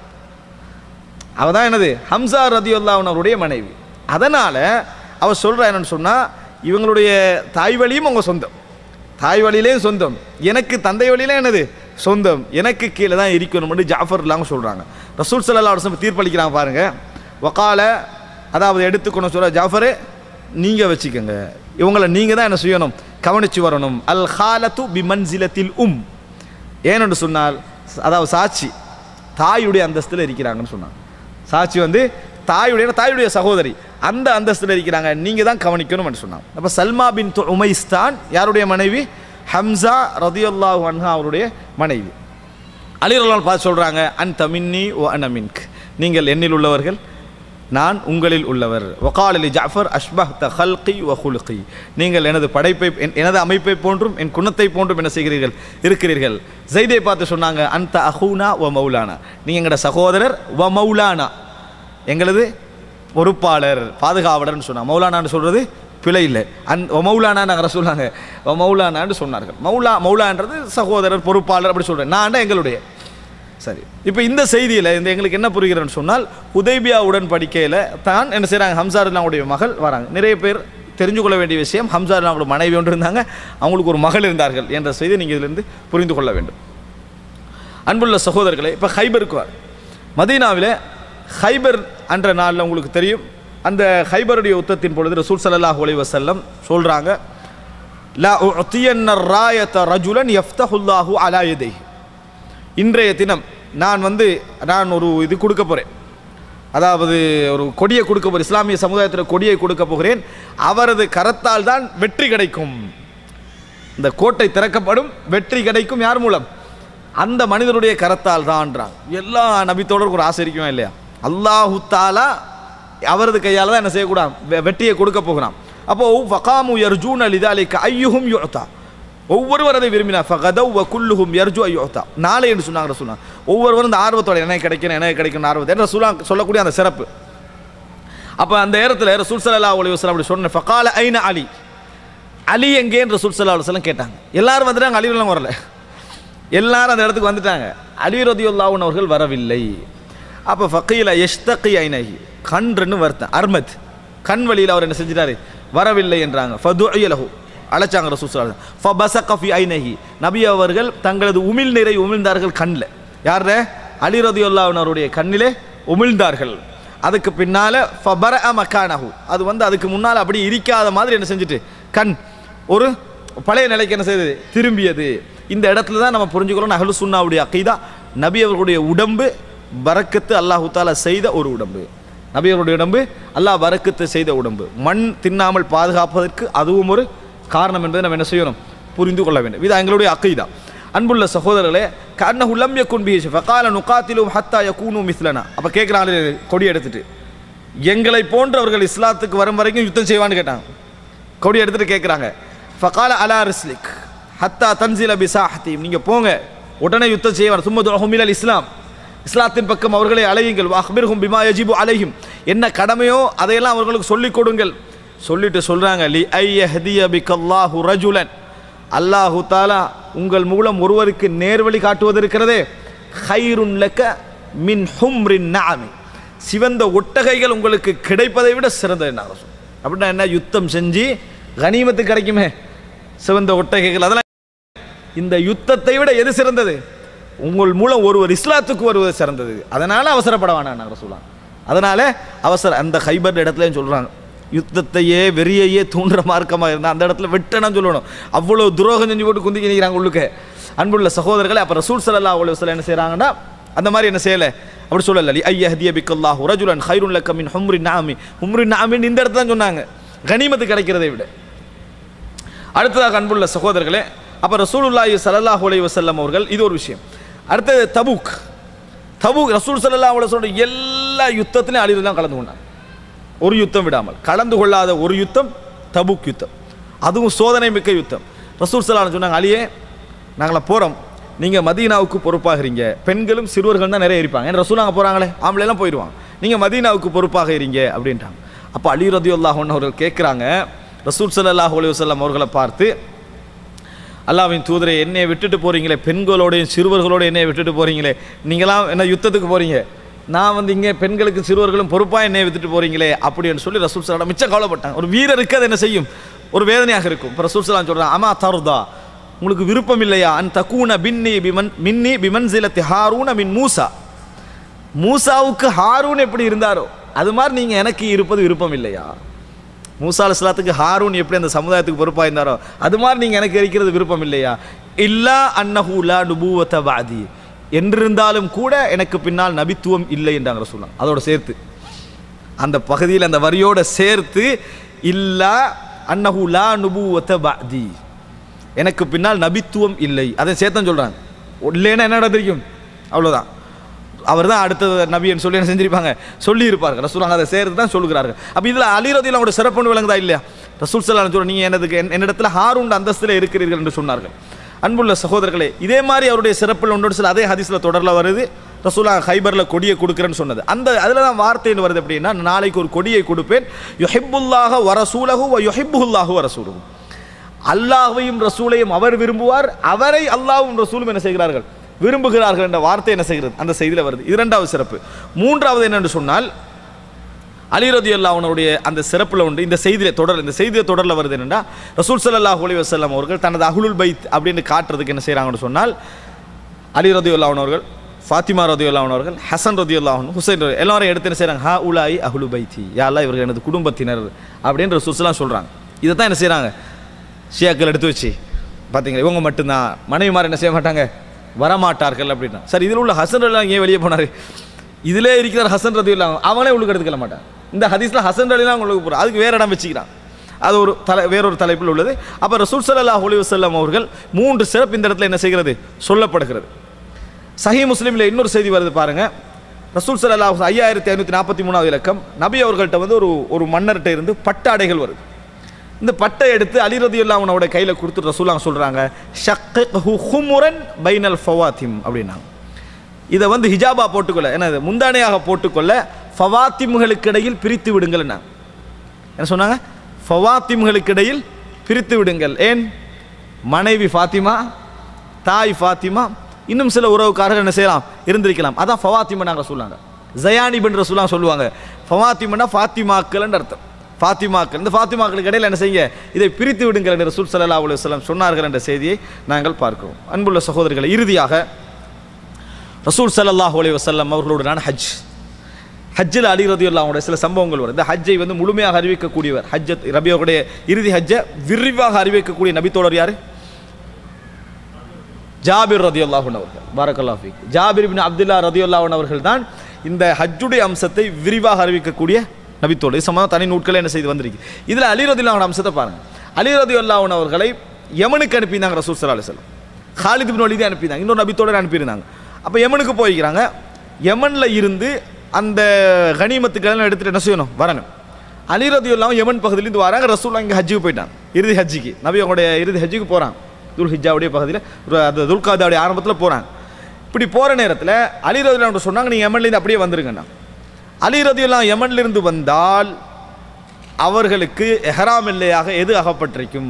Speaker 2: அவ தான் என்னது ஹம்சா ரதியுல்லாஹன் அவருடைய மனைவி அதனால் அவ சொல்கிறா என்னன்னு சொன்னால் இவங்களுடைய தாய் வழியும் அவங்க சொந்தம் தாய் வழியிலேயும் சொந்தம் எனக்கு தந்தை வழியிலே என்னது சொந்தம் எனக்கு கீழே தான் இருக்கணும்னு ஜாஃபர் இல்லாமல் சொல்கிறாங்க ரசூல் சல்லா அலுவலம் தீர்ப்பளிக்கிறாங்க பாருங்க வக்கால அதாவது எடுத்துக்கணும் சொல்ற ஜாஃபரு நீங்கள் வச்சுக்கோங்க இவங்களை நீங்கள் தான் என்ன செய்யணும் கவனித்து வரணும் அல் ஹாலத்து பி மன்சிலத்தில் உம் ஏனென்று சொன்னால் அதாவது சாட்சி தாயுடைய அந்தஸ்தில் இருக்கிறாங்கன்னு சொன்னாங்க சாட்சி வந்து தாயுடைய தாயுடைய சகோதரி அந்த அந்தஸ்தில் இருக்கிறாங்க நீங்கள் தான் கவனிக்கணும்னு சொன்னாங்க அப்போ சல்மா பின் து- உமைஸ்தான் யாருடைய மனைவி ஹம்சா ரதியுல்லாஹு அன்ஹா அவருடைய மனைவி அலிரலான் பார்த்து சொல்கிறாங்க அன் தமின்னி ஓ அனமின்க் நீங்கள் என்னில் உள்ளவர்கள் நான் உங்களில் உள்ளவர் வகால் அலி ஜாஃபர் அஷ்பஹ் த ஹல்கி வ ஹுலுகி நீங்கள் எனது படைப்பை என்- எனது அமைப்பை போன்றும் என் குணத்தை போன்றும் என்ன செய்கிறீர்கள் இருக்கிறீர்கள் ஜெய்தை பார்த்து சொன்னாங்க அந்த அஹூனா வ மௌலானா நீங்கள் எங்களோட சகோதரர் வ மௌலானா எங்களது பொறுப்பாளர் பாதுகாவலர்னு சொன்னாங்க மௌலானான்னு சொல்கிறது பிழை இல்லை அந் மௌலானா நாங்கள் சொன்னாங்க மௌலானான்னு சொன்னார்கள் மௌலா மௌலான்றது சகோதரர் பொறுப்பாளர் அப்படி சொல்கிறேன் நான் எங்களுடைய சரி இப்போ இந்த செய்தியில் இந்த எங்களுக்கு என்ன புரிகிறேன்னு சொன்னால் உதைபியா உடன்படிக்கையில் தான் என்ன செய்கிறாங்க ஹம்சாருல்லாவுடைய மகள் வராங்க நிறைய பேர் தெரிஞ்சு கொள்ள வேண்டிய விஷயம் ஹம்சாருல்லாவோட மனைவி ஒன்று இருந்தாங்க அவங்களுக்கு ஒரு மகள் இருந்தார்கள் என்ற செய்தி நீங்கள் இதிலிருந்து புரிந்து கொள்ள வேண்டும் அன்புள்ள சகோதரர்களே இப்போ ஹைபருக்கு வர மதீனாவில் ஹைபர் என்ற நாளில் உங்களுக்கு தெரியும் அந்த ஹைபருடைய யுத்தத்தின் பொழுது ரசூல் ஸல்லல்லாஹு அலைஹி வஸல்லம் சொல்கிறாங்க லா உத்தியன்ன ராயத்த ரஜுலன் யஃப்தஹுல்லாஹு அலா யதைஹி இன்றைய தினம் நான் வந்து நான் ஒரு இது கொடுக்க போகிறேன் அதாவது ஒரு கொடியை கொடுக்க போகிறேன் இஸ்லாமிய சமுதாயத்தில் கொடியை கொடுக்க போகிறேன் அவரது கரத்தால் தான் வெற்றி கிடைக்கும் இந்த கோட்டை திறக்கப்படும் வெற்றி கிடைக்கும் யார் மூலம் அந்த மனிதனுடைய கரத்தால் தான்றான் எல்லா நபித்தோடருக்கு ஒரு ஆசை இருக்குமா இல்லையா அல்லாஹு தாலா அவரது கையால் தான் என்ன செய்யக்கூடாது வெ- வெற்றியை கொடுக்க போகிறான் அப்போ ஃபகாமு யர்ஜூன் அலிதாலிக்க ஐயுஹும் யுத்தா ஒவ்வொருவர் அதை விரும்பினார் ஃபகதவ் வ குல்லுஹும் யர்ஜு ஐயுத்தா நாளை என்று சொன்னாங்க சொன்னாங்க ஒவ்வொருவரும் இந்த ஆர்வத்தோட எனக்கு கிடைக்கணும் எனக்கு கிடைக்கணும் ஆர்வத்தை என்ற சொல்ல சொல்லக்கூடிய அந்த சிறப்பு அப்போ அந்த நேரத்தில் ரசூல் ஸல்லல்லாஹு அலைஹி வஸல்லம் அப்படி சொன்ன ஃபகால ஐன அலி அலி எங்கேன்னு ரசூல் ஸல்லல்லாஹு அலைஹி வஸல்லம் கேட்டாங்க எல்லாரும் வந்துட்டாங்க அலிவெல்லாம் வரல எல்லாரும் அந்த இடத்துக்கு வந்துட்டாங்க அலி ரதியுல்லாஹுன் அவர்கள் வரவில்லை அப்போ ஃபக்கீல எஷ்தகி ஐனஹி கன்றுன்னு வருத்தம் அர்மத் கண் வழியில் அவர் என்ன செஞ்சிட்டாரு வரவில்லை என்றாங்க ஃபதுஇலஹு அழைச்சாங்க ரசூல் ஸல்லல்லாஹு அலைஹி வஸல்லம் ஃபபஸக ஃபி ஐனஹி நபி அவர்கள் தங்களது உமிழ் நீரை உமிழ்ந்தார்கள் கண்ணில் யார அலி ரதியுல்லாஹுன் அவருடைய கண்ணிலே உமிழ்ந்தார்கள் அதுக்கு பின்னால ஃபபர மக்கானஹு அது வந்து அதுக்கு முன்னால் அப்படி இருக்காத மாதிரி என்ன செஞ்சுட்டு கண் ஒரு பழைய நிலைக்கு என்ன செய்தது திரும்பியது இந்த இடத்துல தான் நம்ம புரிஞ்சுக்கிறோம் அஹ்லு சுன்னாவுடைய அக்கீதா நபி அவர்களுடைய உடம்பு பரக்கத்து அல்லாஹு தாலா செய்த ஒரு உடம்பு நபி அவருடைய உடம்பு அல்லாஹ் பரக்கத்து செய்த உடம்பு மண் தின்னாமல் பாதுகாப்பதற்கு அதுவும் ஒரு காரணம் என்பதை நம்ம என்ன செய்யணும் புரிந்து கொள்ள வேண்டும் இது எங்களுடைய அக்கீதா அன்புள்ள சகோதரர்களே கண்ண உலம் யக்குன் பிஹி ஃபகால நுகாத்திலும் ஹத்தா யகூனு மிஸ்லனா அப்போ கேட்குறாங்க கொடி எடுத்துட்டு எங்களை போன்றவர்கள் இஸ்லாத்துக்கு வரும் வரைக்கும் யுத்தம் செய்வான்னு கேட்டாங்க கொடி எடுத்துட்டு கேட்குறாங்க ஃபகால அலா ரிஸ்லிக் ஹத்தா தன்சில பிசாஹத்தீம் நீங்கள் போங்க உடனே யுத்தம் செய்வார் சும்மது அஹுமில் இஸ்லாம் இஸ்லாத்தின் பக்கம் அவர்களை அழையுங்கள் அஹ்பிர்ஹும் பிமா யஜிபு அலைஹிம் என்ன கடமையோ அதையெல்லாம் அவர்களுக்கு சொல்லிக் கொடுங்கள் சொல்லிட்டு சொல்றாங்க லி ஐ யஹ்திய பிகல்லாஹு ரஜுலன் அல்லாஹு தாலா உங்கள் மூலம் ஒருவருக்கு நேர்வழி காட்டுவது இருக்கிறதே ஹைருன் லக்க மின் ஹும்ரின் நஅமி சிவந்த ஒட்டகைகள் உங்களுக்கு கிடைப்பதை விட சிறந்தது என்ன அரசு அப்படின்னா என்ன யுத்தம் செஞ்சு கனிமத்து கிடைக்குமே சிவந்த ஒட்டகைகள் அதெல்லாம் இந்த யுத்தத்தை விட எது சிறந்தது உங்கள் மூலம் ஒருவர் இஸ்லாத்துக்கு வருவது சிறந்தது அதனால அவசரப்பட வேணாம் நாங்கள் சொல்லலாம் அதனால அவசர அந்த ஹைபர் இடத்துலயும் சொல்றாங்க யுத்தத்தையே வெறியையே தூண்டுற மார்க்கமாக இருந்தால் அந்த இடத்துல வெட்டணும் சொல்லணும் அவ்வளோ துரோகம் செஞ்சு போட்டு குந்தி நிற்கிறாங்க உள்ளுக்க அன்புள்ள சகோதரர்களே அப்போ ரசூல் ஸல்லல்லாஹு அலைஹி வஸல்லம் என்ன செய்கிறாங்கன்னா அந்த மாதிரி என்ன செய்யலை அப்படி சொல்லல லி ஐய ஹதிய பிக்கல்லாஹு ரஜுலன் ஹைருன் லக்க மின் ஹும்ரி நாமி ஹும்ரி நாமின் இந்த இடத்துல தான் சொன்னாங்க கனிமத்து கிடைக்கிறதை விட அடுத்ததாக அன்புள்ள சகோதரர்களே அப்போ ரசூலுல்லாஹி ஸல்லல்லாஹு அலைஹி வஸல்லம் அவர்கள் இது ஒரு விஷயம் அடுத்தது தபூக் தபூக் ரசூல் ஸல்லல்லாஹு அலைஹி வஸல்லம் எல்லா யுத்தத்திலையும் அழிவுலாம் கலந்து கொண்டாங்க ஒரு யுத்தம் விடாமல் கலந்து கொள்ளாத ஒரு யுத்தம் தபூக் யுத்தம் அதுவும் சோதனை மிக்க யுத்தம் ரசூல் ஸல்லல்லாஹு சொன்னாங்க அலியே நாங்களாம் போகிறோம் நீங்கள் மதீனாவுக்கு பொறுப்பாகிறீங்க பெண்களும் சிறுவர்கள் தான் நிறைய இருப்பாங்க ஏன்னா ரசூல் அங்கே போகிறாங்களே ஆம்பளைலாம் போயிடுவாங்க நீங்கள் மதீனாவுக்கு பொறுப்பாக இருங்க அப்படின்ட்டாங்க அப்போ அலி ரதியுல்லாஹ் அவர்கள் கேட்குறாங்க ரசூல் ஸல்லல்லாஹு அலைஹி வஸல்லம் அவர்களை பார்த்து அல்லாவின் தூதரை என்னையை விட்டுட்டு போறீங்களே பெண்களோடையும் சிறுவர்களோடு என்னையை விட்டுட்டு போறீங்களே நீங்களாம் என்ன யுத்தத்துக்கு போறீங்க நான் வந்து இங்கே பெண்களுக்கு சிறுவர்களும் பொறுப்பாக என்னையை விட்டுட்டு போறீங்களே அப்படின்னு சொல்லி ரசூல் சலாம் மிச்சம் கவலைப்பட்டாங்க ஒரு வீரருக்கு அது என்ன செய்யும் ஒரு வேதனையாக இருக்கும் இப்போ ரசூல் சலாம் சொல்கிறான் அம்மா தருதா உங்களுக்கு விருப்பம் இல்லையா அன் தக்கூன பின்னி பிமன் மின்னி பிமன்சிலத்தி ஹாரூன மின் மூசா மூசாவுக்கு ஹாரூன் எப்படி இருந்தாரோ அது மாதிரி நீங்கள் எனக்கு இருப்பது விருப்பம் இல்லையா மூசா அலுவலாத்துக்கு ஹாரூன் எப்படி அந்த சமுதாயத்துக்கு பொறுப்பாக இருந்தாரோ அது மாதிரி நீங்கள் எனக்கு இருக்கிறது விருப்பம் இல்லையா இல்லா அன்னஹு லா நுபூவத பாதி என்றிருந்தாலும் கூட எனக்கு பின்னால் நபித்துவம் இல்லை என்றாங்க சொல்லலாம் அதோட சேர்த்து அந்த பகுதியில் அந்த வரியோட சேர்த்து இல்லா அன்னஹு லா நுபூவத பாதி எனக்கு பின்னால் நபித்துவம் இல்லை அதை சேர்த்தம் சொல்கிறாங்க இல்லைன்னா என்ன நடந்திருக்கும் அவ்வளோதான் அவர் தான் அடுத்த நபின்னு சொல்லி என்ன செஞ்சிருப்பாங்க சொல்லி இருப்பார்கள் ரசூல் அதை சேர்த்து தான் சொல்லுகிறார்கள் அப்போ இதில் அலிரதியில் அவங்களோட சிறப்புன்னு விளங்குதா இல்லையா ரசூல் சல்லா சொல்ல நீங்கள் எனதுக்கு என் என்னிடத்தில் ஹாரூன் அந்தஸ்தில் இருக்கிறீர்கள் என்று சொன்னார்கள் அன்புள்ள சகோதரர்களே இதே மாதிரி அவருடைய சிறப்பில் ஒன்றோடு சில அதே ஹதீஸில் தொடரில் வருது ரசூலா ஹைபரில் கொடியை கொடுக்குறேன்னு சொன்னது அந்த அதில் தான் வார்த்தைன்னு வருது அப்படின்னா நாளைக்கு ஒரு கொடியை கொடுப்பேன் யொஹிப்புல்லாக வரசூலகு வ யொஹிப்புல்லாஹு வரசூலகு அல்லாஹ்வையும் ரசூலையும் அவர் விரும்புவார் அவரை அல்லாஹ்வும் ரசூலும் என்ன செய்கிறார்கள் விரும்புகிறார்கள் என்ற வார்த்தை என்ன செய்கிறது அந்த செய்தியில் வருது இது இரண்டாவது சிறப்பு மூன்றாவது என்னென்று சொன்னால் அலி ரதி அல்லாஹனுடைய அந்த சிறப்பில் உண்டு இந்த செய்தியில தொடர் இந்த செய்தியை தொடரில் வருது என்னன்னா ரசூல் ஸல்லல்லாஹு அலைஹி வஸல்லம் அவர்கள் தனது அஹ்லுல் பைத் அப்படின்னு காட்டுறதுக்கு என்ன செய்கிறாங்கன்னு சொன்னால் அலி ரதி அவர்கள் ஃபாத்திமா ரதி அவர்கள் ஹசன் ரதி அல்லாஹன் ஹுசைன் ரதி எல்லாரும் எடுத்து என்ன செய்கிறாங்க ஹா உலாய் அஹ்லு பைத்தி யாழ்லா இவர்கள் எனது குடும்பத்தினர் அப்படின்னு ரசூல்லாம் சொல்கிறாங்க இதை தான் என்ன செய்கிறாங்க ஷியாக்கள் எடுத்து வச்சு பார்த்தீங்களா இவங்க மட்டும்தான் மனைவிமார் என்ன செய்ய மாட்டாங்க வரமாட்டார்கள் அப்படின்னா சரி இதில் உள்ள ஹசன் ரலிலாம் ஏன் வெளியே போனார் இதிலே இருக்கிற ஹசன் ரதி இல்லாம அவனே உள்ளுக்கு எடுத்துக்கல மாட்டான் இந்த ஹதீஸில் ஹசன் ரலிலாம் உங்களுக்கு போகிறான் அதுக்கு வேற இடம் வச்சுக்கிறான் அது ஒரு தலை வேறொரு தலைப்பில் உள்ளது அப்போ ரசூல் ஸல்லல்லாஹு அலைஹி வஸல்லம் அவர்கள் மூன்று சிறப்பு இந்த இடத்துல என்ன செய்கிறது சொல்லப்படுகிறது சஹி முஸ்லீமில் இன்னொரு செய்தி வருது பாருங்க ரசூல் ஸல்லல்லாஹு ஐயாயிரத்தி ஐநூற்றி நாற்பத்தி மூணாவது இலக்கம் நபி அவர்கள்ட்ட வந்து ஒரு ஒரு மன்னர்கிட்ட இருந்து பட்டாடைகள் வருது இந்த பட்டை எடுத்து அலி ரதியுல்லா அவனோட கையில் கொடுத்து ரசூலாங்க சொல்கிறாங்க ஷக்கு ஹுமுரன் பைனல் ஃபவாத்திம் அப்படின்னாங்க இதை வந்து ஹிஜாபா போட்டுக்கொள்ள என்ன இது முந்தானையாக போட்டுக்கொள்ள ஃபவாத்திம்களுக்கு இடையில் பிரித்து விடுங்கள் என்ன சொன்னாங்க ஃபவாத்திம்களுக்கு இடையில் பிரித்து விடுங்கள் ஏன் மனைவி ஃபாத்திமா தாய் ஃபாத்திமா இன்னும் சில உறவுக்காரர்கள் என்ன செய்யலாம் இருந்திருக்கலாம் அதான் ஃபவாத்திமா நாங்கள் சொல்லுவாங்க ஜயானி பின் ரசூலாம் சொல்லுவாங்க ஃபவாத்திமனா ஃபாத்திமாக்கள்னு அர்த்தம் ஃபாத்திமாக்கள் இந்த ஃபாத்திமாக்களுக்கு இடையில் என்ன செய்ய இதை பிரித்து விடுங்கள் என்று ரசூல் ஸல்லல்லாஹு அலைஹி வஸல்லம் சொன்னார்கள் என்ற செய்தியை நாங்கள் பார்க்கிறோம் அன்புள்ள சகோதரர்களை இறுதியாக ரசூல் ஸல்லல்லாஹு அலைஹி வஸல்லம் அவர்களுடனான ஹஜ் ஹஜ்ஜில் அலி ரதியுல்லாவுடைய சில சம்பவங்கள் வரும் இந்த ஹஜ்ஜை வந்து முழுமையாக அறிவிக்கக்கூடியவர் ஹஜ்ஜத் ரபியோடைய இறுதி ஹஜ்ஜை விரிவாக அறிவிக்கக்கூடிய நபித்தோழர் யார் ஜாபிர் ரதியுல்லாஹுன் அவர்கள் பாரக்கல்லா ஃபீக் ஜாபிர் பின் அப்துல்லா ரதியுல்லாஹுன் அவர்கள் தான் இந்த ஹஜ்ஜுடைய அம்சத்தை விரிவாக அறிவிக்கக்கூடிய நபித்தோடு இது சம்பந்தம் தனி நூட்களை என்ன செய்து வந்திருக்கு இதில் அலி ரதியுல்லாஹுன் அம்சத்தை பாருங்க அலி ரதியுல்லாஹுன் அவர்களை யமனுக்கு அனுப்பியிருந்தாங்க ரசூல் சல்லா அலிஸ்லாம் ஹாலித் பின் வலிதே அனுப்பியிருந்தாங்க இன்னொரு நபித்தோடு அனுப்பியிருந்தாங்க அப்போ யமனுக்கு போய்க்கிறாங்க யமனில் இருந்து அந்த கனிமத்துக்கெல்லாம் எடுத்துகிட்டு என்ன செய்யணும் வரணும் அலி ரதியுல்லாவும் யமன் பகுதியிலேருந்து வராங்க ரசூல்லா இங்கே ஹஜ்ஜுக்கு போயிட்டாங்க இறுதி ஹஜ்ஜிக்கு நபி அவங்களுடைய இறுதி ஹஜ்ஜுக்கு போகிறாங்க துல் ஹிஜாவுடைய பகுதியில் ஒரு அந்த துல்காதாவுடைய ஆரம்பத்தில் போகிறாங்க இப்படி போகிற நேரத்தில் அலி ரதியுல்லா சொன்னாங்க நீங்கள் யமன்லேருந்து அப்படியே வந்துருங்கண்ணா அலி ரதியுல்லாம் யமன்லேருந்து வந்தால் அவர்களுக்கு எஹராம் எல்லையாக எது அகப்பட்டிருக்கும்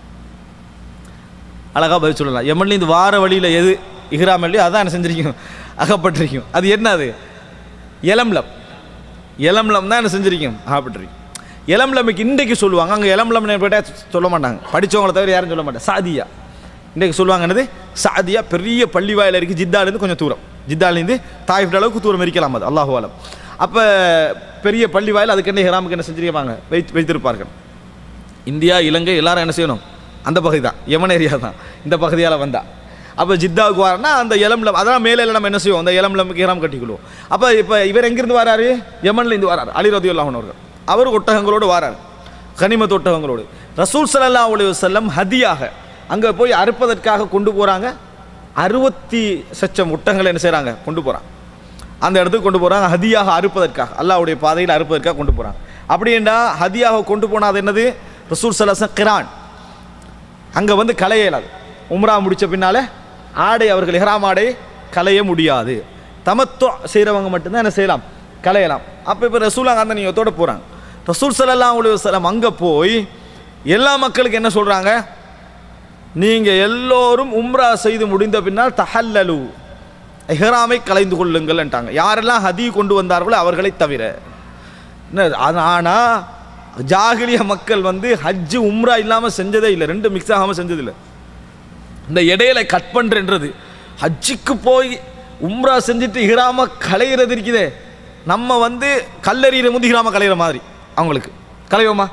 Speaker 2: அழகாக பதில் சொல்லலாம் யமன்லேருந்து வார வழியில் எது இஹ்ராம் இல்லையோ அதான் என்ன செஞ்சிருக்கும் அகப்பட்டிருக்கும் அது என்ன அது எலம்லம் எலம்லம் தான் என்ன செஞ்சிருக்கும் அகப்பட்டிருக்கும் எலம்லமுக்கு இன்றைக்கு சொல்லுவாங்க அங்கே எலம்லம் கேட்டால் சொல்ல மாட்டாங்க படித்தவங்கள தவிர யாரும் சொல்ல மாட்டாங்க சாதியா இன்றைக்கு சொல்லுவாங்க என்னது சாதியா பெரிய பள்ளி வாயில் இருக்குது ஜித்தாலேருந்து கொஞ்சம் தூரம் ஜித்தாலேருந்து தாய்ஃபிட் அளவுக்கு தூரம் இருக்கலாம் அது அல்லாஹு ஆலம் அப்போ பெரிய பள்ளி வாயில் அதுக்கு என்ன ஹிராமுக்கு என்ன செஞ்சிருப்பாங்க வைத்து வைத்திருப்பார்கள் இந்தியா இலங்கை எல்லாரும் என்ன செய்யணும் அந்த பகுதி தான் யமன் ஏரியா தான் இந்த பகுதியால் வந்தா அப்போ ஜித்தாவுக்கு வரனா அந்த எலம்லம் அதான் மேலே நம்ம என்ன செய்வோம் அந்த எலம்லமுக்கு இராம் கட்டிக்கொள்வோம் அப்போ இப்போ இவர் எங்கேருந்து வராரு யமன்லேருந்து வராரு அலி ரதியுல்லாஹன் அவர்கள் அவர் ஒட்டகங்களோடு வராரு கனிமத் ஒட்டகங்களோடு ரசூல் ஸல்லல்லாஹு அலைஹி வஸல்லம் ஹதியாக அங்கே போய் அறுப்பதற்காக கொண்டு போகிறாங்க அறுபத்தி சச்சம் ஒட்டகங்களை என்ன செய்கிறாங்க கொண்டு போகிறாங்க அந்த இடத்துக்கு கொண்டு போகிறாங்க ஹதியாக அறுப்பதற்காக அல்லாஹ்வுடைய பாதையில் அறுப்பதற்காக கொண்டு போகிறாங்க அப்படின்னா ஹதியாக கொண்டு போனால் அது என்னது ரசூல் சலாசன் கிரான் அங்கே வந்து களைய இயலாது உம்ரா முடித்த பின்னால ஆடை அவர்கள் இஹ்ராம் ஆடை களைய முடியாது தமத்துவ செய்கிறவங்க மட்டும்தான் என்ன செய்யலாம் களையலாம் அப்போ இப்போ ரசூலாங்க அந்த நீயத்தோட போகிறாங்க ரசூல் சல்லல்லாஹு அலைஹி வஸல்லம் அங்கே போய் எல்லா மக்களுக்கு என்ன சொல்கிறாங்க நீங்கள் எல்லோரும் உம்ரா செய்து முடிந்த பின்னால் தஹல்லலு இஹ்ராமை கலைந்து கொள்ளுங்கள்ன்ட்டாங்க யாரெல்லாம் ஹதி கொண்டு வந்தார்களோ அவர்களை தவிர என்ன ஆனால் ஜாகிலிய மக்கள் வந்து ஹஜ்ஜு உம்ரா இல்லாமல் செஞ்சதே இல்லை ரெண்டு மிக்ஸ் ஆகாமல் செஞ்சதில்லை இந்த இடையில கட் பண்ணுறன்றது ஹஜ்ஜுக்கு போய் உம்ரா செஞ்சுட்டு இஹ்ராம கலையிறது இருக்குதே நம்ம வந்து கல்லறியிற முந்தி இஹ்ராம கலையிற மாதிரி அவங்களுக்கு கலைவோமா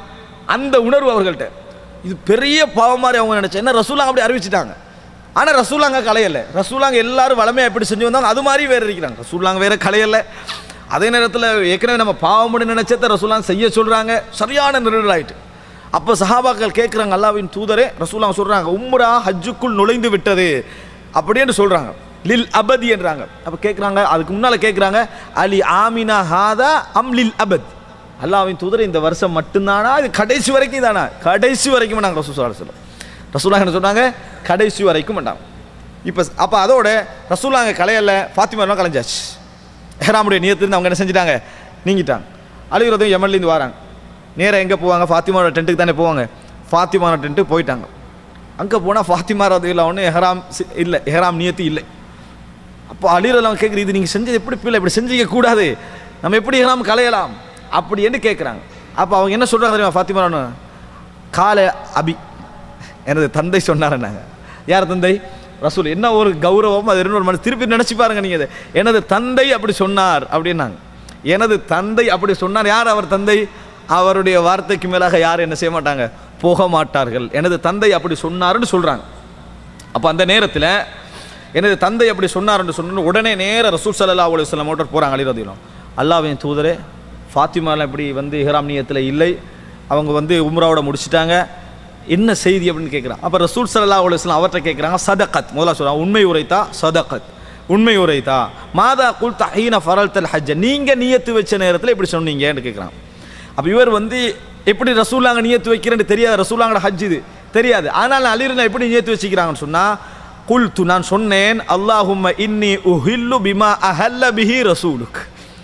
Speaker 2: அந்த உணர்வு அவர்கள்ட்ட இது பெரிய பாவம் மாதிரி அவங்க நினைச்சேன் என்ன ரசூலாங்க அப்படி அறிவிச்சிட்டாங்க ஆனால் ரசூலாங்க கலையல்ல ரசூலாங்க எல்லாரும் வளமையாக எப்படி செஞ்சு வந்தாங்க அது மாதிரி வேற இருக்கிறாங்க ரசூலாங்க வேற கலையல்ல அதே நேரத்தில் ஏற்கனவே நம்ம பாவம்னு நினைச்சத ரசூலாங்க செய்ய சொல்கிறாங்க சரியான நிரல் ஆயிட்டு அப்போ சஹாபாக்கள் கேட்குறாங்க அல்லாவின் தூதரே ரசூலாங்க சொல்கிறாங்க உம்ரா ஹஜ்ஜுக்குள் நுழைந்து விட்டது அப்படின்னு சொல்கிறாங்க லில் அபதி என்றாங்க அப்போ கேட்குறாங்க அதுக்கு முன்னால் கேட்குறாங்க அலி ஆமினா ஹாதா அம் லில் அபத் அல்லாவின் தூதர் இந்த வருஷம் மட்டும்தானா இது கடைசி வரைக்கும் தானா கடைசி வரைக்கும் நாங்கள் ரசூல் சொல்ல ரசூலாங்க என்ன சொன்னாங்க கடைசி வரைக்கும் வேண்டாம் இப்போ அப்போ அதோட ரசூலாங்க கலையல்ல ஃபாத்திமாலாம் கலைஞ்சாச்சு எஹ்ராமுடைய நியத்திலிருந்து அவங்க என்ன செஞ்சிட்டாங்க நீங்கிட்டாங்க அழுகிறதும் எம்எல்ஏந்து வராங்க நேராக எங்கே போவாங்க ஃபாத்திமாவோட டென்ட்டுக்கு தானே போவாங்க ஃபாத்திமாவோட டென்ட்டு போயிட்டாங்க அங்கே போனால் ஃபாத்திமா ரதையில் ஒன்று எஹ்ராம் சி- இல்லை எஹ்ராம் நியத்தி இல்லை அப்போ அலிரெல்லாம் கேட்குறது இது நீங்கள் செஞ்சது எப்படி பிள்ளை இப்படி செஞ்சிக்க கூடாது நம்ம எப்படி எல்லாம் கலையலாம் அப்படி என்று கேட்குறாங்க அப்போ அவங்க என்ன சொல்கிறாங்க தெரியுமா ஃபாத்திமா கால அபி எனது தந்தை சொன்னாருன்னாங்க யார் தந்தை ரசூல் என்ன ஒரு கௌரவம் அது இன்னொரு மனசு திருப்பி நினச்சி பாருங்க நீங்கள் அதை எனது தந்தை அப்படி சொன்னார் அப்படின்னாங்க எனது தந்தை அப்படி சொன்னார் யார் அவர் தந்தை அவருடைய வார்த்தைக்கு மேலாக யார் என்ன செய்ய மாட்டாங்க போக மாட்டார்கள் எனது தந்தை அப்படி சொன்னாருன்னு சொல்கிறாங்க அப்போ அந்த நேரத்தில் எனது தந்தை அப்படி சொன்னார்னு சொன்ன உடனே நேர ரசூல் சல்லா அலி சொல்லம் மோட்டர் போகிறாங்க அலிரதிலும் அல்லாவின் தூதரே ஃபாத்திமாலாம் இப்படி வந்து இஹ்ராம் நியத்தில் இல்லை அவங்க வந்து உம்ராவோட முடிச்சிட்டாங்க என்ன செய்தி அப்படின்னு கேட்குறான் அப்போ ரசூல் சல்லா அலுவலாம் அவர்கிட்ட கேட்குறாங்க சதகத் முதல்ல சொல்கிறாங்க உண்மை உரைத்தா சதகத் உண்மை உரைத்தா மாதா குல் தஹீன ஃபரல் தல் ஹஜ்ஜ நீங்கள் நியத்து வச்ச நேரத்தில் இப்படி சொன்னீங்கன்னு கேட்குறான் அப்போ இவர் வந்து எப்படி ரசூலாங்க நியத்து வைக்கிறேன்னு தெரியாது ரசூலாங்கட ஹஜ் இது தெரியாது ஆனால் அலிரனை எப்படி நியத்து வச்சுக்கிறாங்கன்னு சொன்னால் குல்து நான் சொன்னேன் அல்லாஹும்ம இன்னி உஹில்லு பிமா அஹல்ல பிஹி ரசூலுக்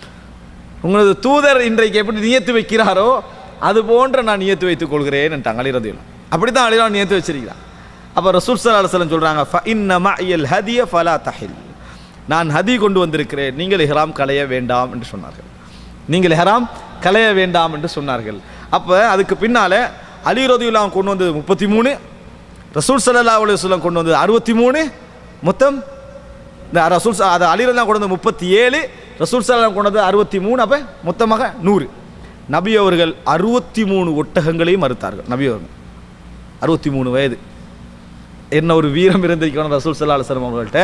Speaker 2: உங்களது தூதர் இன்றைக்கு எப்படி நியத்து வைக்கிறாரோ அது போன்ற நான் நியத்து வைத்துக் கொள்கிறேன் அலிரதியில் அப்படி தான் அலிரா நியத்து வச்சிருக்கிறான் அப்போ ரசூல் சல்லா அலுவலம் சொல்கிறாங்க ஃப இன்ன மஇயல் ஹதிய ஃபலா தஹில் நான் ஹதி கொண்டு வந்திருக்கிறேன் நீங்கள் இஹ்ராம் களைய வேண்டாம் என்று சொன்னார்கள் நீங்கள் இஹ்ராம் களைய வேண்டாம் என்று சொன்னார்கள் அப்போ அதுக்கு பின்னால் அலி ரதியுல்லாம் கொண்டு வந்தது முப்பத்தி மூணு ரசூல் சல்லா அலுவலம் கொண்டு வந்தது அறுபத்தி மூணு மொத்தம் இந்த ரசூல் ச- அது அலிரல்லாம் கொண்டு வந்து முப்பத்தி ஏழு ரசூல் சல்லாம் கொண்டு வந்து அறுபத்தி மூணு அப்போ மொத்தமாக நூறு நபி அவர்கள் அறுபத்தி மூணு ஒட்டகங்களையும் மறுத்தார்கள் நபி அவர்கள் அறுபத்தி மூணு வயது என்ன ஒரு வீரம் இருந்திருக்கணும் ரசூல் சல்லா அலுவலம் அவர்கள்ட்ட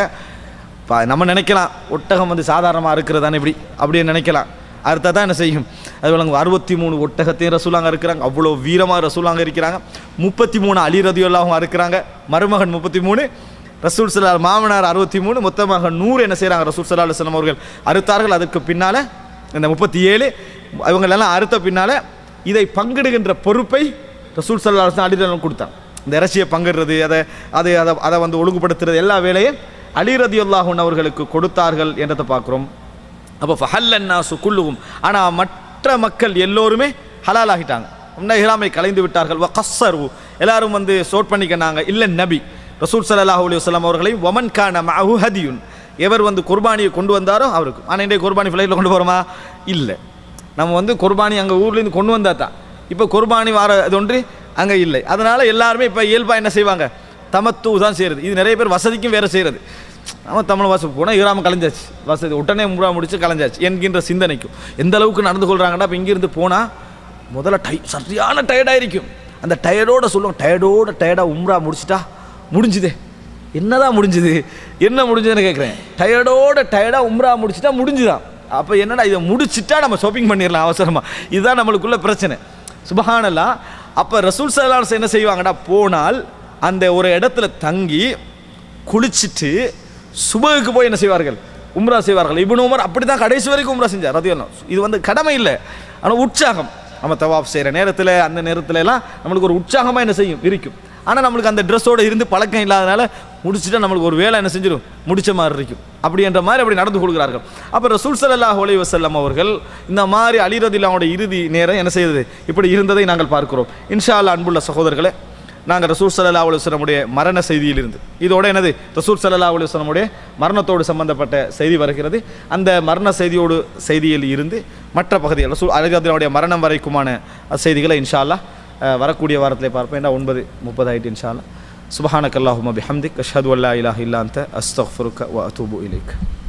Speaker 2: பா நம்ம நினைக்கலாம் ஒட்டகம் வந்து சாதாரணமாக இருக்கிறதானே இப்படி அப்படின்னு நினைக்கலாம் அடுத்தா தான் என்ன செய்யும் அது விளங்கும் அறுபத்தி மூணு ஒட்டகத்தையும் ரசூலாங்க இருக்கிறாங்க அவ்வளோ வீரமாக ரசூலாங்க இருக்கிறாங்க முப்பத்தி மூணு அலி ரதியுல்லாவும் இருக்கிறாங்க மருமகன் முப்பத்தி மூணு ரசூல் சல்லா மாமனார் அறுபத்தி மூணு மொத்தமாக நூறு என்ன செய்கிறாங்க ரசூல் சல்லா அலுவலம் அவர்கள் அறுத்தார்கள் அதற்கு பின்னால் இந்த முப்பத்தி ஏழு இவங்களெல்லாம் அறுத்த பின்னால் இதை பங்கிடுகின்ற பொறுப்பை ரசூல் சல்லா அலுவலம் அலிரலம் கொடுத்தாங்க இந்த இறைச்சியை பங்கிடுறது அதை அதை அதை அதை வந்து ஒழுங்குபடுத்துறது எல்லா வேலையும் அலி ரதியுல்லாஹுன் அவர்களுக்கு கொடுத்தார்கள் என்றதை பார்க்குறோம் அப்போ ஃபஹல்லன்னா சுக்குல்லுவும் ஆனால் மற்ற மக்கள் எல்லோருமே ஹலால் ஆகிட்டாங்க முன்ன இஹ்ராமை கலைந்து விட்டார்கள் வ கஸ்ஸரு எல்லாரும் வந்து சோட் பண்ணிக்கினாங்க இல்லை நபி ரசூல் ஸல்லல்லாஹு அலைஹி வஸல்லம் அவர்களையும் வமன் கான மஅஹு ஹதியுன் எவர் வந்து குர்பானியை கொண்டு வந்தாரோ அவருக்கு ஆனால் இன்றைய குர்பானி ஃப்ளைட்டில் கொண்டு போகிறோமா இல்லை நம்ம வந்து குர்பானி அங்கே ஊர்லேருந்து கொண்டு வந்தா தான் இப்போ குர்பானி வார இது ஒன்று அங்கே இல்லை அதனால் எல்லாருமே இப்போ இயல்பாக என்ன செய்வாங்க தமத்து தான் செய்கிறது இது நிறைய பேர் வசதிக்கும் வேறு செய்கிறது நம்ம தமிழ் வாசம் போனால் இராம கலைஞ்சாச்சு வசதி உடனே முறா முடிச்சு கலைஞ்சாச்சு என்கின்ற சிந்தனைக்கும் எந்த அளவுக்கு நடந்து கொள்கிறாங்கன்னா இப்போ இங்கேருந்து போனால் முதல்ல டை சரியான டயர்டாக இருக்கும் அந்த டயர்டோட சொல்லுவாங்க டயர்டோட டயர்டாக உம்ரா முடிச்சிட்டா முடிஞ்சுதே என்னதான் முடிஞ்சுது என்ன முடிஞ்சதுன்னு கேட்குறேன் டயர்டோட டயர்டாக உம்ரா முடிச்சிட்டா முடிஞ்சுதான் அப்போ என்னடா இதை முடிச்சிட்டா நம்ம ஷாப்பிங் பண்ணிடலாம் அவசரமாக இதுதான் நம்மளுக்குள்ள பிரச்சனை சுபஹானல்லா அப்போ ரசூல் சலாஸ் என்ன செய்வாங்கடா போனால் அந்த ஒரு இடத்துல தங்கி குளிச்சுட்டு சுபகுக்கு போய் என்ன செய்வார்கள் உம்ரா செய்வார்கள் இப்னு உமர் அப்படி தான் கடைசி வரைக்கும் உம்ரா செஞ்சார் ரதியல்லாம் இது வந்து கடமை இல்லை ஆனால் உற்சாகம் நம்ம தவாப் செய்கிற நேரத்தில் அந்த நேரத்துல எல்லாம் நம்மளுக்கு ஒரு உற்சாகமாக என்ன செய்யும் இருக்கும் ஆனால் நம்மளுக்கு அந்த ட்ரெஸ்ஸோட இருந்து பழக்கம் இல்லாதனால முடிச்சுட்டா நம்மளுக்கு ஒரு வேலை என்ன செஞ்சிடும் முடிச்ச மாதிரி இருக்கும் அப்படின்ற மாதிரி அப்படி நடந்து கொள்கிறார்கள் அப்போ ரசூல் ஸல்லல்லாஹு அலைஹி வஸல்லம் அவர்கள் இந்த மாதிரி அலிரதில்லாவோட இறுதி நேரம் என்ன செய்தது இப்படி இருந்ததை நாங்கள் பார்க்கிறோம் இன்ஷா அல்லாஹ் அன்புள்ள சகோதரர்களே நாங்கள் ரசூல் சல்லா அலுவலமுடைய மரண செய்தியிலிருந்து இதோட என்னது ரசூல் சல்லா அலுவலமுடைய மரணத்தோடு சம்பந்தப்பட்ட செய்தி வருகிறது அந்த மரண செய்தியோடு செய்தியில் இருந்து மற்ற பகுதிகள் ரசூல் அலிகத்தினுடைய மரணம் வரைக்குமான செய்திகளை இன்ஷா அல்லாஹ் அஹ், வரக்கூடிய வாரத்தில் பார்ப்போம் ஏன்னா ஒன்பது முப்பது ஆயிட்டு இன்ஷா அல்லாஹ் சுபஹானக் அல்லாஹும பிஹம்திக் அஷ்ஹது அல்லா இலாஹ இல்லா அன்த அஸ்தக்ஃபிருக்க வ அத்தூபு இலைக்